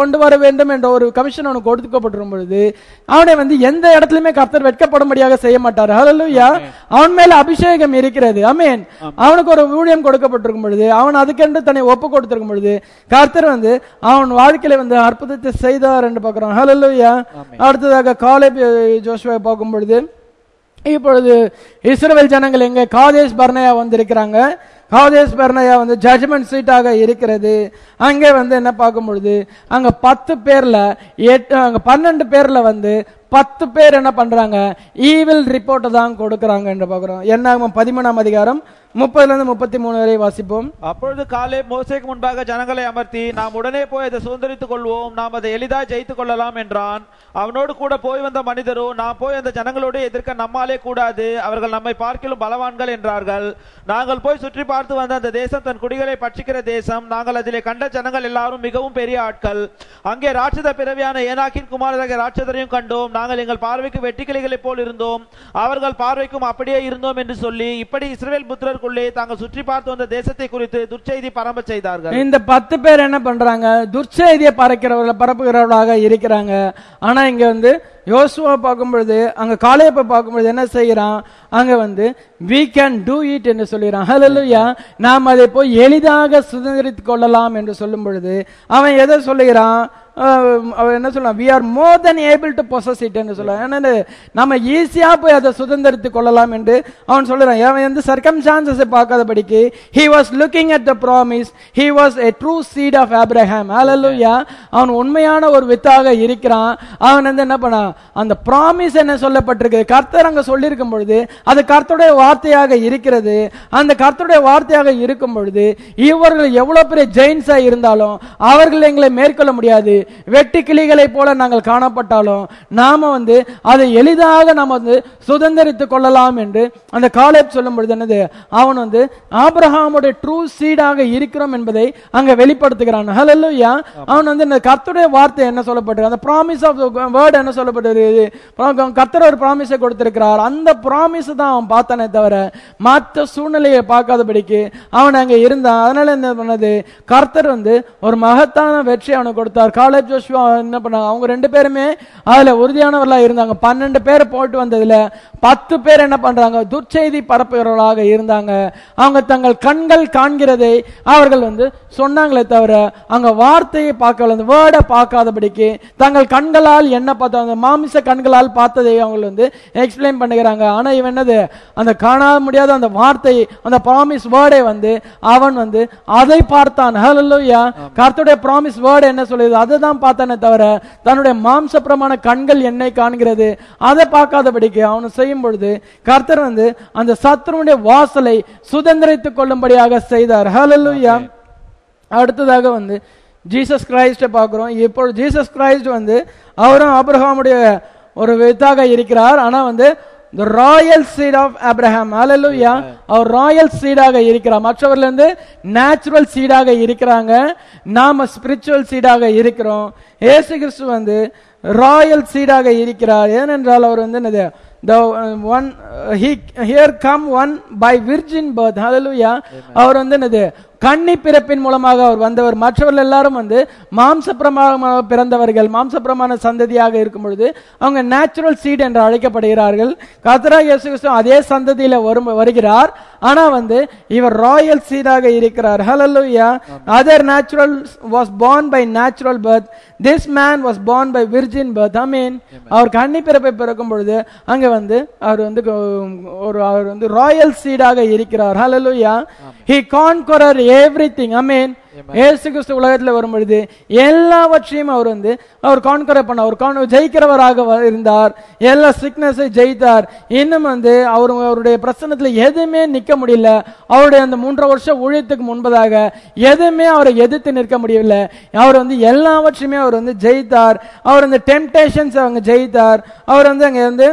வேண்டும் என்ற ஒரு கமிஷன் அவனுக்கு கொடுக்கப்பட்டிருக்கும் பொழுது அவனை வந்து எந்த இடத்துலயுமே கர்த்தர் வெட்கப்படும்படியாக செய்ய மாட்டார் ஹalleluya அவன் மேல அபிஷேகம் இருக்கிறது அமேன் அவனுக்கு ஒரு ஊழியம் கொடுக்கப்பட்டிருக்கும் பொழுது அவன் அதுக்கென்று தன்னை ஒப்பு கொடுத்திருக்கும் பொழுது கர்த்தர் வந்து அவன் வாழ்க்கையில வந்து அற்புதத்தை செய்தார் என்று பார்க்கிறோம் ஹalleluya அடுத்ததாக காலை ஜோஷுவை பார்க்கும் பொழுது இப்பொழுது இஸ்ரவேல் ஜனங்கள் எங்க காதேஷ் பர்னயா வந்திருக்கிறாங்க காதேஷ் பர்னயா வந்து ஜட்ஜ்மெண்ட் சீட்டாக இருக்கிறது அங்கே வந்து என்ன பார்க்கும் பொழுது அங்க பத்து பேர்ல எட்டு அங்க பன்னெண்டு பேர்ல வந்து பத்து பேர் என்ன பண்றாங்க ஈவில் ரிப்போர்ட்டை தான் கொடுக்கறாங்க என்று பார்க்கிறோம் என்ன பதிமூணாம் அதிகாரம் முப்பதுல இருந்து முப்பத்தி மூணு வரை வாசிப்போம் அப்பொழுது காலே மோசேக்கு முன்பாக ஜனங்களை அமர்த்தி நாம் உடனே போய் அதை சுதந்திரித்துக் கொள்வோம் நாம் அதை எளிதாய் ஜெயித்துக் கொள்ளலாம் என்றான் அவனோடு கூட போய் வந்த மனிதரோ நாம் போய் அந்த ஜனங்களோடு எதிர்க்க நம்மாலே கூடாது அவர்கள் நம்மை பார்க்கிலும் பலவான்கள் என்றார்கள் நாங்கள் போய் சுற்றி பார்த்து வந்த அந்த தேசம் தன் குடிகளை பட்சிக்கிற தேசம் நாங்கள் அதிலே கண்ட ஜனங்கள் எல்லாரும் மிகவும் பெரிய ஆட்கள் அங்கே ராட்சத பிறவியான ஏனாக்கின் குமாரதாக ராட்சதரையும் கண்டோம் நாங்கள் எங்கள் பார்வைக்கு வெட்டிக்கிளிகளைப் போல் இருந்தோம் அவர்கள் பார்வைக்கும் அப்படியே இருந்தோம் என்று சொல்லி இப்படி இஸ்ரவேல் புத்திரருக்குள்ளே தாங்கள் சுற்றி பார்த்து வந்த தேசத்தை குறித்து துர்ச்செய்தி பரம்ப செய்தார்கள் இந்த பத்து பேர் என்ன பண்றாங்க துர்ச்செய்தியை பறக்கிறவர்கள் பரப்புகிறவர்களாக இருக்கிறாங்க ஆனா இங்க வந்து யோசுவா பார்க்கும் பொழுது அங்க காளையப்ப பார்க்கும் பொழுது என்ன செய்யறான் அங்க வந்து we can do it என்று சொல்லிறான் ஹalleluya நாம் அதை போய் எளிதாக சுதந்திரித்துக் கொள்ளலாம் என்று சொல்லும் பொழுது அவன் எதை சொல்லுகிறான் அஹ் அவன் என்ன சொல்றான் we are more than able to possess it என்று சொல்றான் என்னன்னு நம்ம ஈஸியா போய் அதை சுதந்திரித்துக் கொள்ளலாம் என்று அவன் சொல்லுறான் அவன் வந்து சர்க்கம்சான்சஸை பார்க்காதபடிக்கு he was looking at the promise he was a true seed of abraham hallelujah அவன் உண்மையான ஒரு வித்தாக இருக்கிறான் அவன் வந்து என்ன பண்ணான் அந்த ப்ராமிஸ் என்ன சொல்லப்பட்டிருக்கு கர்த்தர் அங்க சொல்லியிருக்கும் பொழுது அது கர்த்தருடைய வார்த்தையாக இருக்கிறது அந்த கர்த்தருடைய வார்த்தையாக இருக்கும் பொழுது இவர்கள் எவ்வளவு பெரிய ஜெயின்ஸா இருந்தாலும் அவர்கள் எங்களை மேற்கொள்ள முடியாது வெட்டி கிளிகளைப் போல நாங்கள் காணப்பட்டாலும் நாம வந்து அதை எளிதாக நாம் வந்து சுதந்திரித்துக் கொள்ளலாம் என்று அந்த காலேப் சொல்லும் பொழுது என்னது அவன் வந்து ஆபிரஹாமுடைய ட்ரூ சீடாக இருக்கிறோம் என்பதை அங்க வெளிப்படுத்துகிறான் ஹalleluya அவன் வந்து இந்த கர்த்தருடைய வார்த்தை என்ன சொல்லப்பட்டிருக்கு அந்த ப்ராமிஸ் ஆஃப் வேர்ட் என்ன சொல்லப்பட்டிருக்கு கர்த்தர் ஒரு ப்ராமிஸை கொடுத்திருக்கிறார் அந்த ப்ராமிஸ் தான் அவன் பார்த்தானே தவிர மற்ற சூழ்நிலையை பார்க்காதபடிக்கு அவன் அங்க இருந்தான் அதனால என்ன பண்ணது கர்த்தர் வந்து ஒரு மகத்தான வெற்றி அவனுக்கு கொடுத்தார் காலேஜ் ஜோஷுவா என்ன பண்ணாங்க அவங்க ரெண்டு பேருமே அதுல உறுதியானவர்களா இருந்தாங்க பன்னெண்டு பேர் போட்டு வந்ததுல பத்து பேர் என்ன பண்றாங்க துர்ச்செய்தி பரப்புகிறவர்களாக இருந்தாங்க அவங்க தங்கள் கண்கள் காண்கிறதை அவர்கள் வந்து சொன்னாங்களே தவிர அங்க வார்த்தையை பார்க்கல அந்த வேர்டை பார்க்காதபடிக்கு தங்கள் கண்களால் என்ன பார்த்தா அந்த மாமிச கண்களால் பார்த்ததை அவங்க வந்து எக்ஸ்பிளைன் பண்ணுகிறாங்க ஆனா இவன் என்னது அந்த காண முடியாத அந்த வார்த்தை அந்த ப்ராமிஸ் வேர்டை வந்து அவன் வந்து அதை பார்த்தான் ஹalleluya கர்த்தருடைய ப்ராமிஸ் வேர்டு என்ன சொல்லுது அதை தான் பார்த்தானே தவிர தன்னுடைய மாம்ச பிரமாண கண்கள் என்னை காண்கிறது அதை பார்க்காதபடிக்கு அவன் செய்யும் பொழுது கர்த்தர் வந்து அந்த சத்துருடைய வாசலை சுதந்திரித்துக் கொள்ளும்படியாக செய்தார் ஹalleluya அடுத்ததாக வந்து ஜீசஸ் கிரைஸ்டை பார்க்கிறோம் இப்போ ஜீசஸ் கிரைஸ்ட் வந்து அவரும் ஆபிரகாமுடைய ஒரு வித்தாக இருக்கிறார் ஆனா வந்து the royal seed of Abraham hallelujah அவர் ராயல் சீடாக இருக்கிறார் மற்றவர்ல இருந்து நேச்சுரல் சீடாக இருக்கிறாங்க நாம ஸ்பிரிச்சுவல் சீடாக இருக்கிறோம் இயேசு கிறிஸ்து வந்து ராயல் சீடாக இருக்கிறார் ஏனென்றால் அவர் வந்து என்னது the uh, one uh, he here come one by virgin birth hallelujah அவர் வந்து என்னது கன்னி பிறப்பின் மூலமாக அவர் வந்தவர் மற்றவர்கள் எல்லாரும் வந்து மாம்ச பிரமாணமாக பிறந்தவர்கள் மாம்ச பிரமாண சந்ததியாக இருக்கும் பொழுது அவங்க நேச்சுரல் சீட் என்று அழைக்கப்படுகிறார்கள் கத்ரா இயேசு கிறிஸ்து அதே சந்ததியில வரும் வருகிறார் ஆனா வந்து இவர் ராயல் சீடாக இருக்கிறார் hallelujah other natural was born by natural birth this man was born by virgin birth i mean அவர் கன்னி பிறப்பை பிறக்கும் பொழுது அங்க வந்து அவர் வந்து கொ- ஒரு அவர் வந்து ராயல் சீடாக இருக்கிறார் hallelujah he conqueror everything i mean இயேசு கிறிஸ்து உலகத்துல வரும் பொழுது எல்லாவற்றையும் அவர் வந்து அவர் கான்கரை பண்ண அவர் con- ஜெயிக்கிறவராக வ- இருந்தார் எல்லா சிக்னஸை ஜெயித்தார் இன்னும் வந்து அவர் அவருடைய பிரசனத்துல எதுவுமே நிக்க முடியல அவருடைய அந்த மூன்றரை வருஷம் ஊழியத்துக்கு முன்பதாக எதுவுமே அவரை எதிர்த்து நிற்க முடியவில்லை அவர் வந்து எல்லாவற்றையுமே அவர் வந்து ஜெயித்தார் அவர் அந்த டெம்டேஷன்ஸ் அவங்க ஜெயித்தார் அவர் வந்து அங்க வந்து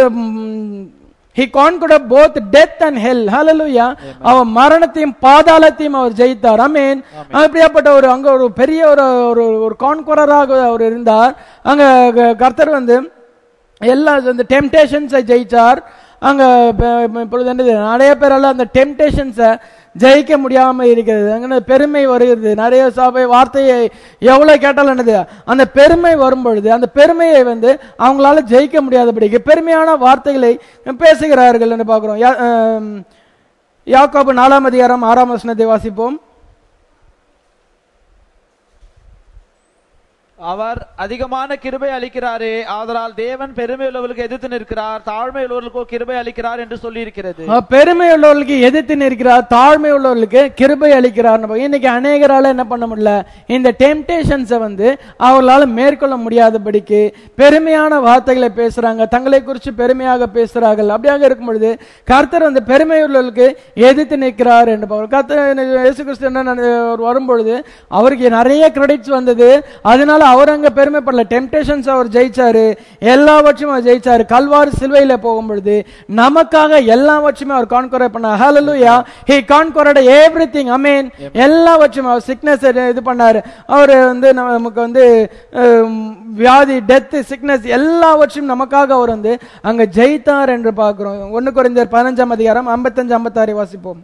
he conquered both death and hell hallelujah அவர் மரணத்தையும் பாதாளத்தையும் அவர் ஜெயித்தார் அமேன் அப்படியாப்பட்ட ஒரு அங்க ஒரு பெரிய ஒரு ஒரு ஒரு கான்குரராக அவர் இருந்தார் அங்க க- கர்த்தர் வந்து எல்லா அந்த டெம்டேஷன்ஸை ஜெயிச்சார் அங்க ப- ப- இப்பொழுது என்னது நிறைய பேரால அந்த டெம்டேஷன்ஸை ஜெயிக்க முடியாம இருக்கிறது அங்கே பெருமை வருகிறது நிறைய சபை வார்த்தையை எவ்வளவு கேட்டாலும் என்னது அந்த பெருமை வரும் பொழுது அந்த பெருமையை வந்து அவங்களால ஜெயிக்க முடியாதபடிக்கு பெருமையான வார்த்தைகளை பேசுகிறார்கள் என்று பார்க்கிறோம் யா- ஆம், யாக்கோபு நாலாம் அதிகாரம் ஆறாம் வசனத்தை வாசிப்போம் அவர் அதிகமான கிருபை அளிக்கிறாரே ஆதலால் தேவன் பெருமை உள்ளவர்களுக்கு எதிர்த்து நிற்கிறார் தாழ்மை உள்ளவர்களுக்கோ கிருபை அளிக்கிறார் என்று சொல்லி இருக்கிறது அஹ் பெருமை உள்ளவர்களுக்கு எதிர்த்து நிற்கிறார் தாழ்மை உள்ளவர்களுக்கு கிருபை அளிக்கிறார் இன்னைக்கு அநேகரால என்ன பண்ண முடியல இந்த டெம்டேஷன்ஸை வந்து அவர்களால மேற்கொள்ள முடியாதபடிக்கு பெருமையான வார்த்தைகளை பேசுறாங்க தங்களை குறித்து பெருமையாக பேசுறார்கள் அப்படியாக இருக்கும் பொழுது கர்த்தர் வந்து பெருமை உள்ளவர்களுக்கு எதிர்த்து நிற்கிறார் என்று பார்க்கிறோம். கர்த்தர் இயேசு கிறிஸ்து என்ன நட- அவர் வரும்பொழுது அவருக்கு நிறைய கிரெடிட்ஸ் வந்தது அதனால அவர் அங்க பெருமைப்படல டெம்டேஷன்ஸ் அவர் ஜெயிச்சாரு எல்லாவற்றையும் அவர் ஜெயிச்சாரு கல்வாரி சிலுவையில போகும் பொழுது நமக்காக எல்லாவற்றையுமே அவர் கான்கொரை பண்ணார் ஹalleluya he conquered everything i mean எல்லாவற்றையும் அவர் சிக்னஸ் இது பண்ணாரு அவர் வந்து நமக்கு வந்து ஹம், வியாதி டெத் சிக்னஸ் எல்லாவற்றையும் நமக்காக அவர் வந்து அங்க ஜெயித்தார் என்று பார்க்கிறோம் ஒன்னு குறைந்தர் பதினஞ்சாம் அதிகாரம் ஐம்பத்தஞ்சு ஐம்பத்தாறு வாசிப்போம்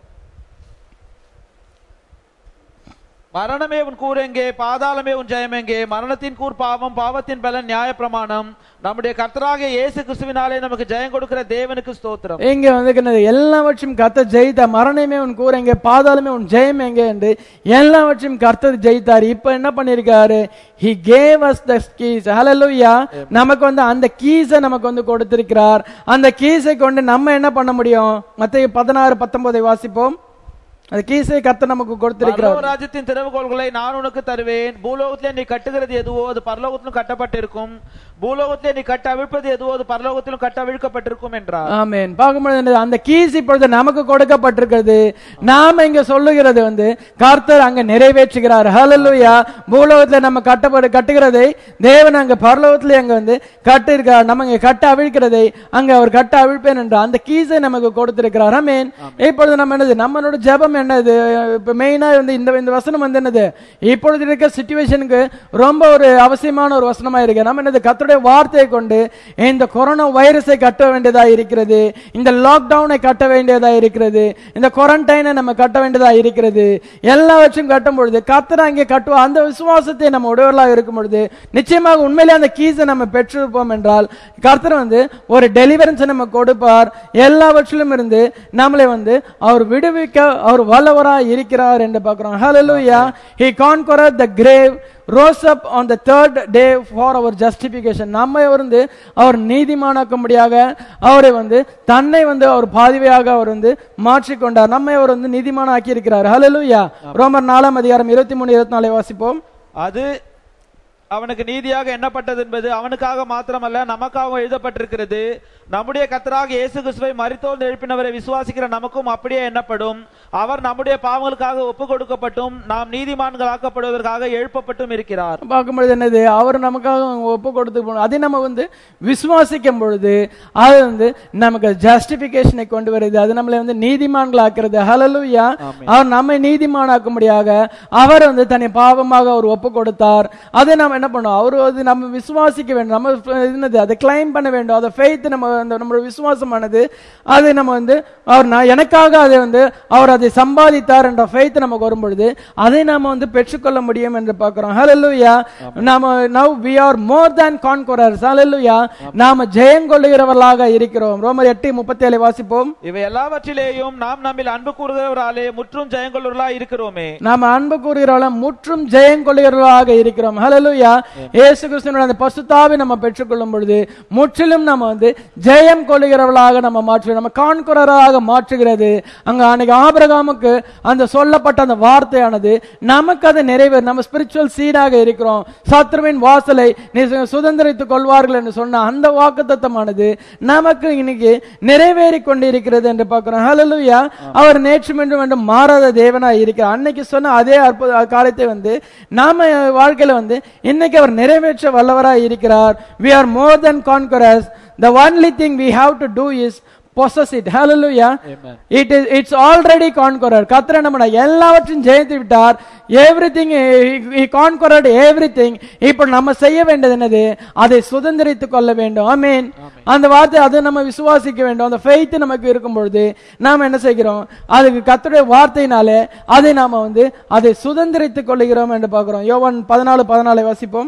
மரணமே உன் கூர் எங்கே பாதாளமே உன் ஜெயம் எங்கே மரணத்தின் கூர் பாவம் பாவத்தின் பலன் நியாய பிரமாணம் நம்முடைய கர்த்தராகிய இயேசு கிறிஸ்துவினாலே நமக்கு ஜெயம் கொடுக்கிற தேவனுக்கு ஸ்தோத்திரம் இங்க வந்து என்னது, எல்லாவற்றையும் கர்த்தர் ஜெயித்தார் மரணமே உன் கூற எங்க பாதாளமே உன் ஜெயம் எங்க என்று எல்லாவற்றையும் கர்த்தர் ஜெயித்தார் இப்ப என்ன பண்ணிருக்காரு he gave us the keys hallelujah நமக்கு வந்து அந்த கீஸை நமக்கு வந்து கொடுத்திருக்கிறார் அந்த கீஸை கொண்டு நம்ம என்ன பண்ண முடியும் மத்திய பதினாறு பத்தொன்பதை வாசிப்போம் அந்த கீஸை கர்த்தர் நமக்கு கொடுத்திருக்கிறார் பரலோக ராஜ்யத்தின் திறவுகோள்களை நான் உனக்கு தருவேன் பூலோகத்திலே நீ கட்டுகிறது எதுவோ அது பரலோகத்திலும் கட்டப்பட்டிருக்கும் பூலோகத்திலே நீ கட்ட அவிழ்ப்பது எதுவோ அது பரலோகத்திலும் கட்ட அவிழ்க்கப்பட்டிருக்கும் என்றார் ஆமென் பார்க்கும்போது என்னது, அந்த கீஸ் இப்பொழுது நமக்கு கொடுக்கப்பட்டிருக்கிறது நாம இங்க சொல்லுகிறது வந்து கர்த்தர் அங்க நிறைவேற்றுகிறார் ஹalleluya பூலோகத்துல நம்ம கட்டப்படு கட்டுகிறதை தேவன் அங்க பரலோகத்துல அங்க வந்து கட்டிருக்கிறார் நம்ம இங்க கட்ட அவிழ்க்கிறதை அங்க அவர் கட்ட அவிழ்ப்பேன் என்ற அந்த கீஸை நமக்கு கொடுத்திருக்கிறார் ஆமென் இப்பொழுது நம்ம என்னது நம்மளோட ஜெபம் என்னது இப்ப மெயினா வந்து இந்த இந்த வசனம் வந்து என்னது இப்பொழுது இருக்க சுச்சுவேஷனுக்கு ரொம்ப ஒரு அவசியமான ஒரு வசனமா இருக்கு நம்ம என்னது கர்த்தருடைய வார்த்தையை கொண்டு இந்த கொரோனா வைரஸை கட்ட வேண்டியதா இருக்கிறது இந்த லாக்டவுனை கட்ட வேண்டியதா இருக்கிறது இந்த குவாரண்டைனை நம்ம கட்ட வேண்டியதா இருக்கிறது எல்லாவற்றையும் கட்டும் பொழுது கர்த்தர் அங்கே கட்டுவா அந்த விசுவாசத்தை நம்ம உடையவர்களாக இருக்கும் பொழுது நிச்சயமாக உண்மையிலே அந்த கீஸை நம்ம பெற்றிருப்போம் என்றால் கர்த்தர் வந்து ஒரு டெலிவரன்ஸை நம்ம கொடுப்பார் எல்லாவற்றிலும் இருந்து நம்மளை வந்து அவர் விடுவிக்க அவர் வல்லவராய் இருக்கிறார் என்று பார்க்கிறோம் ஹalleluya he conquered the grave rose up on the third day for our justification நம்மை வந்து அவர் நீதிமானாக்கும்படியாக அவரை வந்து தன்னை வந்து அவர் பாதிவையாக அவர் வந்து மாற்றிக்கொண்டார் நம்மை அவர் வந்து நீதிமானாக்கி இருக்கிறார் ஹalleluya ரோமர் நாலாம் அதிகாரம் இருபத்தி மூணு இருபத்தி நாலை வாசிப்போம் அது அவனுக்கு நீதியாக எண்ணப்பட்டது என்பது அவனுக்காக மாத்திரமல்ல நமக்காகவும் எழுதப்பட்டிருக்கிறது நம்முடைய கத்தராக இயேசு கிறிஸ்துவை மரித்தோர் எழுப்பினவரை விசுவாசிக்கிற நமக்கும் அப்படியே எண்ணப்படும் அவர் நம்முடைய பாவங்களுக்காக ஒப்பு கொடுக்கப்பட்டும் நாம் நீதிமான்களாக்கப்படுவதற்காக எழுப்பப்பட்டும் இருக்கிறார் பார்க்கும்பொழுது என்னது அவர் நமக்காக ஒப்பு கொடுத்து போகணும் அதை நம்ம வந்து விசுவாசிக்கும் பொழுது அது வந்து நமக்கு ஜஸ்டிபிகேஷனை கொண்டு வருது அது நம்மளை வந்து நீதிமான்கள் ஆக்குறது ஹalleluya அவர் நம்மை நீதிமானாக்கும்படியாக அவர் வந்து தன்னை பாவமாக அவர் ஒப்பு கொடுத்தார் அதை நம்ம என்ன பண்ணோம் அவர் வந்து நம்ம விசுவாசிக்க வேண்டும் நம்ம என்னது அதை கிளைம் பண்ண வேண்டும் அதை ஃபெய்த் நம்ம அந்த நம்மளோட விசுவாசமானது அதை நம்ம வந்து அவர் நான் எனக்காக அதை வந்து அவர் அதை சம்பாதித்தார் என்ற ஃபெய்த் நமக்கு வரும் பொழுது அதை நாம வந்து பெற்றுக்கொள்ள முடியும் என்று பார்க்கிறோம் ஹalleluya நாம now we are more than conquerors hallelujah நாம ஜெயம் கொள்ளுகிறவர்களாக இருக்கிறோம் ரோமர் 8 37 வாசிப்போம் இவை எல்லாவற்றிலேயும் நாம் நம்மில் அன்பு கூறுகிறவராலே முற்றும் ஜெயங்கொள்ளுவர்களா இருக்கிறோமே நாம அன்பு கூறுகிறவர்கள முற்றும் ஜெயம் கொள்ளுகிறவர்களாக இருக்கிறோம் ஹalleluya இயேசு கிறிஸ்துவினுடைய அந்த பசுத்தாவை நம்ம பெற்றுக்கொள்ளும் பொழுது முற்றிலும் நம்ம வந்து ஜெயம் கொள்ளுகிறவர்களாக நம்ம மாற்றுகிறோம் நம்ம கான்குரராக மாற்றுகிறது அங்க அன்னைக்கு ஆபிரகாமுக்கு அந்த சொல்லப்பட்ட அந்த வார்த்தையானது நமக்கு அது நிறைவேறு நம்ம ஸ்பிரிச்சுவல் சீடாக இருக்கிறோம் சத்ருவின் வாசலை நீ சு- சுதந்திரித்துக் கொள்வார்கள் என்று சொன்ன அந்த வாக்குத்தத்தமானது நமக்கு இன்னைக்கு நிறைவேறி கொண்டிருக்கிறது என்று பார்க்கிறோம் ஹalleluya அவர் நேற்று மீண்டும் மீண்டும் மாறாத தேவனாய் இருக்கிறார் அன்னைக்கு சொன்ன அதே அற்புத காரியத்தை வந்து நாம வாழ்க்கையில வந்து இன்னைக்கு அவர் நிறைவேற்ற வல்லவராய் இருக்கிறார் we are more than conquerors the only thing we have to do is possess it hallelujah Amen. it is it's already conquered கர்த்தர் என்ன பண்ணார் எல்லாவற்றையும் ஜெயித்து விட்டார் everything he conquered everything இப்போ நம்ம செய்ய வேண்டியது என்னது அதை சுதந்திரித்துக் கொள்ள வேண்டும் ஆமென் அந்த வார்த்தை அதை நம்ம விசுவாசிக்க வேண்டும் அந்த ஃபெய்த் நமக்கு இருக்கும் பொழுது நாம என்ன செய்கிறோம் அதுக்கு கர்த்தருடைய வார்த்தையினாலே அதை நாம வந்து அதை சுதந்திரித்துக் கொள்ளுகிறோம் என்று பார்க்கிறோம் யோவான் பதினாலு பதினாலை வாசிப்போம்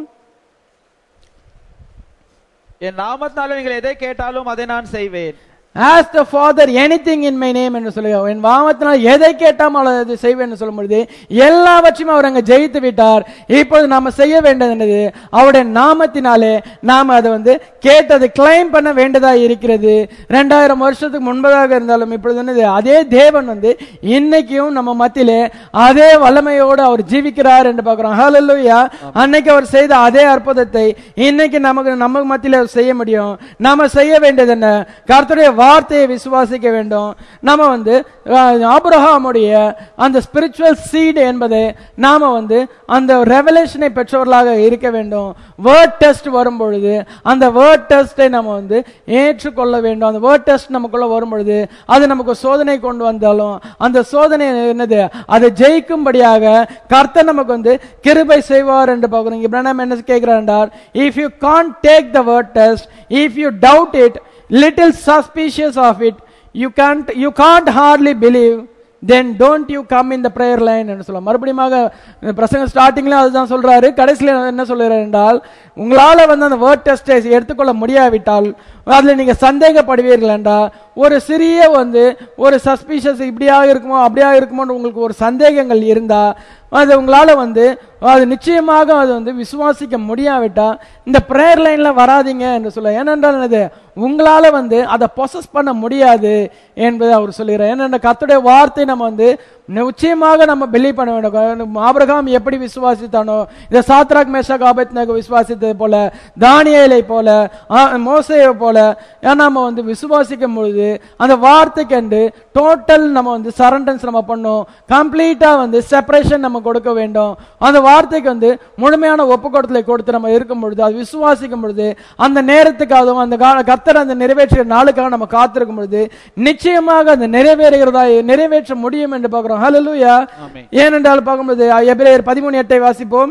என் நாமத்தினால நீங்கள் எதை கேட்டாலும் அதை நான் செய்வேன் ask the father anything in my name என்று சொல்லுகிறார் என் வாமத்தினால் எதை கேட்டாமல் அதை செய்வேன் என்று சொல்லும் பொழுது எல்லாவற்றையும் அவர் அங்க ஜெயித்து விட்டார் இப்பொழுது நாம செய்ய வேண்டியது என்னது அவருடைய நாமத்தினாலே நாம அதை வந்து கேட்டதை கிளைம் பண்ண வேண்டியதா இருக்கிறது ரெண்டாயிரம் வருஷத்துக்கு முன்பதாக இருந்தாலும் இப்பொழுது என்னது அதே தேவன் வந்து இன்னைக்கும் நம்ம மத்தியிலே அதே வல்லமையோடு அவர் ஜீவிக்கிறார் என்று பார்க்கிறோம் ஹalleluya அன்னைக்கு அவர் செய்த அதே அற்புதத்தை இன்னைக்கு நமக்கு நம்ம மத்தியில அவர் செய்ய முடியும் நாம செய்ய வேண்டியது என்ன கர்த்தருடைய வார்த்தையை விசுவாசிக்க வேண்டும் நம்ம வந்து அஹ், ஆபிரகாமுடைய அந்த ஸ்பிரிச்சுவல் சீடு என்பதை நாம வந்து அந்த ரெவலேஷனை பெற்றவர்களாக இருக்க வேண்டும் வேர்ட் டெஸ்ட் வரும் பொழுது அந்த வேர்ட் டெஸ்டை நம்ம வந்து ஏற்றுக்கொள்ள வேண்டும் அந்த வேர்ட் டெஸ்ட் நமக்குள்ள வரும் பொழுது அது நமக்கு சோதனை கொண்டு வந்தாலும் அந்த சோதனை என்னது அதை ஜெயிக்கும்படியாக கர்த்தர் நமக்கு வந்து கிருபை செய்வார் என்று பார்க்கிறோம் இங்க பிரணாம் என்ன கேட்கிறார் if you can take the word test if you doubt it little suspicious of it you can't you can't hardly believe then don't you come in the prayer line என்று சொல்ல மறுபடியும் பிரசங்க ஸ்டார்டிங்ல அதுதான் சொல்றாரு கடைசியில என்ன சொல்றாரு என்றால் உங்களால வந்து அந்த வேர்ட் டெஸ்டை எடுத்துக்கொள்ள முடியாவிட்டால் அதுல நீங்க சந்தேகப்படுவீர்கள் என்றால் ஒரு சிறிய வந்து ஒரு சஸ்பீஷியஸ் இப்படியாக இருக்குமோ அப்படியாக இருக்குமோன்னு உங்களுக்கு ஒரு சந்தேகங்கள் இருந்தா அது உங்களால வந்து அது நிச்சயமாக அது வந்து விசுவாசிக்க முடியாவிட்டா இந்த பிரேயர் லைன்ல வராதீங்க என்று சொல்ல ஏனென்றால் என்னது உங்களால வந்து அதை பொசஸ் பண்ண முடியாது என்பதை அவர் சொல்லுகிறார் ஏனென்ற கர்த்தருடைய வார்த்தை நம்ம வந்து நிச்சயமாக நம்ம பிலீவ் பண்ண வேண்டும் ஆபிரகாம் எப்படி விசுவாசித்தானோ இந்த சாத்ராக் மேஷாக் ஆபத்னாக விசுவாசித்தது போல தானியேலை போல ஆ, மோசேயை போல ஏன் நாம வந்து விசுவாசிக்கும் பொழுது அந்த வார்த்தை கண்டு டோட்டல் நம்ம வந்து சரண்டன்ஸ் நம்ம பண்ணோம் கம்ப்ளீட்டா வந்து செப்பரேஷன் நம்ம கொடுக்க வேண்டும் அந்த வார்த்தைக்கு வந்து முழுமையான ஒப்புக்கொடுத்தலை கொடுத்து நம்ம இருக்கும் பொழுது அது விசுவாசிக்கும் பொழுது அந்த நேரத்துக்காகவும் அந்த கா- கர்த்தர் அந்த நிறைவேற்றிய நாளுக்காக நம்ம காத்திருக்கும் பொழுது நிச்சயமாக அந்த நிறைவேறுகிறதா நிறைவேற்ற முடியும் என்று பார்க்கிறோம் ஹalleluya ஆமென். ஏனென்றால் பார்க்கும்போது எபிரேயர் பதிமூணு எட்டை வாசிப்போம்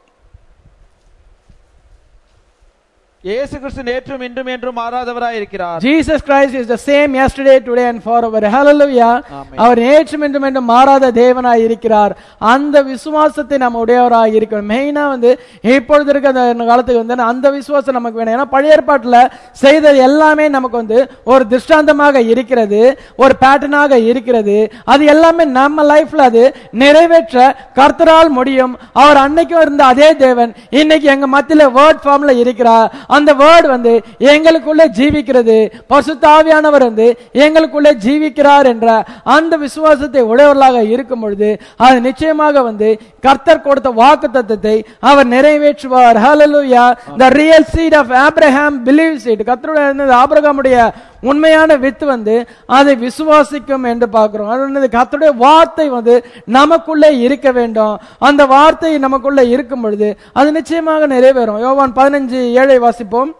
இயேசு கிறிஸ்து நேற்றும் இன்றும் என்றும் மாறாதவராய் இருக்கிறார் Jesus Christ is the same yesterday, today and forever. Hallelujah. Amen. அவர் நேற்றும் என்றும் என்றும் மாறாத தேவனாய் இருக்கிறார் அந்த விசுவாசத்தை நம்ம உடையவராய் இருக்கிறோம் மெயினா வந்து இப்பொழுது இருக்க அந்த காலத்துக்கு வந்து அந்த விசுவாசம் நமக்கு வேணும் ஏன்னா பழைய ஏற்பாட்டுல செய்தது எல்லாமே நமக்கு வந்து ஒரு திருஷ்டாந்தமாக இருக்கிறது ஒரு பேட்டர்னாக இருக்கிறது அது எல்லாமே நம்ம லைஃப்ல அது நிறைவேற்ற கர்த்தரால் முடியும் அவர் அன்னைக்கும் இருந்த அதே தேவன் இன்னைக்கு எங்க மத்தியில வேர்ட் ஃபார்ம்ல இருக்கிறார் அந்த வேர்ட் வந்து எங்களுக்குள்ளே ஜீவிக்கிறது பசுத்தாவியானவர் வந்து எங்களுக்குள்ளே ஜீவிக்கிறார் என்ற அந்த விசுவாசத்தை உடையவர்களாக இருக்கும் பொழுது அது நிச்சயமாக வந்து கர்த்தர் கொடுத்த வாக்கு தத்தத்தை அவர் நிறைவேற்றுவார் ஹalleluya the real seed of abraham believes it கர்த்தருடைய ஆபிரகாமுடைய உண்மையான வித்து வந்து அதை விசுவாசிக்கும் என்று பார்க்கிறோம் அது என்னது கர்த்தருடைய வார்த்தை வந்து நமக்குள்ளே இருக்க வேண்டும் அந்த வார்த்தை நமக்குள்ளே இருக்கும் பொழுது அது நிச்சயமாக நிறைவேறும் யோவான் பதினஞ்சு ஏழை வாசிப்போம்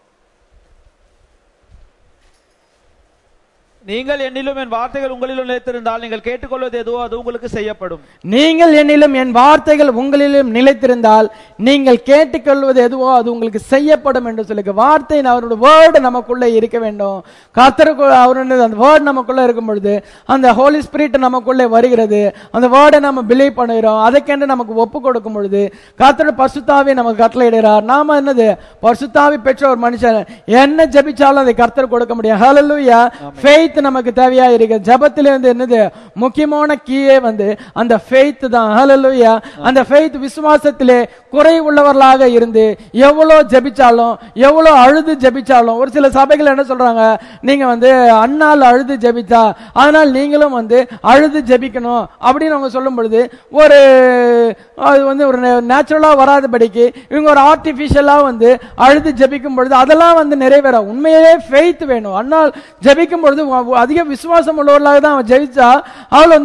நீங்கள் என்னிலும் என் வார்த்தைகள் உங்களிலும் நிலைத்திருந்தால் நீங்கள் கேட்டுக்கொள்வது எதுவோ அது உங்களுக்கு செய்யப்படும் நீங்கள் என்னிலும் என் வார்த்தைகள் உங்களிலும் நிலைத்திருந்தால் நீங்கள் கேட்டுக்கொள்வது எதுவோ அது உங்களுக்கு செய்யப்படும் என்று சொல்லுங்க வார்த்தை அவருடைய வேர்டு நமக்குள்ளே இருக்க வேண்டும் கர்த்தருக்கு அவருடைய அந்த வேர்டு நமக்குள்ள இருக்கும் பொழுது அந்த ஹோலி ஸ்பிரிட் நமக்குள்ளே வருகிறது அந்த வேர்டை நம்ம பிலீவ் பண்ணுகிறோம் அதுக்கென்று நமக்கு ஒப்பு கொடுக்கும் பொழுது கர்த்தருடைய பசுத்தாவை நமக்கு கட்டளையிடுகிறார் நாம என்னது பசுத்தாவி பெற்ற ஒரு மனுஷன் என்ன ஜெபிச்சாலும் அதை கர்த்தர் கொடுக்க முடியும் ஹalleluya faith நமக்கு தேவையா இருக்கு ஜெபத்திலே வந்து என்னது முக்கியமான கீயே வந்து அந்த faith தான் ஹalleluya அந்த faith விசுவாசத்திலே குறை உள்ளவர்களாக இருந்து எவ்வளவு ஜெபிச்சாலும் எவ்வளவு அழுது ஜெபிச்சாலும் ஒரு சில சபைகள் என்ன சொல்றாங்க நீங்க வந்து அண்ணால் அழுது ஜெபித்தா அதனால் நீங்களும் வந்து அழுது ஜெபிக்கணும் அப்படின்னு அவங்க சொல்லும் பொழுது ஒரு அது வந்து ஒரு நேச்சுரலா வராதபடிக்கு இவங்க ஒரு ஆர்டிபிஷியலா வந்து அழுது ஜெபிக்கும் பொழுது அதெல்லாம் வந்து நிறைவேற உண்மையிலே ஃபெய்த் வேணும் அண்ணால் ஜெபிக்கும் பொழுது அவ- அதிக விசுவாசம் உள்ளவர்களாக தான் அவன் ஜெபிச்சா அவள் வந்து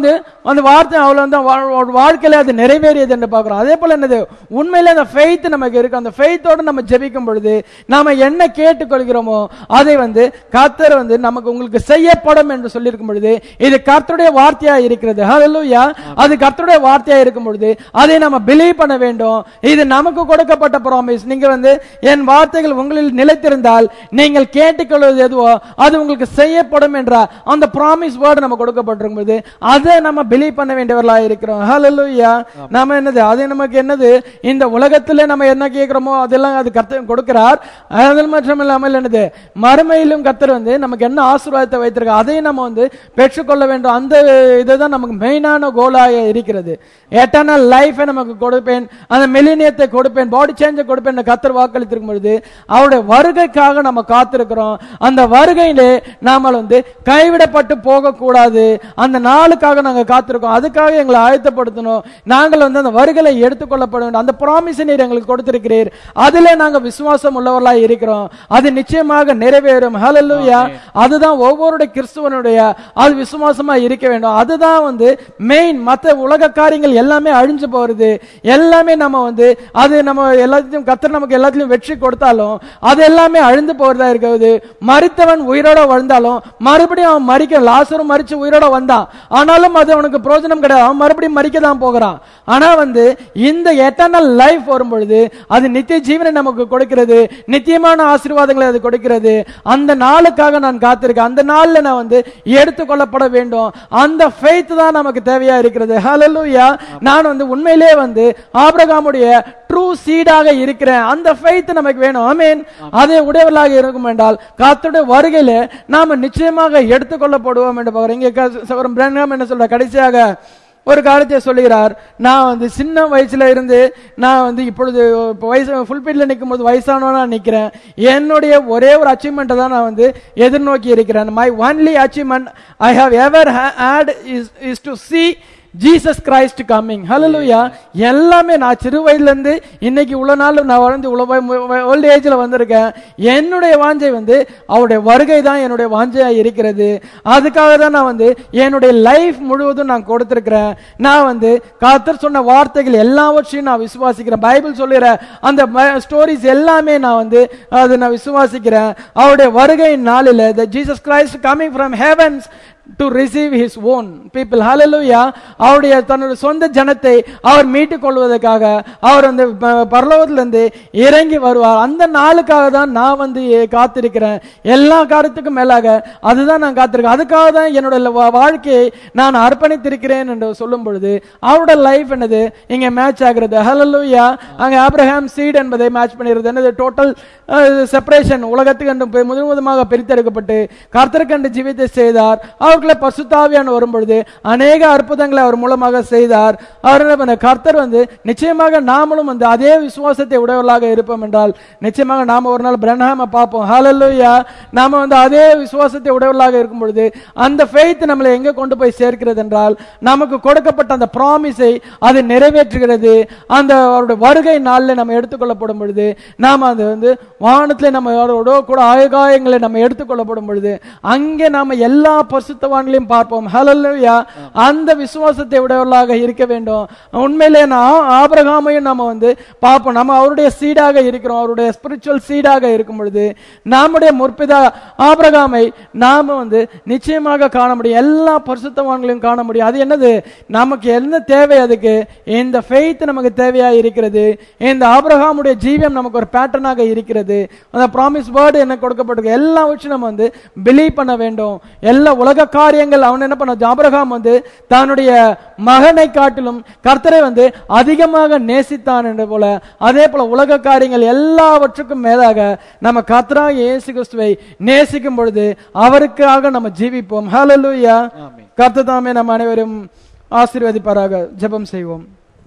அந்த வார்த்தை அவ்வளவு வந்து வா- வா- வாழ்க்கையில அது நிறைவேறியது என்று பார்க்கிறோம் அதே போல என்னது உண்மையிலே அந்த ஃபெய்த் நமக்கு இருக்கு அந்த ஃபெய்த்தோட நம்ம ஜெபிக்கும் பொழுது நாம என்ன கேட்டுக்கொள்கிறோமோ அதை வந்து கர்த்தர் வந்து நமக்கு உங்களுக்கு செய்யப்படும் என்று சொல்லியிருக்கும் பொழுது இது கர்த்தருடைய வார்த்தையா இருக்கிறது ஹalleluya அது கர்த்தருடைய வார்த்தையா இருக்கும் பொழுது அதை நம்ம பிலீவ் பண்ண வேண்டும் இது நமக்கு கொடுக்கப்பட்ட ப்ராமிஸ் நீங்க வந்து என் வார்த்தைகள் உங்களில் நிலைத்திருந்தால் நீங்கள் கேட்டுக்கொள்வது எதுவோ அது உங்களுக்கு செய்யப்படும் என்ற அந்த ப்ராமிஸ் வேர்டு நம்ம கொடுக்கப்பட்டிருக்கும் போது அதை நம்ம பிலீவ் பண்ண வேண்டியவர்களா இருக்கிறோம் ஹalleluya நாம என்னது அது நமக்கு என்னது இந்த உலகத்திலே நம்ம என்ன கேட்கிறோமோ அதெல்லாம் அது கர்த்தர் கொடுக்கிறார் அதில் மட்டும் இல்லாமல் என்னது மறுமையிலும் கர்த்தர் வந்து நமக்கு என்ன ஆசீர்வாதத்தை வைத்திருக்க அதையும் நம்ம வந்து பெற்றுக்கொள்ள வேண்டும் அந்த இதுதான் நமக்கு மெயினான கோலாக இருக்கிறது எட்டர்னல் லைஃபை நமக்கு கொடுப்பேன் அந்த மில்லினியத்தை கொடுப்பேன் பாடி சேஞ்சை கொடுப்பேன் கர்த்தர் வாக்களித்திருக்கும் பொழுது அவருடைய வருகைக்காக நம்ம காத்திருக்கிறோம் அந்த வருகையிலே நாம வந்து கைவிடப்பட்டு போகக்கூடாது அந்த நாளுக்காக நாங்க காத்திருக்கோம் அதுக்காக எங்களை ஆயத்தப்படுத்தணும் நாங்கள் வந்து அந்த வருகளை எடுத்துக்கொள்ளப்பட வேண்டும் அந்த ப்ராமிஸ் நீர் எங்களுக்கு கொடுத்திருக்கிறீர் அதிலே நாங்க விசுவாசம் உள்ளவர்களாய் இருக்கிறோம் அது நிச்சயமாக நிறைவேறும் ஹalleluya அதுதான் ஒவ்வொருடைய கிறிஸ்துவனுடைய அது விசுவாசமா இருக்க வேண்டும் அதுதான் வந்து மெயின் மற்ற உலக காரியங்கள் எல்லாமே அழிஞ்சு போறது எல்லாமே நம்ம வந்து அது நம்ம எல்லாத்தையும் கத்தர் நமக்கு எல்லாத்தையும் வெற்றி கொடுத்தாலும் அது எல்லாமே அழிந்து போறதா இருக்கிறது மரித்தவன் உயிரோட வாழ்ந்தாலும் மறுபடியும் அவன் மறிக்க லாசரும் மறிச்சு உயிரோட வந்தான் ஆனாலும் அது அவனுக்கு பிரயோஜனம் கிடையாது அவன் மறுபடியும் மறிக்க தான் போகிறான் ஆனா வந்து இந்த எட்டர்னல் லைஃப் வரும் பொழுது அது நித்திய ஜீவனை நமக்கு கொடுக்கிறது நித்தியமான ஆசீர்வாதங்களை அது கொடுக்கிறது அந்த நாளுக்காக நான் காத்திருக்கேன் அந்த நாள்ல நான் வந்து எடுத்துக்கொள்ளப்பட வேண்டும் அந்த ஃபெய்த் தான் நமக்கு தேவையா இருக்கிறது ஹalleluya நான் வந்து உண்மையிலே வந்து ஆபிரகாமுடைய ட்ரூ சீடாக இருக்கிறேன் அந்த ஃபெய்த் நமக்கு வேணும் ஆமென் அதே உடையவர்களாக இருக்கும் என்றால் காத்துடைய வருகையில நாம நிச்சயமாக எடுத்துக்கொள்ளப்படுவோம் என்று பார்க்கிறோம் இங்க க- சகோதரன் பிரேன்ஹாம் என்ன சொல்ற கடைசியாக ஒரு காரியத்தை சொல்லுகிறார் நான் வந்து சின்ன வயசுல இருந்து நான் வந்து இப்பொழுது இப்போ வயசு ஃபுல்பீல்ட்ல நிற்கும் போது வயசானவனா நிக்கிறேன் என்னுடைய ஒரே ஒரு அச்சீவ்மெண்ட்டை தான் நான் வந்து எதிர்நோக்கி இருக்கிறேன் my only achievement I have ever had is is to see Jesus Christ coming hallelujah எல்லாமே நான் சிறு வயதுல இருந்து இன்னைக்கு இவ்வளவு நாள் நான் வளர்ந்து இவ்வளவு ஓல்ட் ஏஜ்ல வந்திருக்கேன் என்னுடைய வாஞ்சை வந்து அவருடைய வருகை தான் என்னுடைய வாஞ்சையா இருக்கிறது அதுக்காக தான் நான் வந்து என்னுடைய லைஃப் முழுவதும் நான் கொடுத்திருக்கிறேன் நான் வந்து கர்த்தர் சொன்ன வார்த்தைகள் எல்லாவற்றையும் நான் விசுவாசிக்கிறேன் பைபிள் சொல்லுற அந்த ஸ்டோரிஸ் எல்லாமே நான் வந்து அது நான் விசுவாசிக்கிறேன் அவருடைய வருகை நாளில் the Jesus Christ coming from heavens to receive his own people hallelujah அவருடைய தன்னுடைய சொந்த ஜனத்தை அவர் மீட்டுக் கொள்வதற்காக அவர் வந்து ப- பரலோகத்திலிருந்து இறங்கி வருவார் அந்த நாளுக்காக தான் நான் வந்து காத்திருக்கிறேன் எல்லா காரியத்துக்கும் மேலாக அதுதான் நான் காத்திருக்கேன் அதுக்காக தான் என்னோட வா- வாழ்க்கையை நான் அர்ப்பணித்திருக்கிறேன் என்று சொல்லும் பொழுது அவருடைய லைஃப் என்னது இங்க மேட்ச் ஆகிறது ஹalleluya அங்க ஆபிரகாம் சீட் என்பதை மேட்ச் பண்ணிடுறது என்னது டோட்டல் செப்பரேஷன் உலகத்துக்கு என்று போய் முதல் முதலாக பிரித்தெடுக்கப்பட்டு கர்த்தருக்கண்டு ஜீவித்தை செய்தார் அவர்களை பசுத்தாவியான வரும்பொழுது அநேக அற்புதங்களை அவர் மூலமாக செய்தார் அவர் என்ன பண்ண கர்த்தர் வந்து நிச்சயமாக நாமளும் வந்து அதே விசுவாசத்தை உடையவர்களாக இருப்போம் என்றால் நிச்சயமாக நாம ஒரு நாள் பிரண்ணாம பார்ப்போம் ஹalleluya நாம வந்து அதே விசுவாசத்தை உடையவர்களாக இருக்கும் பொழுது அந்த ஃபெய்த் நம்மளை எங்க கொண்டு போய் சேர்க்கிறது என்றால் நமக்கு கொடுக்கப்பட்ட அந்த ப்ராமிஸை அது நிறைவேற்றுகிறது அந்த அவருடைய வருகை நாளில் நம்ம எடுத்துக்கொள்ளப்படும் பொழுது நாம அது வந்து வானத்தில் நம்ம அவரோட கூட ஆயுகாயங்களை நம்ம எடுத்துக்கொள்ளப்படும் பொழுது அங்கே நாம எல்லா பரிசுத்தவான்களையும் பார்ப்போம் ஹalleluya அந்த விசுவாசத்தை உடையவர்களாக இருக்க வேண்டும் உண்மையிலே நான் ஆபிரகாமையும் நம்ம வந்து பார்ப்போம் நம்ம அவருடைய சீடாக இருக்கிறோம் அவருடைய ஸ்பிரிச்சுவல் சீடாக இருக்கும் பொழுது நம்முடைய முற்பிதா ஆபிரகாமை நாம வந்து நிச்சயமாக காண முடியும் எல்லா பரிசுத்தவான்களையும் காண முடியும் அது என்னது நமக்கு என்ன தேவை அதுக்கு இந்த ஃபெய்த் நமக்கு தேவையா இருக்கிறது இந்த ஆபிரகாமுடைய ஜீவியம் நமக்கு ஒரு பேட்டர்னாக இருக்கிறது அந்த ப்ராமிஸ் வேர்டு என்ன கொடுக்கப்பட்டிருக்கு எல்லா வச்சு நம்ம வந்து பிலீவ் பண்ண வேண்டும் எல்லா உலக காரியங்கள் அவன் என்ன பண்ண ஆபிரகாம் வந்து தன்னுடைய மகனை காட்டிலும் கர்த்தரை வந்து அதிகமாக நேசித்தான் என்று போல அதே போல உலக காரியங்கள் எல்லாவற்றுக்கும் மேலாக நம்ம கர்த்தரா இயேசு கிறிஸ்துவை நேசிக்கும் பொழுது அவருக்காக நம்ம ஜீவிப்போம் ஹalleluya ஆமென். கர்த்தர் தாமே நம்ம அனைவரும் ஆசீர்வதிப்பாராக ஜெபம் செய்வோம்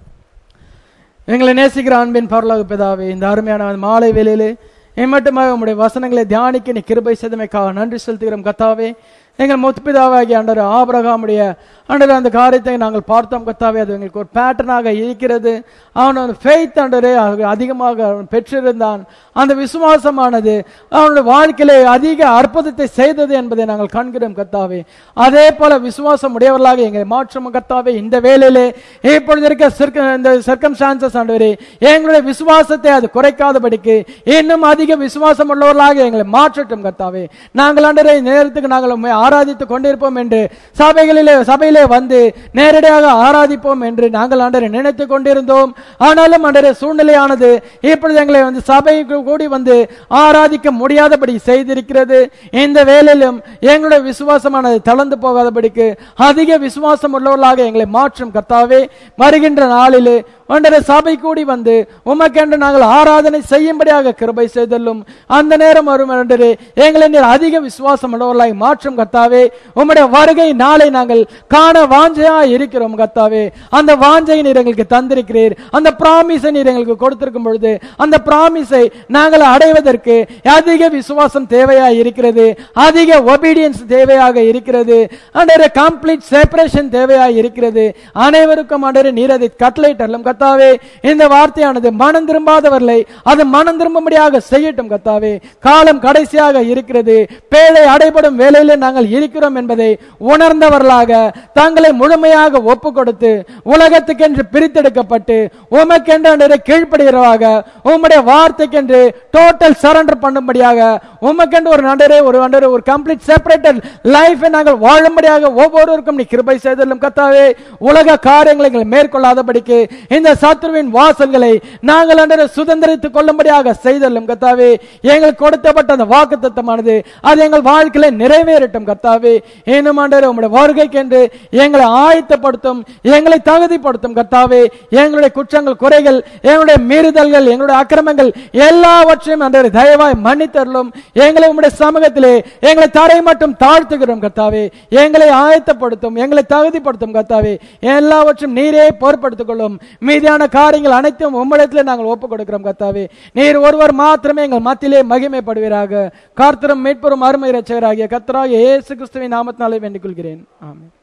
எங்களை நேசிக்கிற அன்பின் பரலோக பிதாவே இந்த அருமையான மாலை வேளையிலே இம்மட்டுமாக உம்முடைய வசனங்களை தியானிக்க நீ கிருபை செய்தமைக்காக நன்றி செலுத்துகிறோம் கத்தாவே எங்கள் முத்துப்பிதாவாகிய ஆண்டவர் ஆபிரகாமுடைய ஆண்டவர் அந்த காரியத்தை நாங்கள் பார்த்தோம் கத்தாவே அது எங்களுக்கு ஒரு பேட்டர்னாக இருக்கிறது அவன் ஒரு ஃபெய்த் ஆண்டவரே அதிகமாக அவன் பெற்றிருந்தான் அந்த விசுவாசமானது அவனுடைய வாழ்க்கையிலே அதிக அற்புதத்தை செய்தது என்பதை நாங்கள் காண்கிறோம் கத்தாவே அதே போல விசுவாசம் உடையவர்களாக எங்களை மாற்றும் கத்தாவே இந்த வேளையிலே இப்பொழுது இருக்க circum- இந்த சர்க்கம்ஸ்டான்சஸ் ஆண்டவரே எங்களுடைய விசுவாசத்தை அது குறைக்காதபடிக்கு இன்னும் அதிக விசுவாசம் உள்ளவர்களாக எங்களை மாற்றட்டும் கத்தாவே நாங்கள் ஆண்டவரே இந்த நேரத்துக்கு நாங்கள் உம்மை ஆராதித்துக் கொண்டிருப்போம் என்று சபைகளிலே சபையிலே வந்து நேரடியாக ஆராதிப்போம் என்று நாங்கள் ஆண்டரை நினைத்துக் கொண்டிருந்தோம் ஆனாலும் ஆண்டரே சூழ்நிலையானது இப்பொழுது எங்களை வந்து சபைக்கு கூடி வந்து ஆராதிக்க முடியாதபடி செய்திருக்கிறது இந்த வேளையிலும் எங்களுடைய விசுவாசமானது தளர்ந்து போகாதபடிக்கு அதிக விசுவாசம் உள்ளவர்களாக எங்களை மாற்றும் கர்த்தாவே வருகின்ற நாளிலே ஆண்டரை சபை கூடி வந்து உமக்கென்று நாங்கள் ஆராதனை செய்யும்படியாக கிருபை செய்தல்லும் அந்த நேரம் வரும் ஆண்டரே எங்களை நீர் அதிக விசுவாசம் உள்ளவர்களாய் மாற்றும் கர்த்தாவே உம்முடைய வருகை நாளை நாங்கள் காண வாஞ்சையா இருக்கிறோம் கர்த்தாவே அந்த வாஞ்சையை நீர் எங்களுக்கு தந்திருக்கிறீர் அந்த பிராமிஸை நீர் எங்களுக்கு கொடுத்திருக்கும் பொழுது அந்த பிராமிஸை நாங்கள் அடைவதற்கு அதிக விசுவாசம் தேவையா இருக்கிறது அதிக ஒபீடியன்ஸ் தேவையாக இருக்கிறது அண்டர் கம்ப்ளீட் செப்பரேஷன் தேவையா இருக்கிறது அனைவருக்கும் அண்டர் நீர் அதை கட்டளையிட்டலும் கத்தாவே இந்த வார்த்தையானது மனம் திரும்பாதவர்களை அது மனம் திரும்பும்படியாக செய்யட்டும் கத்தாவே காலம் கடைசியாக இருக்கிறது பேழை அடைபடும் வேலையிலே நாங்கள் இருக்கிறோம் என்பதை உணர்ந்தவர்களாக தங்களை முழுமையாக ஒப்பு கொடுத்து உலகத்துக்கென்று பிரித்தெடுக்கப்பட்டு உமக்கென்று அன்றரை கீழ்ப்படுகிறவாக உம்முடைய வார்த்தைக்கென்று டோட்டல் சரண்டர் பண்ணும்படியாக உமக்கென்று ஒரு நண்டரே ஒரு நண்டரே ஒரு கம்ப்ளீட் செப்பரேட்டட் லைஃபை நாங்கள் வாழும்படியாக ஒவ்வொருவருக்கும் நீ கிருபை செய்தலும் கத்தாவே உலக காரியங்களை எங்கள் மேற்கொள்ளாதபடிக்கு இந்த சத்ருவின் வாசல்களை நாங்கள் அன்றரை சுதந்திரித்துக் கொள்ளும்படியாக செய்தலும் கத்தாவே எங்களுக்கு கொடுத்தப்பட்ட அந்த வாக்கு தத்தமானது அது எங்கள் வாழ்க்கையில நிறைவேறட்டும் கர்த்தாவே இன்னும் ஆண்டவரே உம்முடைய வருகைக்கென்று எங்களை ஆயத்தப்படுத்தும் எங்களை தகுதிப்படுத்தும் கர்த்தாவே எங்களுடைய குற்றங்கள் குறைகள் எங்களுடைய மீறுதல்கள் எங்களுடைய அக்கிரமங்கள் எல்லாவற்றையும் ஆண்டவரே தயவாய் மன்னித்தருளும் எங்களை உம்முடைய சமூகத்திலே எங்களை தரை மட்டும் தாழ்த்துகிறோம் கர்த்தாவே எங்களை ஆயத்தப்படுத்தும் எங்களை தகுதிப்படுத்தும் கர்த்தாவே எல்லாவற்றும் நீரே பொறுப்படுத்திக் கொள்ளும் மீதியான காரியங்கள் அனைத்தும் உம்மிடத்திலே நாங்கள் ஒப்புக் கொடுக்கிறோம் கர்த்தாவே நீர் ஒருவர் மாத்திரமே எங்கள் மத்தியிலே மகிமைப்படுவீராக கார்த்தரும் மீட்பரும் அருமை இரட்சகராகிய கர்த்தராகிய இயேசு கிறிஸ்துவின் நாமத்தினாலே வேண்டிக் கொள்கிறேன் ஆமென்